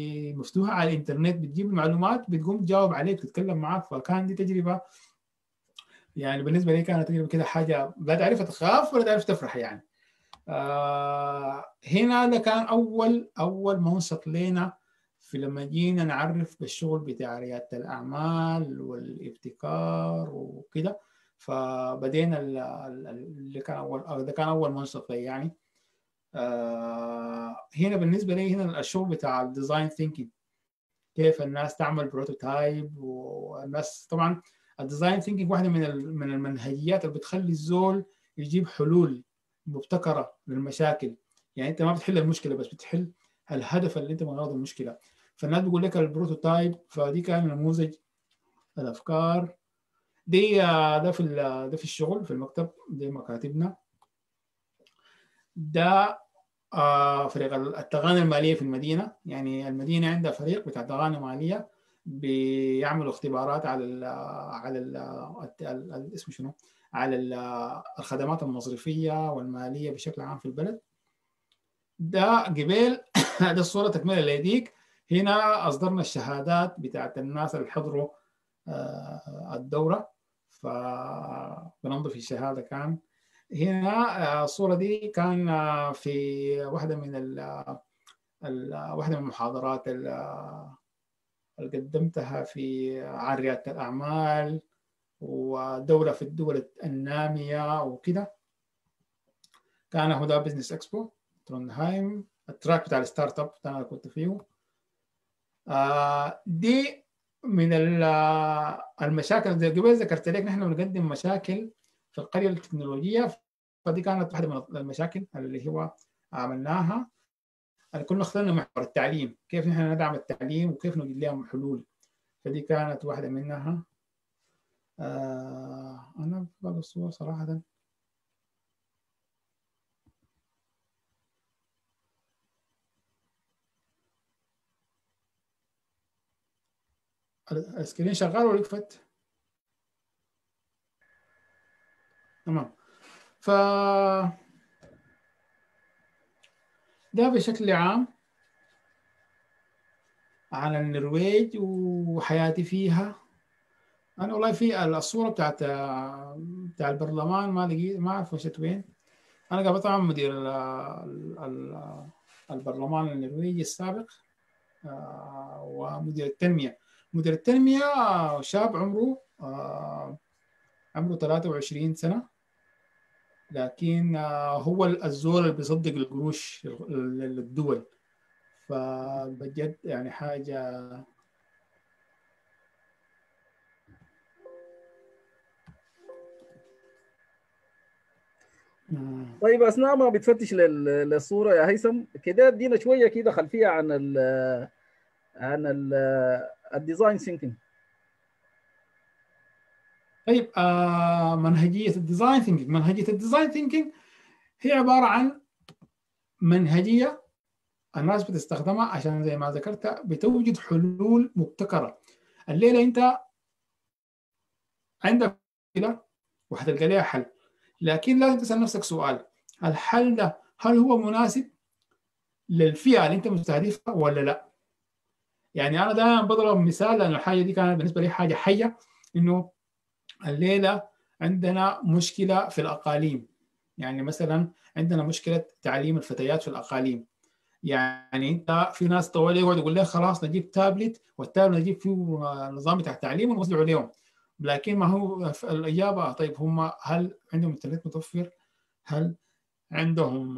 مفتوحه على الانترنت بتجيب المعلومات بتقوم تجاوب عليك تتكلم معاك فكان دي تجربه يعني بالنسبه لي كانت تجربه كده حاجه لا تعرف تخاف ولا تعرف تفرح يعني آه هنا ده كان اول اول منشط لنا في لما جينا نعرف بالشغل بتاع رياده الاعمال والابتكار وكده فبدينا اللي كان اول ده كان اول منشط يعني آه هنا بالنسبه لي هنا الشغل بتاع الديزاين ثينكينج كيف الناس تعمل بروتوتايب والناس طبعا الديزاين ثينكينج واحده من من المنهجيات اللي بتخلي الزول يجيب حلول مبتكره للمشاكل يعني انت ما بتحل المشكله بس بتحل الهدف اللي انت من غرض المشكله فالناس بيقول لك البروتوتايب فدي كان نموذج الافكار دي ده في ده في الشغل في المكتب دي مكاتبنا ده آه فريق التغاني الماليه في المدينه يعني المدينه عندها فريق بتاع تغاني ماليه بيعملوا اختبارات على ال على ال اسمه شنو على الخدمات المصرفيه والماليه بشكل عام في البلد ده قبل ده الصوره تكمله لديك هنا اصدرنا الشهادات بتاعت الناس اللي حضروا الدوره فبننظف الشهاده كان هنا الصوره دي كان في واحده من ال واحده من المحاضرات اللي قدمتها في عن رياده الاعمال ودوره في الدول الناميه وكده كان هو ده بزنس اكسبو ترونهايم التراك بتاع الستارت اب انا كنت فيه آه دي من المشاكل زي قبل ذكرت لك نحن بنقدم مشاكل في القريه التكنولوجيه فدي كانت واحده من المشاكل اللي هو عملناها كنا اخترنا محور التعليم كيف نحن ندعم التعليم وكيف نوجد لهم حلول فدي كانت واحده منها آه انا بعض الصور صراحه السكرين شغال ولا يكفت؟ تمام ف ده بشكل عام عن النرويج وحياتي فيها انا والله في الصوره بتاعت بتاع البرلمان ما لقيت ما اعرف وشت وين انا قابلت طبعا مدير البرلمان النرويجي السابق ومدير التنميه مدير التنميه شاب عمره عمره 23 سنه لكن هو الزول اللي بيصدق القروش للدول فبجد يعني حاجه طيب اثناء ما بتفتش للصوره يا هيثم كده ادينا شويه كده خلفيه عن ال عن ال الديزاين ثينكينج طيب آه منهجيه الديزاين ثينكينج منهجيه الديزاين ثينكينج هي عباره عن منهجيه الناس بتستخدمها عشان زي ما ذكرت بتوجد حلول مبتكره الليله انت عندك مشكله وحتلقى لها حل لكن لازم تسال نفسك سؤال الحل ده هل هو مناسب للفئه اللي انت مستهدفها ولا لا؟ يعني انا دائما بضرب مثال لان الحاجه دي كانت بالنسبه لي حاجه حيه انه الليله عندنا مشكله في الاقاليم يعني مثلا عندنا مشكله تعليم الفتيات في الاقاليم يعني انت في ناس طوال يقعد يقول لك خلاص نجيب تابلت والتابلت نجيب فيه نظام بتاع التعليم ونوزعه عليهم لكن ما هو الاجابه طيب هم هل عندهم انترنت متوفر؟ هل عندهم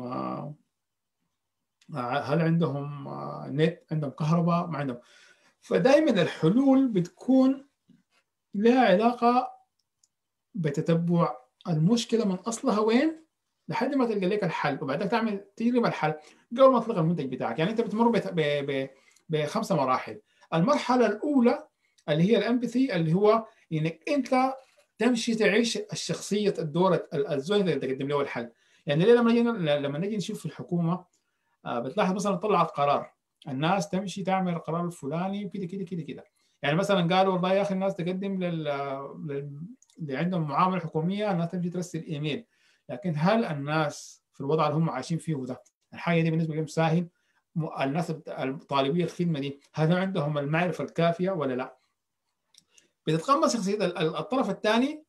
هل عندهم نت؟ عندهم كهرباء؟ ما عندهم فدائما الحلول بتكون لها علاقه بتتبع المشكله من اصلها وين لحد ما تلقى لك الحل وبعدين تعمل تجربه الحل قبل ما تطلق المنتج بتاعك يعني انت بتمر بخمسه مراحل المرحله الاولى اللي هي الامباثي اللي هو انك انت تمشي تعيش الشخصيه الدور الزول اللي تقدم له الحل يعني ليه لما نجي لما نجي نشوف في الحكومه بتلاحظ مثلا طلعت قرار الناس تمشي تعمل القرار الفلاني كده كده كده كده يعني مثلا قالوا والله يا اخي الناس تقدم لل... لل... اللي عندهم معامله حكوميه الناس تمشي ترسل ايميل لكن هل الناس في الوضع اللي هم عايشين فيه ده الحاجه دي بالنسبه لهم ساهل الناس الطالبيه الخدمه دي هل عندهم المعرفه الكافيه ولا لا؟ بتتقمص شخصيه الطرف الثاني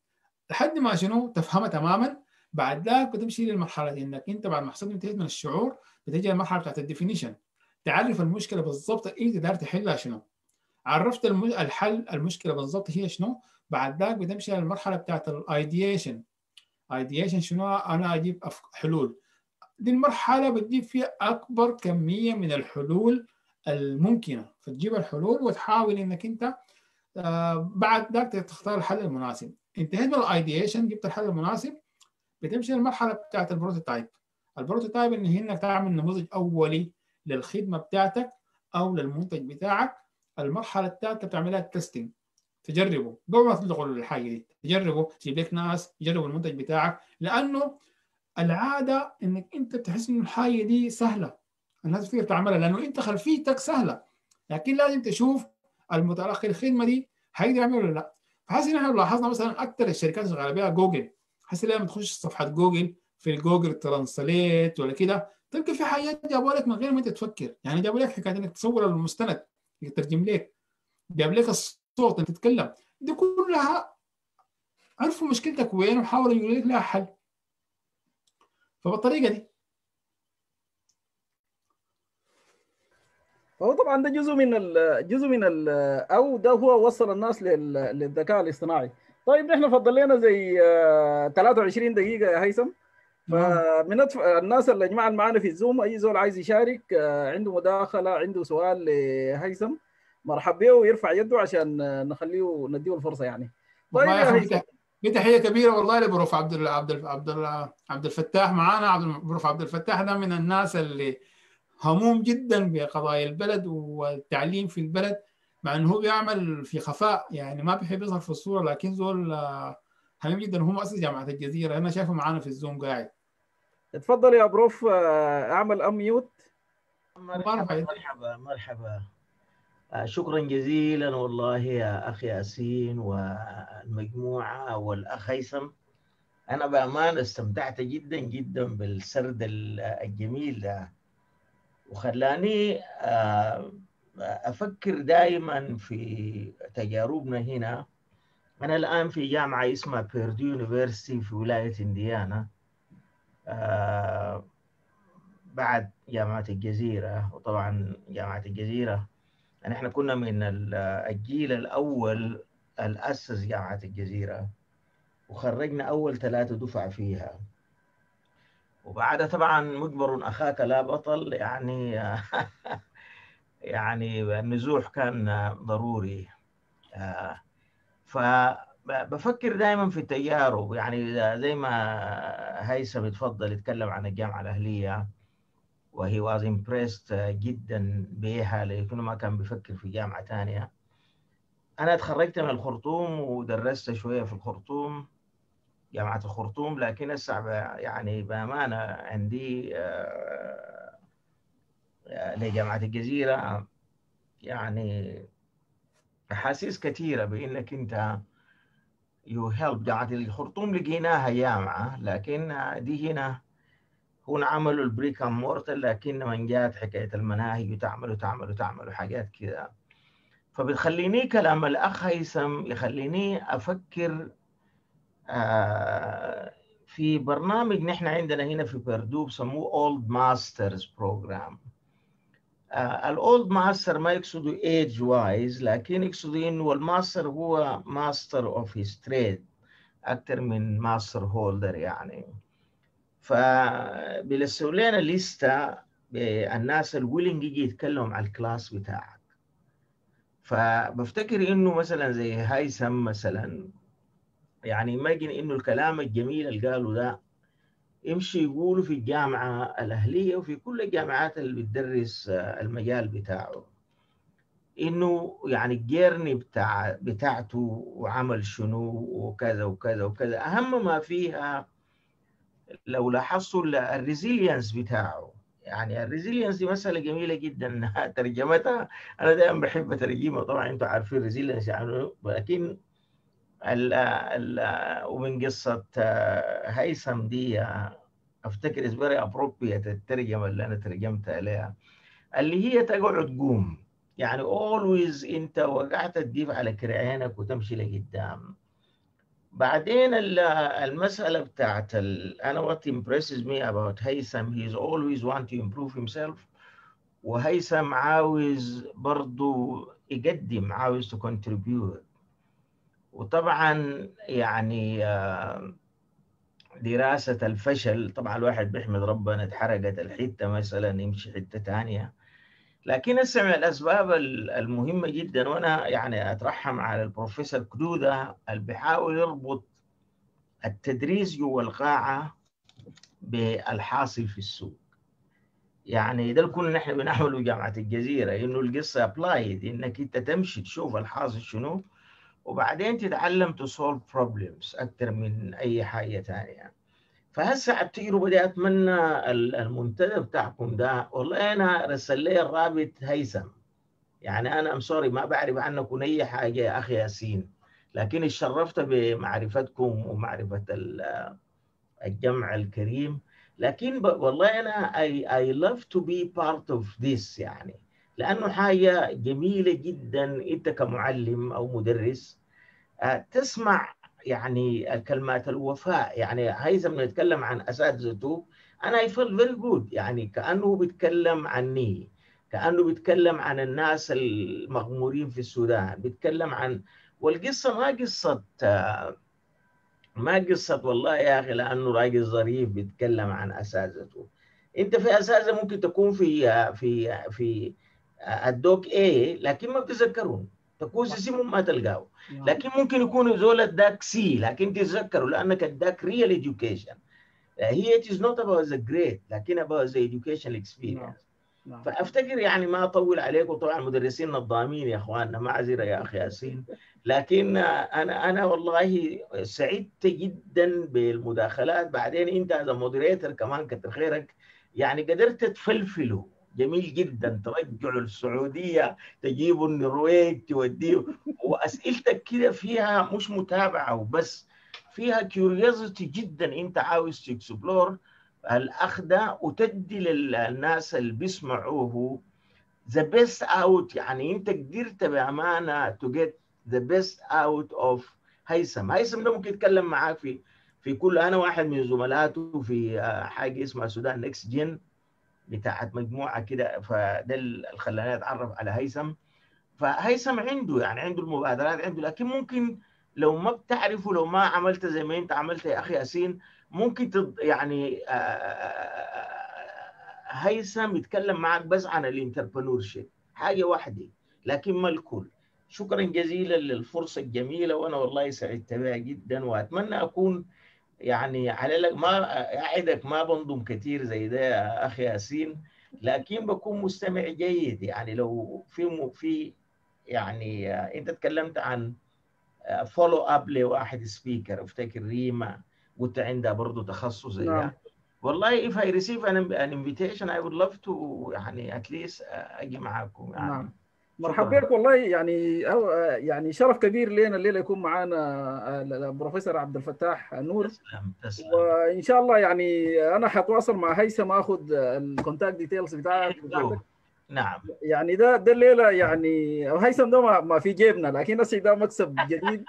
لحد ما شنو تفهمها تماما بعد ذاك بتمشي للمرحله دي انك انت بعد ما حصلت انتهيت من الشعور بتجي المرحله بتاعت الديفينيشن تعرف المشكله بالضبط انت داير تحلها شنو عرفت الحل المشكله بالضبط هي شنو بعد ذاك بتمشي للمرحله بتاعت الايديشن ايديشن شنو انا اجيب حلول دي المرحله بتجيب فيها اكبر كميه من الحلول الممكنه فتجيب الحلول وتحاول انك انت آه بعد ذاك تختار الحل المناسب انتهيت من الايديشن جبت الحل المناسب بتمشي للمرحله بتاعت البروتوتايب البروتوتايب ان هي انك تعمل نموذج اولي للخدمه بتاعتك او للمنتج بتاعك المرحله الثالثه بتعملها التستنج تجربه قبل ما تدخل الحاجه دي تجربه تجيب لك ناس يجربوا المنتج بتاعك لانه العاده انك انت بتحس انه الحاجه دي سهله الناس بتقدر تعملها لانه انت خلفيتك سهله لكن لازم تشوف المتلقي الخدمه دي هيقدر يعمل ولا لا فحاسس ان احنا لاحظنا مثلا اكثر الشركات اللي شغاله بها جوجل حاسس لما تخش صفحه جوجل في الجوجل ترانسليت ولا كده تلقى في حاجات جابوا لك من غير ما انت تفكر يعني جابوا لك حكايه انك تصور المستند يترجم لك جاب لك الصوت انت تتكلم دي كلها عرفوا مشكلتك وين وحاولوا يقولوا لك لها حل فبالطريقه دي فهو طبعا ده جزء من ال جزء من ال او ده هو وصل الناس للذكاء الاصطناعي طيب نحن فضل لنا زي 23 دقيقه يا هيثم فمن الناس اللي جماعه معانا في الزوم اي زول عايز يشارك عنده مداخله عنده سؤال لهيثم مرحب به ويرفع يده عشان نخليه نديه الفرصه يعني طيب يا هيثم في تحيه كبيره والله لبروف عبد ال عبد ال عبد ال عبد الفتاح معانا عبد بروف عبد الفتاح ده من الناس اللي هموم جدا بقضايا البلد والتعليم في البلد مع انه هو بيعمل في خفاء يعني ما بيحب يظهر في الصوره لكن زول هميم جدا هو مؤسس جامعه الجزيره انا شايفه معانا في الزوم قاعد اتفضل يا بروف اعمل اميوت مرحبا مرحبا مرحبا شكرا جزيلا والله يا اخي ياسين والمجموعه والاخ هيثم انا بامان استمتعت جدا جدا بالسرد الجميل ده وخلاني افكر دائما في تجاربنا هنا انا الان في جامعه اسمها بيردو يونيفرسيتي في ولايه انديانا بعد جامعه الجزيره وطبعا جامعه الجزيره يعني احنا كنا من الجيل الاول اللي اسس جامعه الجزيره وخرجنا اول ثلاثه دفع فيها وبعدها طبعا مجبر اخاك لا بطل يعني يعني النزوح كان ضروري فبفكر دائما في التجارب يعني زي ما هيثم اتفضل يتكلم عن الجامعه الاهليه وهي واز امبريست جدا بها لانه ما كان بيفكر في جامعه ثانيه انا تخرجت من الخرطوم ودرست شويه في الخرطوم جامعه الخرطوم لكن هسه يعني بامانه عندي لجامعه الجزيره يعني احاسيس كثيره بانك انت يو هيلب جامعه الخرطوم لقيناها جامعه لكن دي هنا هون عملوا البريك مورتال لكن من جات حكايه المناهج وتعملوا تعملوا تعملوا حاجات كذا فبتخليني كلام الاخ هيثم يخليني افكر آه في برنامج نحن عندنا هنا في بردو بسموه اولد ماسترز بروجرام الاولد ماستر ما يقصدوا ايج وايز لكن يقصدوا انه الماستر هو ماستر اوف هيز تريد اكثر من ماستر هولدر يعني فبيلسوا لنا لستة بالناس الويلنج يجي يتكلم على الكلاس بتاعك فبفتكر انه مثلا زي هيثم مثلا يعني يمكن انه الكلام الجميل اللي قاله ده يمشي يقوله في الجامعة الأهلية وفي كل الجامعات اللي بتدرس المجال بتاعه إنه يعني الجيرني بتاع بتاعته وعمل شنو وكذا وكذا وكذا أهم ما فيها لو لاحظتوا الريزيلينس بتاعه يعني الريزيلينس دي مسألة جميلة جدا ترجمتها أنا دائما بحب أترجمها طبعا أنتم عارفين ريزيلينس يعني لكن ال ال ومن قصة هيثم دي أفتكر is very appropriate الترجمة اللي أنا ترجمتها عليها اللي هي تقعد تقوم يعني always أنت وقعت تديف على كرعينك وتمشي لقدام بعدين ال- المسألة بتاعت ال... أنا what impresses me about هيثم he's always want to improve himself وهيثم عاوز برضو يقدم عاوز to contribute وطبعا يعني آه، دراسة الفشل طبعا الواحد بيحمد ربنا اتحرقت الحتة مثلا يمشي حتة تانية لكن هسه من الأسباب ال- المهمة جدا وأنا يعني أترحم على البروفيسور كدودة اللي بيحاول يربط التدريس جوا القاعة بالحاصل في السوق يعني ده الكل نحن بنعمله جامعة الجزيرة إنه القصة أبلايد إنك أنت تمشي تشوف الحاصل شنو وبعدين تتعلم to solve problems أكثر من أي حاجة تانية فهسه التجربة دي أتمنى ال- المنتدى بتاعكم ده والله أنا رسل لي الرابط هيثم يعني أنا أم سوري ما بعرف عنكم أي حاجة يا أخي ياسين لكن اتشرفت بمعرفتكم ومعرفة ال- الجمع الكريم لكن ب- والله أنا I, I love to be part of this يعني لأنه حاجة جميلة جدا أنت كمعلم أو مدرس آه، تسمع يعني كلمات الوفاء يعني هيثم نتكلم عن اساتذته انا اي فيل فيري جود يعني كانه بيتكلم عني كانه بيتكلم عن الناس المغمورين في السودان بيتكلم عن والقصه ما قصه آه، ما قصه والله يا اخي لانه راجل ظريف بيتكلم عن اساتذته انت في اساتذه ممكن تكون في آه، في آه، في آه، الدوك اي لكن ما بتتذكرون تكون اسمهم ما تلقاه لكن ممكن يكون زول اداك سي لكن تتذكروا لانك اداك ريال education هي it is not about the grade لكن about the educational experience نعم. فافتكر يعني ما اطول عليكم طبعا المدرسين نظامين يا اخواننا معذره يا اخي ياسين لكن انا انا والله سعدت جدا بالمداخلات بعدين انت از مودريتر كمان كتر خيرك يعني قدرت تفلفله جميل جدا ترجعوا السعوديه تجيبوا النرويج توديه واسئلتك كده فيها مش متابعه وبس فيها كيوريوزيتي جدا انت عاوز تكسبلور الاخذ وتدي للناس اللي بيسمعوه the best out يعني انت قدرت بامانه to get the best out of هيثم هيثم ده ممكن يتكلم معاك في في كل انا واحد من زملاته في آه، حاجه اسمها سودان نكست جن بتاعت مجموعه كده فده اللي خلاني اتعرف على هيثم فهيثم عنده يعني عنده المبادرات عنده لكن ممكن لو ما بتعرفه لو ما عملت زي ما انت عملت يا اخي ياسين ممكن تض... يعني آه، آه، هيثم يتكلم معك بس عن الانتربرنور شيب حاجه واحده لكن ما الكل شكرا جزيلا للفرصه الجميله وانا والله سعدت بها جدا واتمنى اكون يعني على لك ما اعدك ما بنضم كثير زي ده يا اخي ياسين لكن بكون مستمع جيد يعني لو في م- في يعني آه، انت تكلمت عن فولو اب لواحد سبيكر افتكر ريما وانت عندها برضه تخصص زي نعم. ده والله if I receive an, an invitation I would love to يعني at least اجي معاكم يعني نعم. مرحبا شكراً. بك والله يعني أو يعني شرف كبير لنا الليله يكون معنا البروفيسور عبد الفتاح نور تسلم تسلم وان شاء الله يعني انا حتواصل مع هيثم اخذ الكونتاكت ديتيلز بتاعك بتاعتك نعم يعني ده ده الليله يعني هيثم ده ما, ما في جيبنا لكن هسه ده مكسب جديد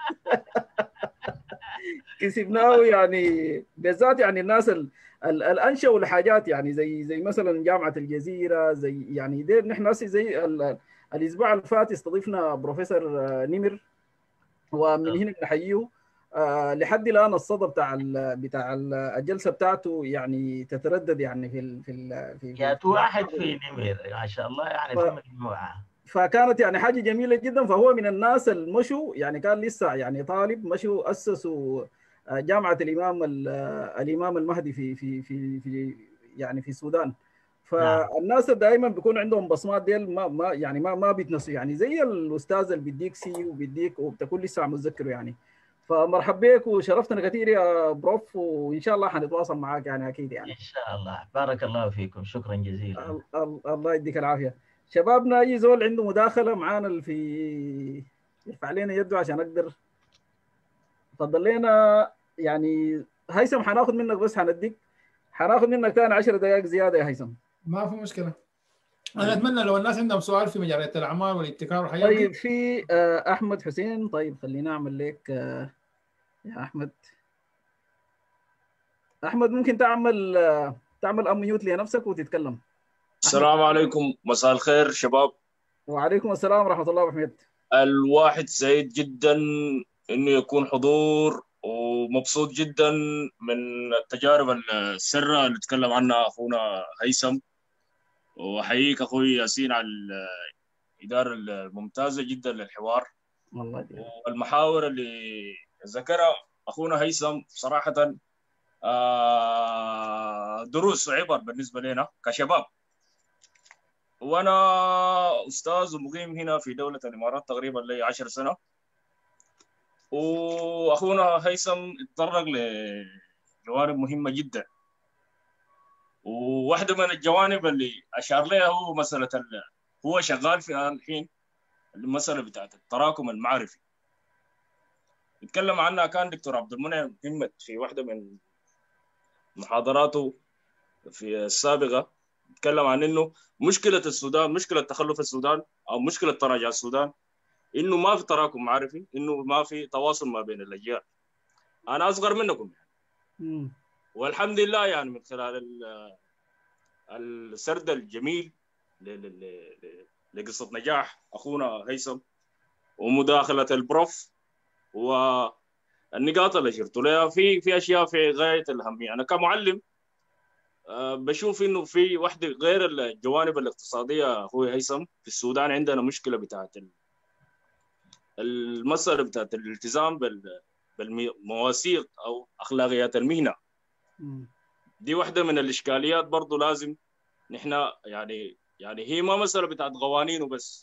كسبناه يعني بالذات يعني الناس ال ال- الانشأوا الحاجات يعني زي زي مثلا جامعه الجزيره زي يعني دي نحن هسه زي ال- الاسبوع اللي فات استضفنا بروفيسور آه، نمر ومن هنا بنحييه آه، لحد الان الصدى بتاع ال بتاع ال- الجلسه بتاعته يعني تتردد يعني في ال في ال في جات واحد في نمر ما شاء الله يعني ف- في مجموعه فكانت يعني حاجه جميله جدا فهو من الناس المشوا يعني كان لسه يعني طالب مشوا اسسوا آه، جامعه الامام ال- آه، الامام المهدي في في في في يعني في السودان فالناس دائما بيكون عندهم بصمات ديل ما ما يعني ما ما بيتنسوا يعني زي الاستاذ اللي بيديك سي وبيديك وبتكون لسه متذكره يعني فمرحبا بك وشرفتنا كثير يا بروف وان شاء الله حنتواصل معاك يعني اكيد يعني ان شاء الله بارك الله فيكم شكرا جزيلا ال- ال- الله يديك العافيه شبابنا اي زول عنده مداخله معانا اللي في يرفع لنا يده عشان اقدر تفضل لنا يعني هيثم حناخذ منك بس حنديك حناخذ منك ثاني 10 دقائق زياده يا هيثم ما في مشكله انا اتمنى لو الناس عندهم سؤال في مجالات الاعمال والابتكار والحاجات دي طيب في آه، احمد حسين طيب خلينا اعمل لك آه، يا احمد احمد ممكن تعمل تعمل اميوت لنفسك وتتكلم السلام عليكم مساء الخير شباب وعليكم السلام ورحمه الله وبركاته الواحد سعيد جدا انه يكون حضور ومبسوط جدا من التجارب السرة اللي تكلم عنها اخونا هيثم واحييك اخوي ياسين على الاداره الممتازه جدا للحوار والله دي. والمحاور اللي ذكرها اخونا هيثم صراحه آه، دروس وعبر بالنسبه لنا كشباب وانا استاذ ومقيم هنا في دوله الامارات تقريبا لي 10 سنه واخونا هيثم اتطرق لجوانب مهمه جدا وواحده من الجوانب اللي اشار لها هو مساله ال... هو شغال في الحين المساله بتاعت التراكم المعرفي يتكلم عنها كان دكتور عبد المنعم محمد في واحده من محاضراته في السابقه يتكلم عن انه مشكله السودان مشكله تخلف السودان او مشكله تراجع السودان انه ما في تراكم معرفي انه ما في تواصل ما بين الاجيال انا اصغر منكم يعني مم. والحمد لله يعني من خلال ال- السرد الجميل ل- ل- ل- لقصه نجاح اخونا هيثم ومداخله البروف والنقاط اللي اشرت لها في في اشياء في غايه الاهميه انا كمعلم آه، بشوف انه في واحده غير الجوانب الاقتصاديه اخوي هيثم في السودان عندنا مشكله بتاعت ال- المساله بتاعت الالتزام بال- بالمواثيق او اخلاقيات المهنه مم. دي واحده من الاشكاليات برضو لازم نحن يعني يعني هي ما مساله بتاعت قوانين وبس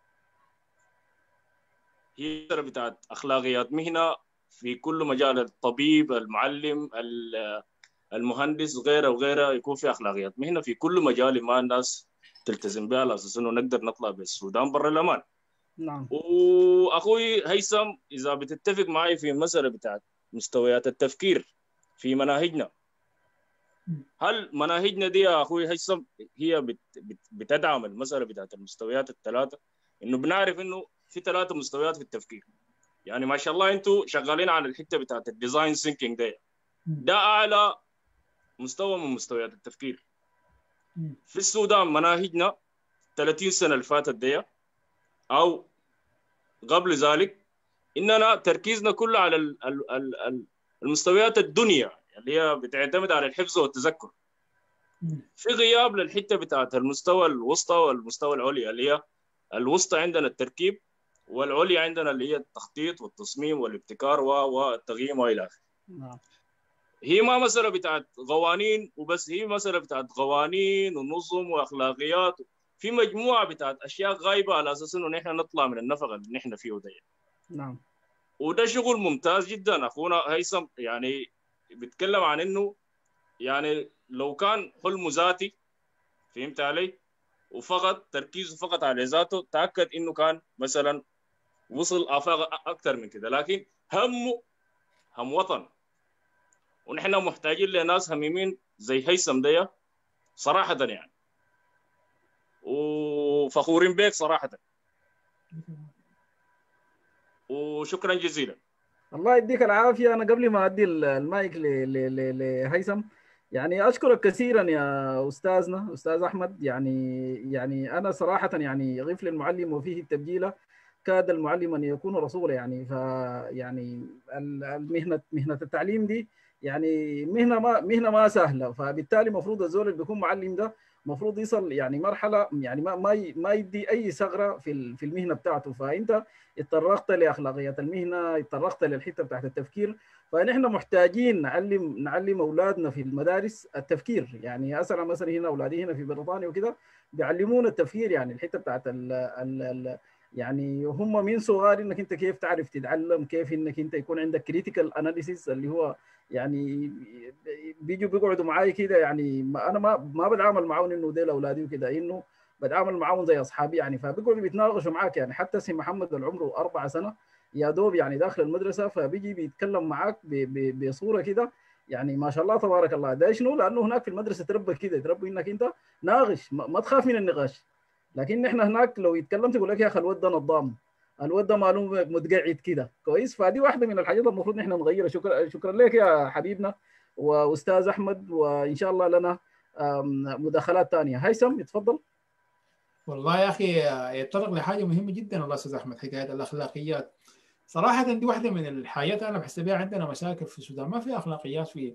هي مساله بتاعت اخلاقيات مهنه في كل مجال الطبيب المعلم ال- المهندس غيره وغيره يكون في اخلاقيات مهنه في كل مجال ما الناس تلتزم بها على اساس انه نقدر نطلع بالسودان برا الامان نعم واخوي هيثم اذا بتتفق معي في المساله بتاعت مستويات التفكير في مناهجنا هل مناهجنا دي يا اخوي هيثم هي بت بت بتدعم المساله بتاعت المستويات الثلاثه انه بنعرف انه في ثلاثه مستويات في التفكير يعني ما شاء الله انتم شغالين على الحته بتاعت الديزاين ثينكينج ده ده اعلى مستوى من مستويات التفكير في السودان مناهجنا 30 سنه اللي فاتت دي او قبل ذلك اننا تركيزنا كله على ال- ال- ال- ال- المستويات الدنيا اللي هي بتعتمد على الحفظ والتذكر في غياب للحته بتاعت المستوى الوسطى والمستوى العليا اللي هي الوسطى عندنا التركيب والعليا عندنا اللي هي التخطيط والتصميم والابتكار و- والتقييم والى اخره نعم هي ما مسألة بتاعت قوانين وبس هي مسألة بتاعت قوانين ونظم وأخلاقيات في مجموعة بتاعت أشياء غايبة على أساس إنه نحن نطلع من النفق اللي نحن فيه ده نعم وده شغل ممتاز جدا أخونا هيثم يعني بيتكلم عن إنه يعني لو كان حلمه ذاتي فهمت علي وفقط تركيزه فقط على ذاته تأكد إنه كان مثلا وصل آفاق أكثر من كده لكن همه هم وطن ونحن محتاجين لناس هميمين زي هيثم ديا صراحة يعني وفخورين بك صراحة وشكرا جزيلا الله يديك العافيه انا قبل ما ادي ال- المايك ل- ل- ل- لهيثم يعني اشكرك كثيرا يا استاذنا استاذ احمد يعني يعني انا صراحه يعني غفل المعلم وفيه التبجيله كاد المعلم ان يكون رسولا يعني فيعني ال- المهنه مهنه التعليم دي يعني مهنه ما مهنه ما سهله فبالتالي المفروض الزول اللي بيكون معلم ده المفروض يصل يعني مرحله يعني ما ما ي- ما يدي اي ثغره في ال- في المهنه بتاعته فانت اتطرقت لاخلاقيات المهنه اتطرقت للحته بتاعت التفكير فنحن محتاجين نعلم نعلم اولادنا في المدارس التفكير يعني اسال مثلا هنا اولادي هنا في بريطانيا وكده بيعلمونا التفكير يعني الحته بتاعت ال ال ال يعني هم من صغار انك انت كيف تعرف تتعلم كيف انك انت يكون عندك كريتيكال اناليسيس اللي هو يعني بيجوا بيقعدوا معاي كده يعني ما انا ما ما بتعامل معاهم انه ديل اولادي وكده انه بتعامل معاهم زي اصحابي يعني فبيقعدوا بيتناقشوا معاك يعني حتى سي محمد العمر اربع سنه يا دوب يعني داخل المدرسه فبيجي بيتكلم معاك ب- ب- بصوره كده يعني ما شاء الله تبارك الله ده شنو لانه هناك في المدرسه تربى كده تربى انك انت ناقش ما ما تخاف من النقاش لكن احنا هناك لو يتكلمت يقول لك يا اخي الواد ده نظام الود ده معلوم متقعد كده كويس فدي واحده من الحاجات المفروض نحن نغيرها شكرا شكرا لك يا حبيبنا واستاذ احمد وان شاء الله لنا آم، مداخلات ثانيه هيثم اتفضل والله يا اخي يتطرق لحاجه مهمه جدا والله استاذ احمد حكايه الاخلاقيات صراحه دي واحده من الحاجات انا بحس بها عندنا مشاكل في السودان ما في اخلاقيات في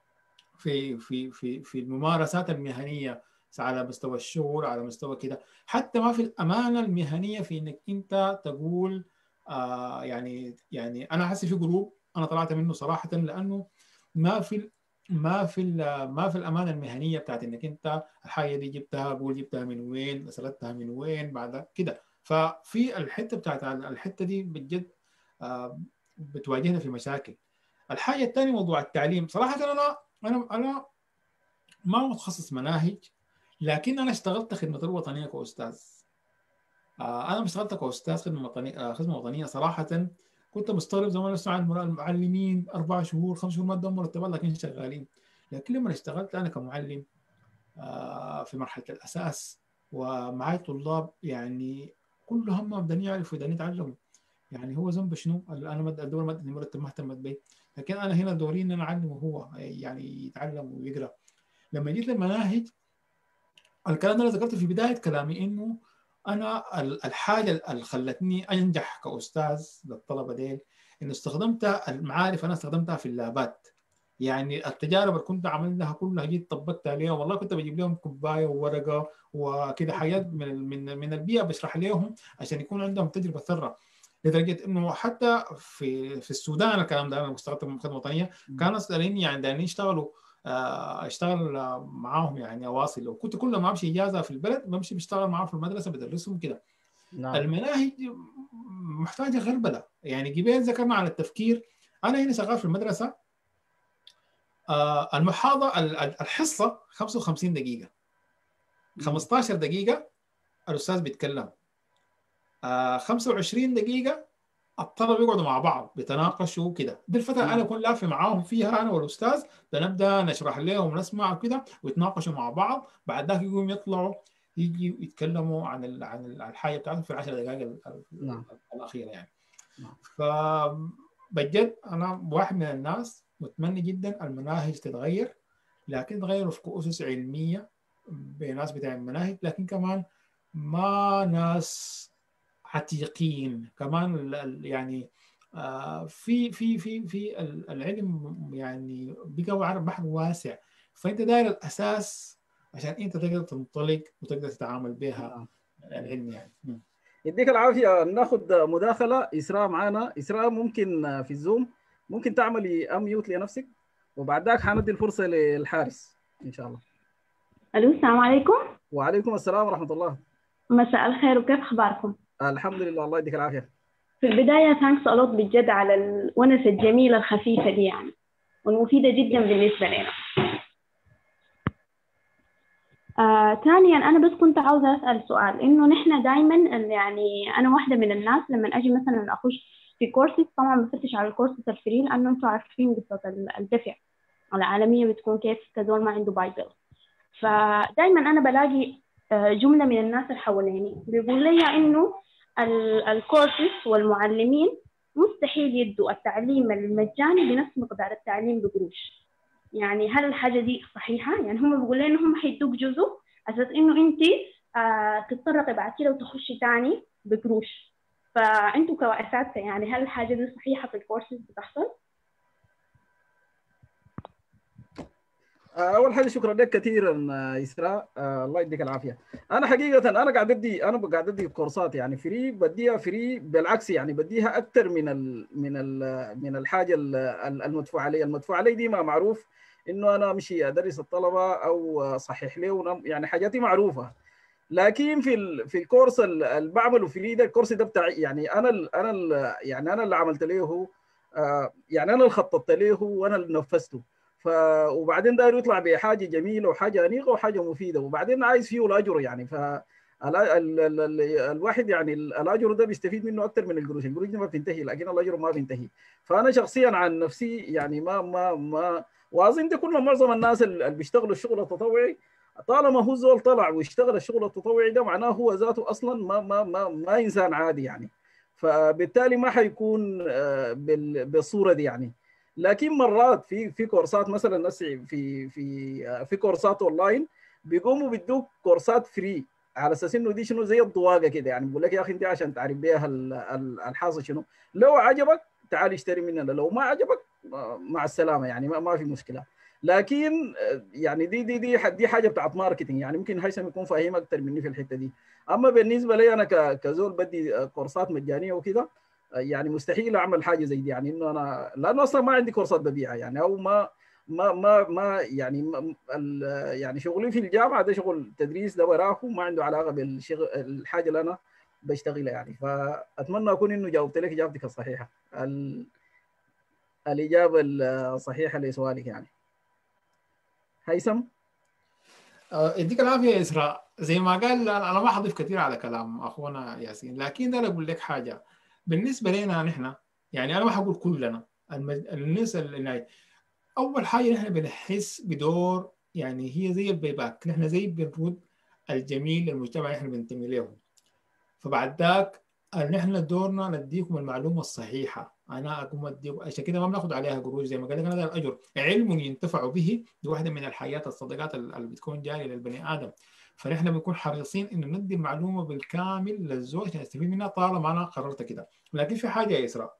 في في في في الممارسات المهنيه على مستوى الشغل على مستوى كده حتى ما في الامانه المهنيه في انك انت تقول آه يعني يعني انا حاسس في جروب انا طلعت منه صراحه لانه ما في ما في ال- ما في الامانه المهنيه بتاعت انك انت الحاجه دي جبتها قول جبتها من وين سردتها من وين بعد كده ففي الحته بتاعت الحته دي بجد آه، بتواجهنا في مشاكل الحاجه الثانيه موضوع التعليم صراحه انا انا انا ما متخصص مناهج لكن انا اشتغلت خدمه الوطنيه كاستاذ آه، انا اشتغلت كاستاذ خدمه وطنيه آه، خدمه وطنيه صراحه كنت مستغرب زمان اسمع عن المعلمين اربع شهور خمس شهور ما ادهم مرتبات لكن شغالين لكن لما اشتغلت انا كمعلم آه، في مرحله الاساس ومعي طلاب يعني كلهم بدهم يعرفوا بدهم يتعلموا يعني هو ذنب شنو؟ انا مد الدوله مدني مرتب ما اهتمت به لكن انا هنا دوري ان انا اعلمه هو يعني يتعلم ويقرا لما جيت للمناهج الكلام ده انا ذكرته في بدايه كلامي انه انا ال- الحاجه اللي خلتني انجح كاستاذ للطلبه ديل انه استخدمت المعارف انا استخدمتها في اللابات يعني التجارب اللي كنت عملتها كلها جيت طبقت عليها والله كنت بجيب لهم كوبايه وورقه وكده حاجات من من من البيئه بشرح لهم عشان يكون عندهم تجربه ثره لدرجه انه حتى في في السودان الكلام ده انا اشتغلت في خدمه وطنيه كانوا ساليني يعني دايرين يشتغلوا آه، اشتغل آه، معاهم يعني اواصل وكنت كل ما امشي اجازه في البلد بمشي بشتغل معاهم في المدرسه بدرسهم كده نعم المناهج محتاجه غربله يعني قبل ذكرنا على التفكير انا هنا شغال في المدرسه آه، المحاضره ال- ال- الحصه 55 دقيقه 15 دقيقه الاستاذ بيتكلم آه، 25 دقيقه الطلبه يقعدوا مع بعض بيتناقشوا كده دي الفتره انا اكون لافه معاهم فيها انا والاستاذ بنبدا نشرح لهم ونسمع وكده ويتناقشوا مع بعض بعد ذاك يقوم يطلعوا يجي يتكلموا عن ال- عن ال- الحاجه بتاعتهم في العشر دقائق ال- ال- نعم. الاخيره يعني نعم. فبجد انا واحد من الناس متمني جدا المناهج تتغير لكن تغيروا في اسس علميه بناس بتاع المناهج لكن كمان ما ناس عتيقين كمان ال- ال- يعني آه، في في في في ال- العلم يعني بقى بحر واسع فانت داير الاساس عشان انت تقدر تنطلق وتقدر تتعامل بها نعم. العلم يعني م. يديك العافيه ناخذ مداخله اسراء معانا اسراء ممكن في الزوم ممكن تعملي اميوت لنفسك وبعد ذاك حندي الفرصه للحارس ان شاء الله الو السلام عليكم وعليكم السلام ورحمه الله مساء الخير وكيف اخباركم الحمد لله الله يديك العافيه في البدايه ثانكس الوت بجد على الونسه الجميله الخفيفه دي يعني والمفيده جدا بالنسبه لنا آه، ثانيا انا بس كنت عاوزه اسال سؤال انه نحن دائما يعني انا واحده من الناس لما اجي مثلا اخش في كورسز طبعا بفتش على الكورسز الفري لانه انتم عارفين قصه ال- الدفع العالميه بتكون كيف كزول ما عنده بايبل فدائما انا بلاقي آه، جمله من الناس اللي حواليني بيقول لي انه ال- الكورسز والمعلمين مستحيل يدوا التعليم المجاني بنفس مقدار التعليم بقروش يعني هل الحاجة دي صحيحة؟ يعني هم بيقولوا لي إنهم حيدوك جزء أساس إنه أنت آه تتطرقي بعد كده وتخشي تاني بقروش فأنتوا كأساتذة يعني هل الحاجة دي صحيحة في الكورسز بتحصل؟ اول حاجه شكرا لك كثيرا آه، اسراء آه، الله يديك العافيه انا حقيقه انا قاعد ادي انا قاعد ادي كورسات يعني فري بديها فري بالعكس يعني بديها اكثر من ال من ال من الحاجه ال- ال- المدفوع علي المدفوع علي دي ما معروف انه انا امشي ادرس الطلبه او اصحح له يعني حاجاتي معروفه لكن في ال في الكورس ال- اللي بعمله فري ده الكورس ده بتاعي يعني انا ال انا ال يعني انا اللي عملت له آه، يعني انا اللي خططت له وانا اللي نفذته ف وبعدين داير يطلع بحاجه جميله وحاجه انيقه وحاجه مفيده وبعدين عايز فيه الاجر يعني ف ال- ال- ال- ال- الواحد يعني ال- الاجر ده بيستفيد منه اكثر من القروش، القروش دي ما بتنتهي لكن الاجر ما بينتهي. فانا شخصيا عن نفسي يعني ما ما ما واظن ده كل معظم الناس اللي بيشتغلوا الشغل التطوعي طالما هو زول طلع واشتغل الشغل التطوعي ده معناه هو ذاته اصلا ما ما ما ما انسان عادي يعني. فبالتالي ما حيكون آه، بال- بالصوره دي يعني لكن مرات في في كورسات مثلا نسي في في آه، في كورسات اونلاين بيقوموا بيدوك كورسات فري على اساس انه دي شنو زي الضواقه كده يعني بقول لك يا اخي انت عشان تعرف بيها ال- ال- الحاصل شنو لو عجبك تعال اشتري مننا لو ما عجبك آه، مع السلامه يعني ما, ما في مشكله لكن آه، يعني دي دي دي دي حاجه بتاعت ماركتنج يعني ممكن هيثم يكون فاهم اكثر مني في الحته دي اما بالنسبه لي انا ك- كزول بدي آه، كورسات مجانيه وكده آه، يعني مستحيل اعمل حاجه زي دي يعني انه انا لانه اصلا ما عندي كورسات ببيعها يعني او ما ما ما ما يعني ما ال- يعني شغلي في الجامعه ده شغل تدريس ده وراه ما عنده علاقه بالشغل الحاجه اللي انا بشتغلها يعني فاتمنى اكون انه جاوبت لك اجابتك الصحيحه ال- الاجابه الصحيحه لسؤالك يعني هيثم آه، يديك العافيه يا اسراء زي ما قال انا أنا ما حضيف كثير على كلام اخونا ياسين لكن انا اقول لك حاجه بالنسبه لنا نحن يعني انا ما حقول كلنا المج... الناس اللي اول حاجه نحن بنحس بدور يعني هي زي البيباك نحن زي بنرد الجميل للمجتمع اللي نحن بننتمي له فبعد ذاك نحن دورنا نديكم المعلومه الصحيحه انا اقوم اديكم عشان كده ما بناخذ عليها قروش زي ما قال لك انا ده الاجر علم ينتفع به دي واحده من الحياه الصدقات اللي بتكون جاريه للبني ادم فنحن بنكون حريصين انه ندي المعلومه بالكامل للزوج عشان يستفيد منها طالما انا قررت كده لكن في حاجه يا اسراء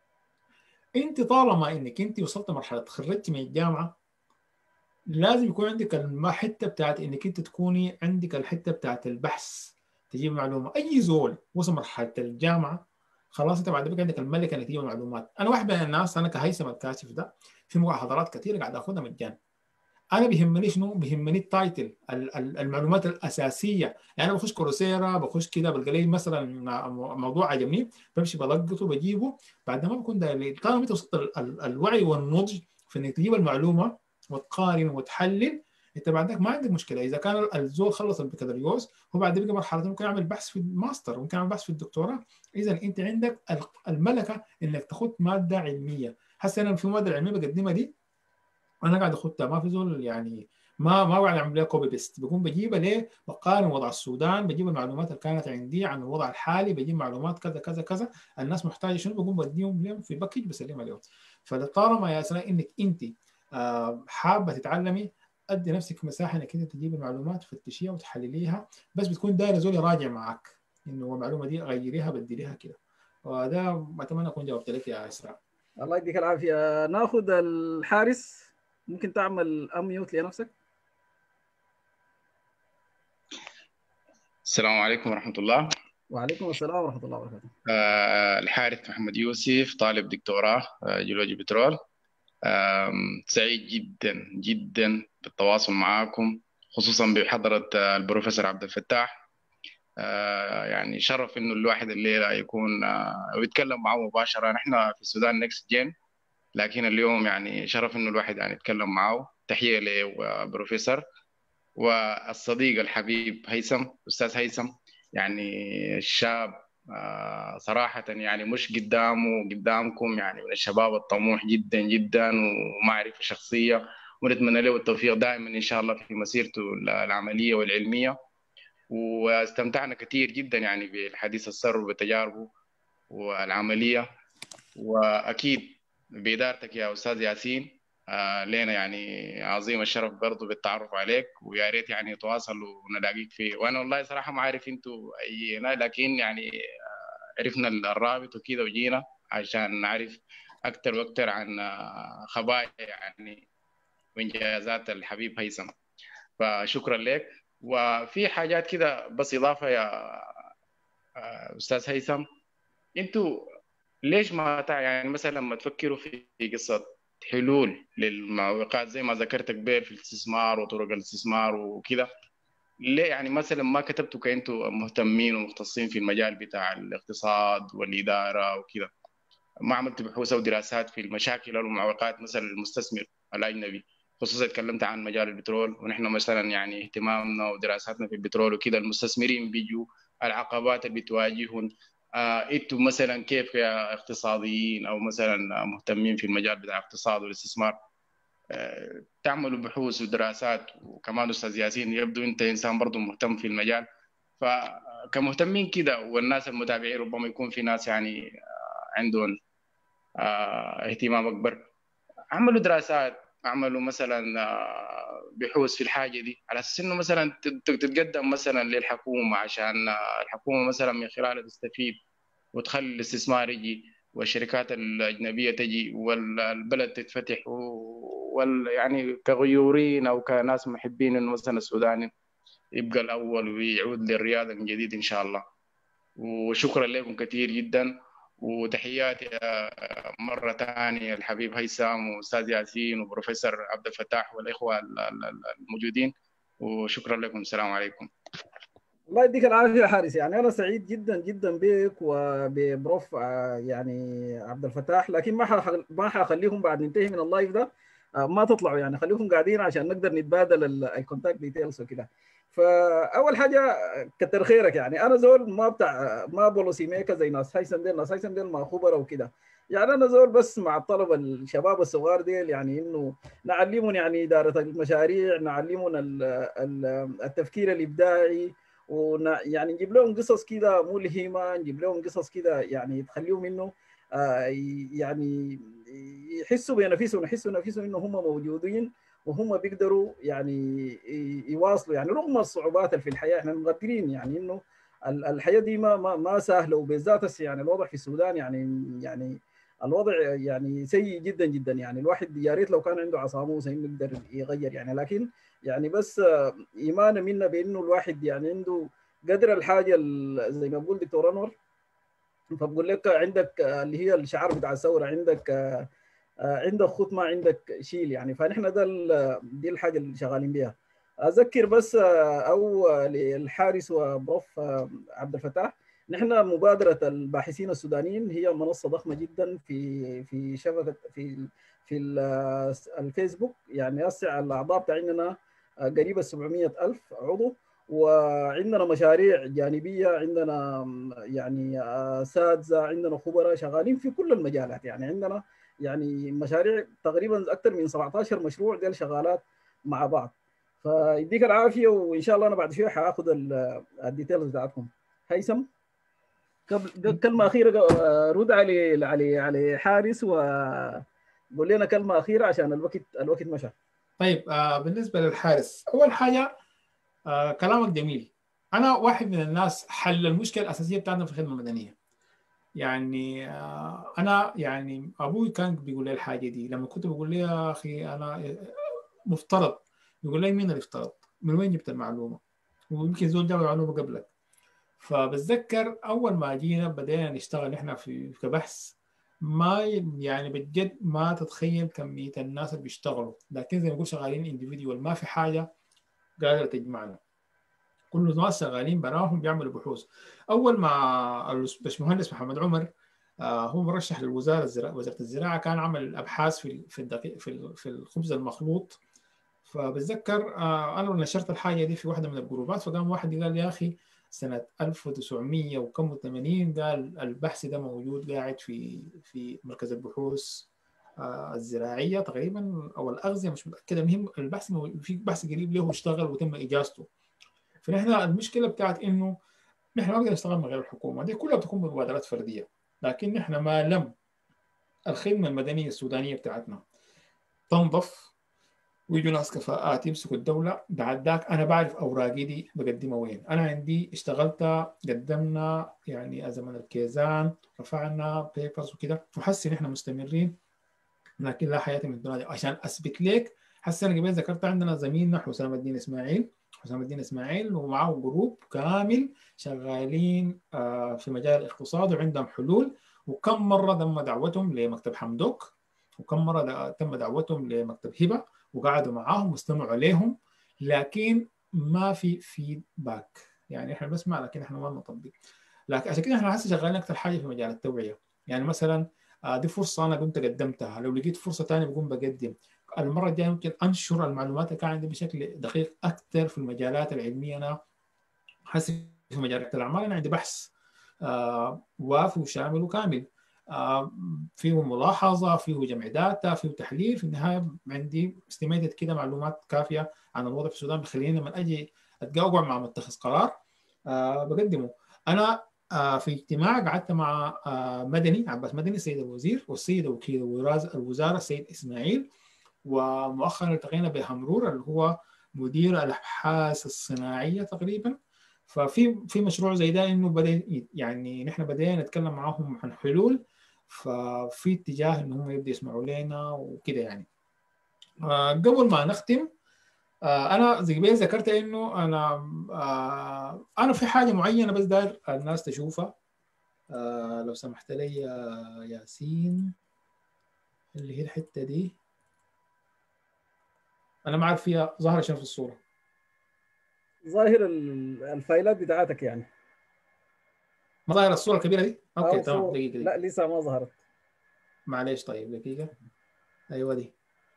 انت طالما انك انت وصلت مرحله تخرجتي من الجامعه لازم يكون عندك الحته بتاعت انك انت تكوني عندك الحته بتاعت البحث تجيب معلومه اي زول وصل مرحله الجامعه خلاص انت بعد ذلك عندك الملكه انك تجيب معلومات انا واحد من الناس انا كهيثم الكاشف ده في محاضرات كثيره قاعد اخذها مجانا انا بيهمني شنو؟ بيهمني التايتل ال- ال- المعلومات الاساسيه يعني انا بخش كروسيرا بخش كده بلقى لي مثلا موضوع عجبني بمشي بلقطه بجيبه بعد ما بكون داير طالما انت وصلت ال- ال- الوعي والنضج في انك تجيب المعلومه وتقارن وتحلل انت بعدك ما عندك مشكله اذا كان الزول خلص البكالوريوس هو بعد بقى مرحله ممكن يعمل بحث في الماستر ممكن يعمل بحث في الدكتوراه اذا انت عندك ال- الملكه انك تاخذ ماده علميه هسه انا في الماده العلميه بقدمها دي انا قاعد اخدها ما في زول يعني ما ما قاعد اعمل لها كوبي بيست بقوم بجيبها ليه بقارن وضع السودان بجيب المعلومات اللي كانت عندي عن الوضع الحالي بجيب معلومات كذا كذا كذا الناس محتاجه شنو بقوم بديهم لهم في باكج بسلمها لهم فطالما يا سلام انك انت آه، حابه تتعلمي ادي نفسك مساحه انك انت تجيب المعلومات تفتشيها وتحلليها بس بتكون دايره زول يراجع معك انه المعلومه دي غيريها بدليها كده وده اتمنى اكون جاوبت لك يا اسراء الله يديك العافيه ناخذ الحارس ممكن تعمل اميوت لنفسك السلام عليكم ورحمة الله وعليكم السلام ورحمه الله وبركاته آه، الحارث محمد يوسف طالب دكتوراه آه، جيولوجي بترول آم، سعيد جدا جدا بالتواصل معاكم خصوصا بحضرة آه، البروفيسور عبد الفتاح آه، يعني شرف انه الواحد الليلة يكون آه، ويتكلم معه مباشرة نحن في السودان نكست جين لكن اليوم يعني شرف انه الواحد يعني يتكلم معه تحية لبروفيسور والصديق الحبيب هيثم استاذ هيثم يعني الشاب آه، صراحة يعني مش قدامه قدامكم يعني من الشباب الطموح جدا جدا ومعرفة شخصية ونتمنى له التوفيق دائما إن شاء الله في مسيرته العملية والعلمية واستمتعنا كثير جدا يعني بالحديث السر وبتجاربه والعملية وأكيد بإدارتك يا أستاذ ياسين آه لنا يعني عظيم الشرف برضو بالتعرف عليك ويا ريت يعني نتواصل ونلاقيك فيه وانا والله صراحه ما عارف انتوا اي لكن يعني آه عرفنا الرابط وكذا وجينا عشان نعرف اكثر واكثر عن آه خبايا يعني وانجازات الحبيب هيثم فشكرا لك وفي حاجات كده بس اضافه يا آه استاذ هيثم انتوا ليش ما تع- يعني مثلا لما تفكروا في قصه حلول للمعوقات زي ما ذكرت قبل في الاستثمار وطرق الاستثمار وكذا ليه يعني مثلا ما كتبتوا كأنتوا مهتمين ومختصين في المجال بتاع الاقتصاد والإدارة وكذا ما عملتوا بحوث أو دراسات في المشاكل أو المعوقات مثلا المستثمر الأجنبي خصوصا تكلمت عن مجال البترول ونحن مثلا يعني اهتمامنا ودراساتنا في البترول وكذا المستثمرين بيجوا العقبات اللي بتواجههم آه، انتوا مثلا كيف يا اقتصاديين او مثلا مهتمين في المجال بتاع الاقتصاد والاستثمار آه، تعملوا بحوث ودراسات وكمان استاذ ياسين يبدو انت انسان برضه مهتم في المجال فكمهتمين كده والناس المتابعين ربما يكون في ناس يعني عندهم اهتمام اكبر عملوا دراسات عملوا مثلا بحوث في الحاجه دي على اساس انه مثلا تتقدم مثلا للحكومه عشان الحكومه مثلا من خلالها تستفيد وتخلي الاستثمار يجي والشركات الاجنبيه تجي والبلد تتفتح وال يعني كغيورين او كناس محبين انه مثلا السودان يبقى الاول ويعود للرياضه من جديد ان شاء الله وشكرا لكم كثير جدا وتحياتي مرة ثانية الحبيب هيثم وأستاذ ياسين وبروفيسور عبد الفتاح والإخوة الموجودين وشكرا لكم السلام عليكم الله يديك العافية يا حارس يعني أنا سعيد جدا جدا بك وببروف يعني عبد الفتاح لكن ما ما حخليهم بعد ننتهي من اللايف ده ما تطلعوا يعني خليكم قاعدين عشان نقدر نتبادل الكونتاكت ديتيلز وكده فاول حاجه كتر خيرك يعني انا زول ما بتاع ما بولوسي ميكا زي ناس هيثم ديل ناس هيثم ديل ما خبراء وكده يعني انا زول بس مع الطلبه الشباب الصغار ديل يعني انه نعلمهم يعني اداره المشاريع نعلمهم التفكير الابداعي ويعني نجيب لهم قصص كده ملهمه نجيب لهم قصص كده يعني تخليهم انه آه يعني يحسوا بنفسهم يحسوا نفسهم انه هم موجودين وهم بيقدروا يعني يواصلوا يعني رغم الصعوبات اللي في الحياه احنا مقدرين يعني انه الحياه دي ما ما, ما سهله وبالذات يعني الوضع في السودان يعني يعني الوضع يعني سيء جدا جدا يعني الواحد يا ريت لو كان عنده عصاموس يقدر يغير يعني لكن يعني بس ايمانا منا بانه الواحد يعني عنده قدر الحاجه زي ما بقول دكتور انور فبقول لك عندك اللي هي الشعار بتاع الثوره عندك عندك خط ما عندك شيل يعني فنحن ده دي الحاجه اللي شغالين بيها اذكر بس او للحارس وبروف عبد الفتاح نحن مبادره الباحثين السودانيين هي منصه ضخمه جدا في في شبكه في في الفيسبوك يعني هسه الاعضاء بتاعنا قريبه 700 الف عضو وعندنا مشاريع جانبيه عندنا يعني اساتذه عندنا خبراء شغالين في كل المجالات يعني عندنا يعني مشاريع تقريبا اكثر من 17 مشروع ديل شغالات مع بعض فيديك العافيه وان شاء الله انا بعد شويه حاخذ الديتيلز بتاعتكم هيثم قبل كلمه اخيره رد علي علي علي حارس وقول لنا كلمه اخيره عشان الوقت الوقت مشى طيب آه بالنسبه للحارس اول حاجه آه كلامك جميل انا واحد من الناس حل المشكله الاساسيه بتاعتنا في الخدمه المدنيه يعني آه انا يعني ابوي كان بيقول لي الحاجه دي لما كنت بقول له يا اخي انا مفترض يقول لي مين اللي افترض؟ من وين جبت المعلومه؟ ويمكن زول جاب المعلومه قبلك فبتذكر اول ما جينا بدينا نشتغل احنا في كبحث ما يعني بجد ما تتخيل كميه الناس اللي بيشتغلوا لكن زي ما نقول شغالين انديفيديوال ما في حاجه قادره تجمعنا كل الناس شغالين براهم بيعملوا بحوث اول ما الباشمهندس محمد عمر آه هو مرشح للوزاره الزراعة وزاره الزراعه كان عمل ابحاث في في الدقيق في, في الخبز المخلوط فبتذكر آه انا نشرت الحاجه دي في واحده من الجروبات فقام واحد قال يا اخي سنة 1900 وكم 80 قال البحث ده موجود قاعد في في مركز البحوث الزراعية تقريبا أو الأغذية مش متأكد المهم البحث في بحث قريب له اشتغل وتم إجازته فنحن المشكلة بتاعت إنه نحن ما نقدر نشتغل من غير الحكومة دي كلها بتكون مبادرات فردية لكن نحن ما لم الخدمة المدنية السودانية بتاعتنا تنظف ويجوا ناس كفاءات يمسكوا الدولة بعد ذاك أنا بعرف أوراقي دي بقدمها وين أنا عندي اشتغلت قدمنا يعني أزمن الكيزان رفعنا بيبرز وكده وحسي نحن مستمرين لكن لا حياة من الدنيا عشان أثبت لك حسي أنا قبل ذكرت عندنا زميلنا حسام الدين إسماعيل حسام الدين إسماعيل ومعه جروب كامل شغالين في مجال الاقتصاد وعندهم حلول وكم مرة تم دعوتهم لمكتب حمدوك وكم مرة تم دعوتهم لمكتب هبة وقعدوا معاهم واستمعوا عليهم لكن ما في فيدباك يعني احنا بنسمع لكن احنا ما بنطبق لكن عشان كده احنا هسه شغالين اكثر حاجه في مجال التوعيه يعني مثلا دي فرصه انا كنت قدمتها لو لقيت فرصه ثانيه بقوم بقدم المره الجايه ممكن انشر المعلومات اللي كان عندي بشكل دقيق اكثر في المجالات العلميه انا حسب في مجال الاعمال انا عندي بحث آه وافي وشامل وكامل آه فيه ملاحظه فيه جمع داتا فيه تحليل في النهايه عندي استميتد كده معلومات كافيه عن الوضع في السودان بخليني لما اجي اتقاوع مع متخذ قرار آه بقدمه انا آه في اجتماع قعدت مع آه مدني عباس مدني السيد الوزير والسيد وكيل الوزاره السيد اسماعيل ومؤخرا التقينا بهمرور اللي هو مدير الابحاث الصناعيه تقريبا ففي في مشروع زي ده انه بدا يعني نحن بدينا نتكلم معاهم عن حلول ففي اتجاه ان هم يبدوا يسمعوا لنا وكده يعني آه قبل ما نختم آه انا زي قبل ذكرت انه انا آه انا في حاجه معينه بس داير الناس تشوفها آه لو سمحت لي يا ياسين اللي هي الحته دي انا ما عارف فيها ظاهره شنو في الصوره ظاهر ال- الفايلات بتاعتك يعني ما ظاهره الصوره الكبيره دي اوكي أو تمام صور- دقيقه دقيقه لا لسه ما ظهرت معلش طيب دقيقه ايوه دي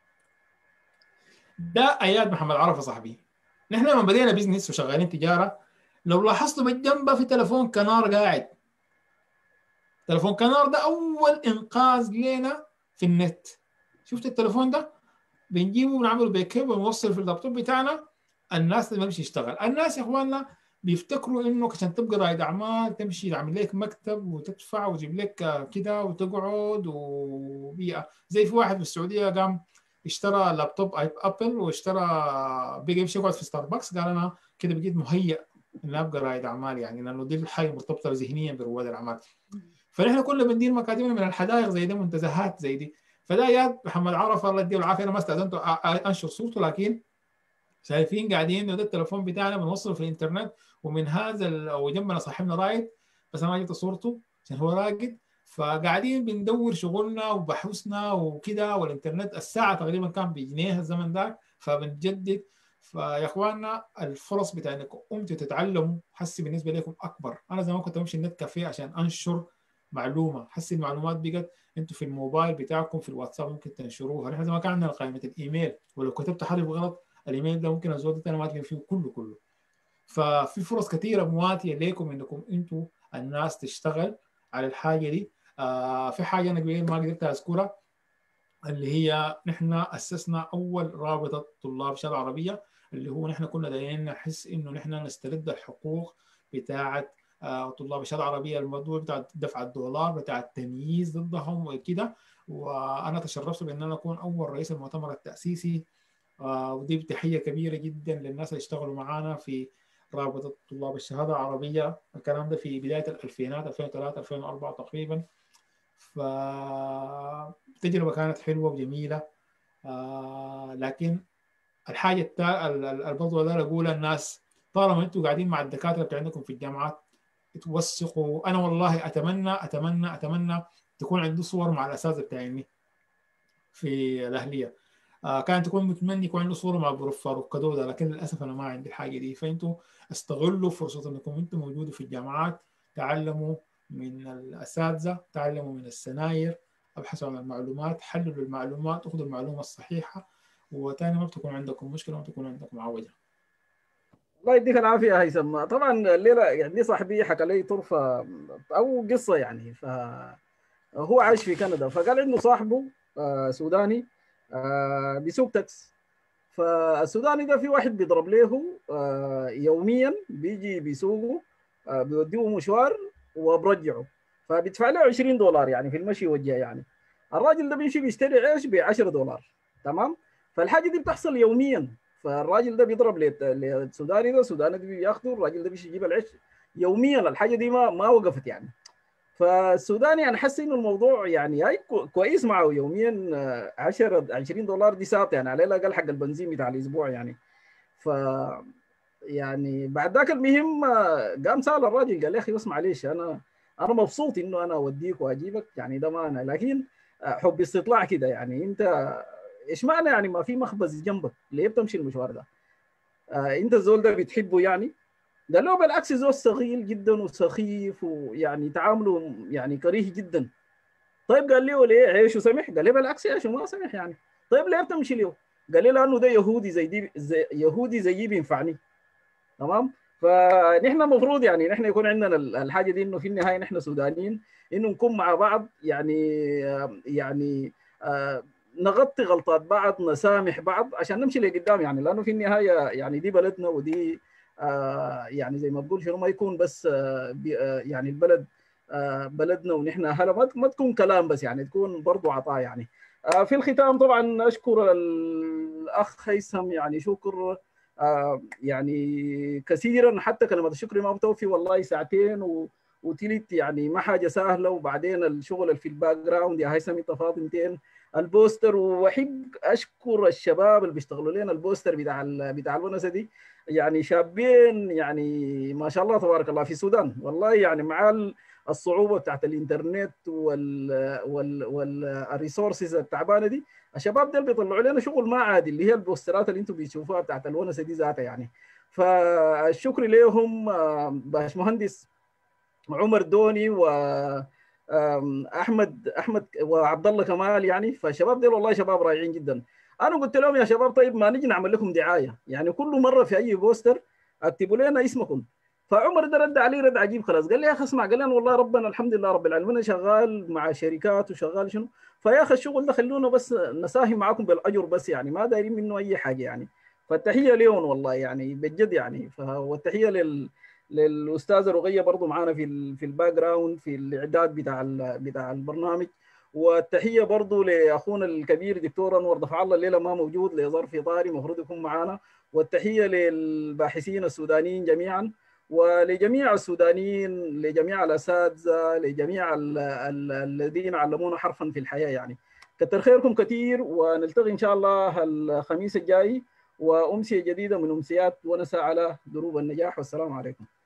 ده اياد محمد عرفه صاحبي نحن لما بدينا بزنس وشغالين تجاره لو لاحظتوا بالجنب في تلفون كنار قاعد تلفون كنار ده اول انقاذ لنا في النت شفت التلفون ده بنجيبه ونعمله باكيب ونوصل في اللابتوب بتاعنا الناس ما بيمشي يشتغل الناس يا اخواننا بيفتكروا انه عشان تبقى رائد اعمال تمشي تعمل لك مكتب وتدفع وتجيب لك كده وتقعد وبيئه زي في واحد في السعوديه قام اشترى لابتوب ابل واشترى بقى يمشي يقعد في ستاربكس قال انا كده بقيت مهيئ ان ابقى رائد اعمال يعني لانه دي الحاجه مرتبطه ذهنيا برواد الاعمال فنحن كنا بندير مكاتبنا من الحدائق زي دي منتزهات زي دي فده يا محمد عرفه الله يديه العافيه انا ما استاذنته انشر صورته لكن شايفين قاعدين ده التليفون بتاعنا بنوصله في الانترنت ومن هذا ال- وجنبنا صاحبنا رايد بس انا ما جبت صورته عشان هو راقد فقاعدين بندور شغلنا وبحوثنا وكده والانترنت الساعه تقريبا كان بجنيه الزمن ده فبنجدد فيا اخواننا الفرص بتاع انكم قمتوا تتعلموا حسي بالنسبه لكم اكبر انا زمان كنت بمشي النت كافيه عشان انشر معلومه حسي المعلومات بقت انتوا في الموبايل بتاعكم في الواتساب ممكن تنشروها نحن زمان كان عندنا قائمه الايميل ولو كتبت حرف غلط الايميل ده ممكن الزول ده ما تلاقي فيه كله كله ففي فرص كثيره مواتيه لكم انكم انتوا الناس تشتغل على الحاجه دي آه في حاجه انا قبل ما قدرت اذكرها اللي هي نحن اسسنا اول رابطه طلاب الشهاده العربيه اللي هو نحن كنا دايرين نحس انه نحن نسترد الحقوق بتاعه آه طلاب الشهاده العربيه الموضوع بتاع دفع الدولار بتاع التمييز ضدهم وكده وانا تشرفت بان انا اكون اول رئيس المؤتمر التاسيسي آه ودي تحيه كبيره جدا للناس اللي اشتغلوا معانا في رابطه طلاب الشهاده العربيه الكلام ده في بدايه الالفينات 2003 2004 تقريبا فالتجربه كانت حلوه وجميله آه لكن الحاجه التا... ال- ال- ال- برضه اللي أنا اقولها الناس طالما انتم قاعدين مع الدكاتره بتاع عندكم في الجامعات توثقوا انا والله اتمنى اتمنى اتمنى تكون عندي صور مع الاساتذه بتاعي في الاهليه آه كانت تكون متمني يكون عنده صوره مع بروف فاروق كدوده لكن للاسف انا ما عندي الحاجه دي فانتوا استغلوا فرصه انكم انتم موجودين في الجامعات تعلموا من الاساتذه تعلموا من السناير ابحثوا عن المعلومات حللوا المعلومات خذوا المعلومه الصحيحه وتاني ما بتكون عندكم مشكله ما بتكون عندكم عوجه الله يديك العافيه يا هيثم طبعا الليله يعني صاحبي حكى لي طرفه او قصه يعني فهو عايش في كندا فقال انه صاحبه آه، سوداني آه، بيسوق تاكس فالسوداني ده في واحد بيضرب له آه، يوميا بيجي بيسوقه آه، بيوديه مشوار وبرجعه فبيدفع له 20 دولار يعني في المشي والجاي يعني الراجل ده بيمشي بيشتري عيش ب 10 دولار تمام فالحاجه دي بتحصل يوميا فالراجل ده بيضرب للت- للسوداني ده السوداني ده بياخده الراجل ده بيمشي يجيب العيش يوميا الحاجه دي ما ما وقفت يعني فالسوداني انا حاسس انه الموضوع يعني هاي كو- كويس معه يوميا آه، 10 20 دولار دي ساعه يعني على الاقل حق البنزين بتاع الاسبوع يعني ف يعني بعد ذاك المهم آه، قام سال الراجل قال يا اخي بس معلش انا انا مبسوط انه انا اوديك واجيبك يعني ده ما انا لكن آه، حب استطلاع كده يعني انت ايش معنى يعني ما في مخبز جنبك ليه بتمشي المشوار ده؟ آه انت الزول ده بتحبه يعني؟ قال له بالعكس زول صغير جدا وسخيف ويعني تعامله يعني كريه جدا طيب قال له ليه عيشه سمح؟ قال لي بالعكس عيشه ما سمح يعني طيب ليه بتمشي له؟ قال لي لانه ده يهودي زي دي زي يهودي زيي بينفعني تمام؟ فنحن المفروض يعني نحن يكون عندنا ال- الحاجه دي انه في النهايه نحن سودانيين انه نكون مع بعض يعني آه، يعني آه، نغطي غلطات بعض نسامح بعض عشان نمشي لقدام يعني لانه في النهايه يعني دي بلدنا ودي آه يعني زي ما بقول شنو ما يكون بس آه بي- آه يعني البلد آه بلدنا ونحن اهلها ما ما تكون كلام بس يعني تكون برضو عطاء يعني آه في الختام طبعا اشكر الاخ هيثم يعني شكر آه يعني كثيرا حتى كلمه الشكر ما بتوفي والله ساعتين و وتلت يعني ما حاجه سهله وبعدين الشغل اللي في الباك جراوند يا هيثم انت فاضي 200 البوستر واحب اشكر الشباب اللي بيشتغلوا لنا البوستر بتاع ال- بتاع الونسه دي يعني شابين يعني ما شاء الله تبارك الله في السودان والله يعني مع ال- الصعوبه بتاعت الانترنت وال وال والريسورسز التعبانه دي الشباب دول بيطلعوا لنا شغل ما عادي اللي هي البوسترات اللي انتم بتشوفوها بتاعت الونسه دي ذاتها يعني فالشكر لهم آه، باشمهندس عمر دوني و آم، احمد احمد وعبد الله كمال يعني فالشباب دول والله شباب رائعين جدا انا قلت لهم يا شباب طيب ما نجي نعمل لكم دعايه يعني كل مره في اي بوستر اكتبوا لنا اسمكم فعمر ده رد علي رد عجيب خلاص قال لي يا اخي اسمع قال لي أنا والله ربنا الحمد لله رب العالمين أنا شغال مع شركات وشغال شنو فيا اخي الشغل ده خلونا بس نساهم معاكم بالاجر بس يعني ما دايرين منه اي حاجه يعني فالتحيه لهم والله يعني بجد يعني ف- والتحيه لل للاستاذه رقيه برضو معانا في ال في الباك جراوند في الاعداد بتاع ال- بتاع البرنامج والتحيه برضو لاخونا الكبير دكتور انور دفع الله الليله ما موجود لظرف طاري المفروض يكون معانا والتحيه للباحثين السودانيين جميعا ولجميع السودانيين لجميع الاساتذه لجميع ال- ال- الذين علمونا حرفا في الحياه يعني كتر خيركم كثير ونلتقي ان شاء الله الخميس الجاي وامسيه جديده من امسيات ونسى على دروب النجاح والسلام عليكم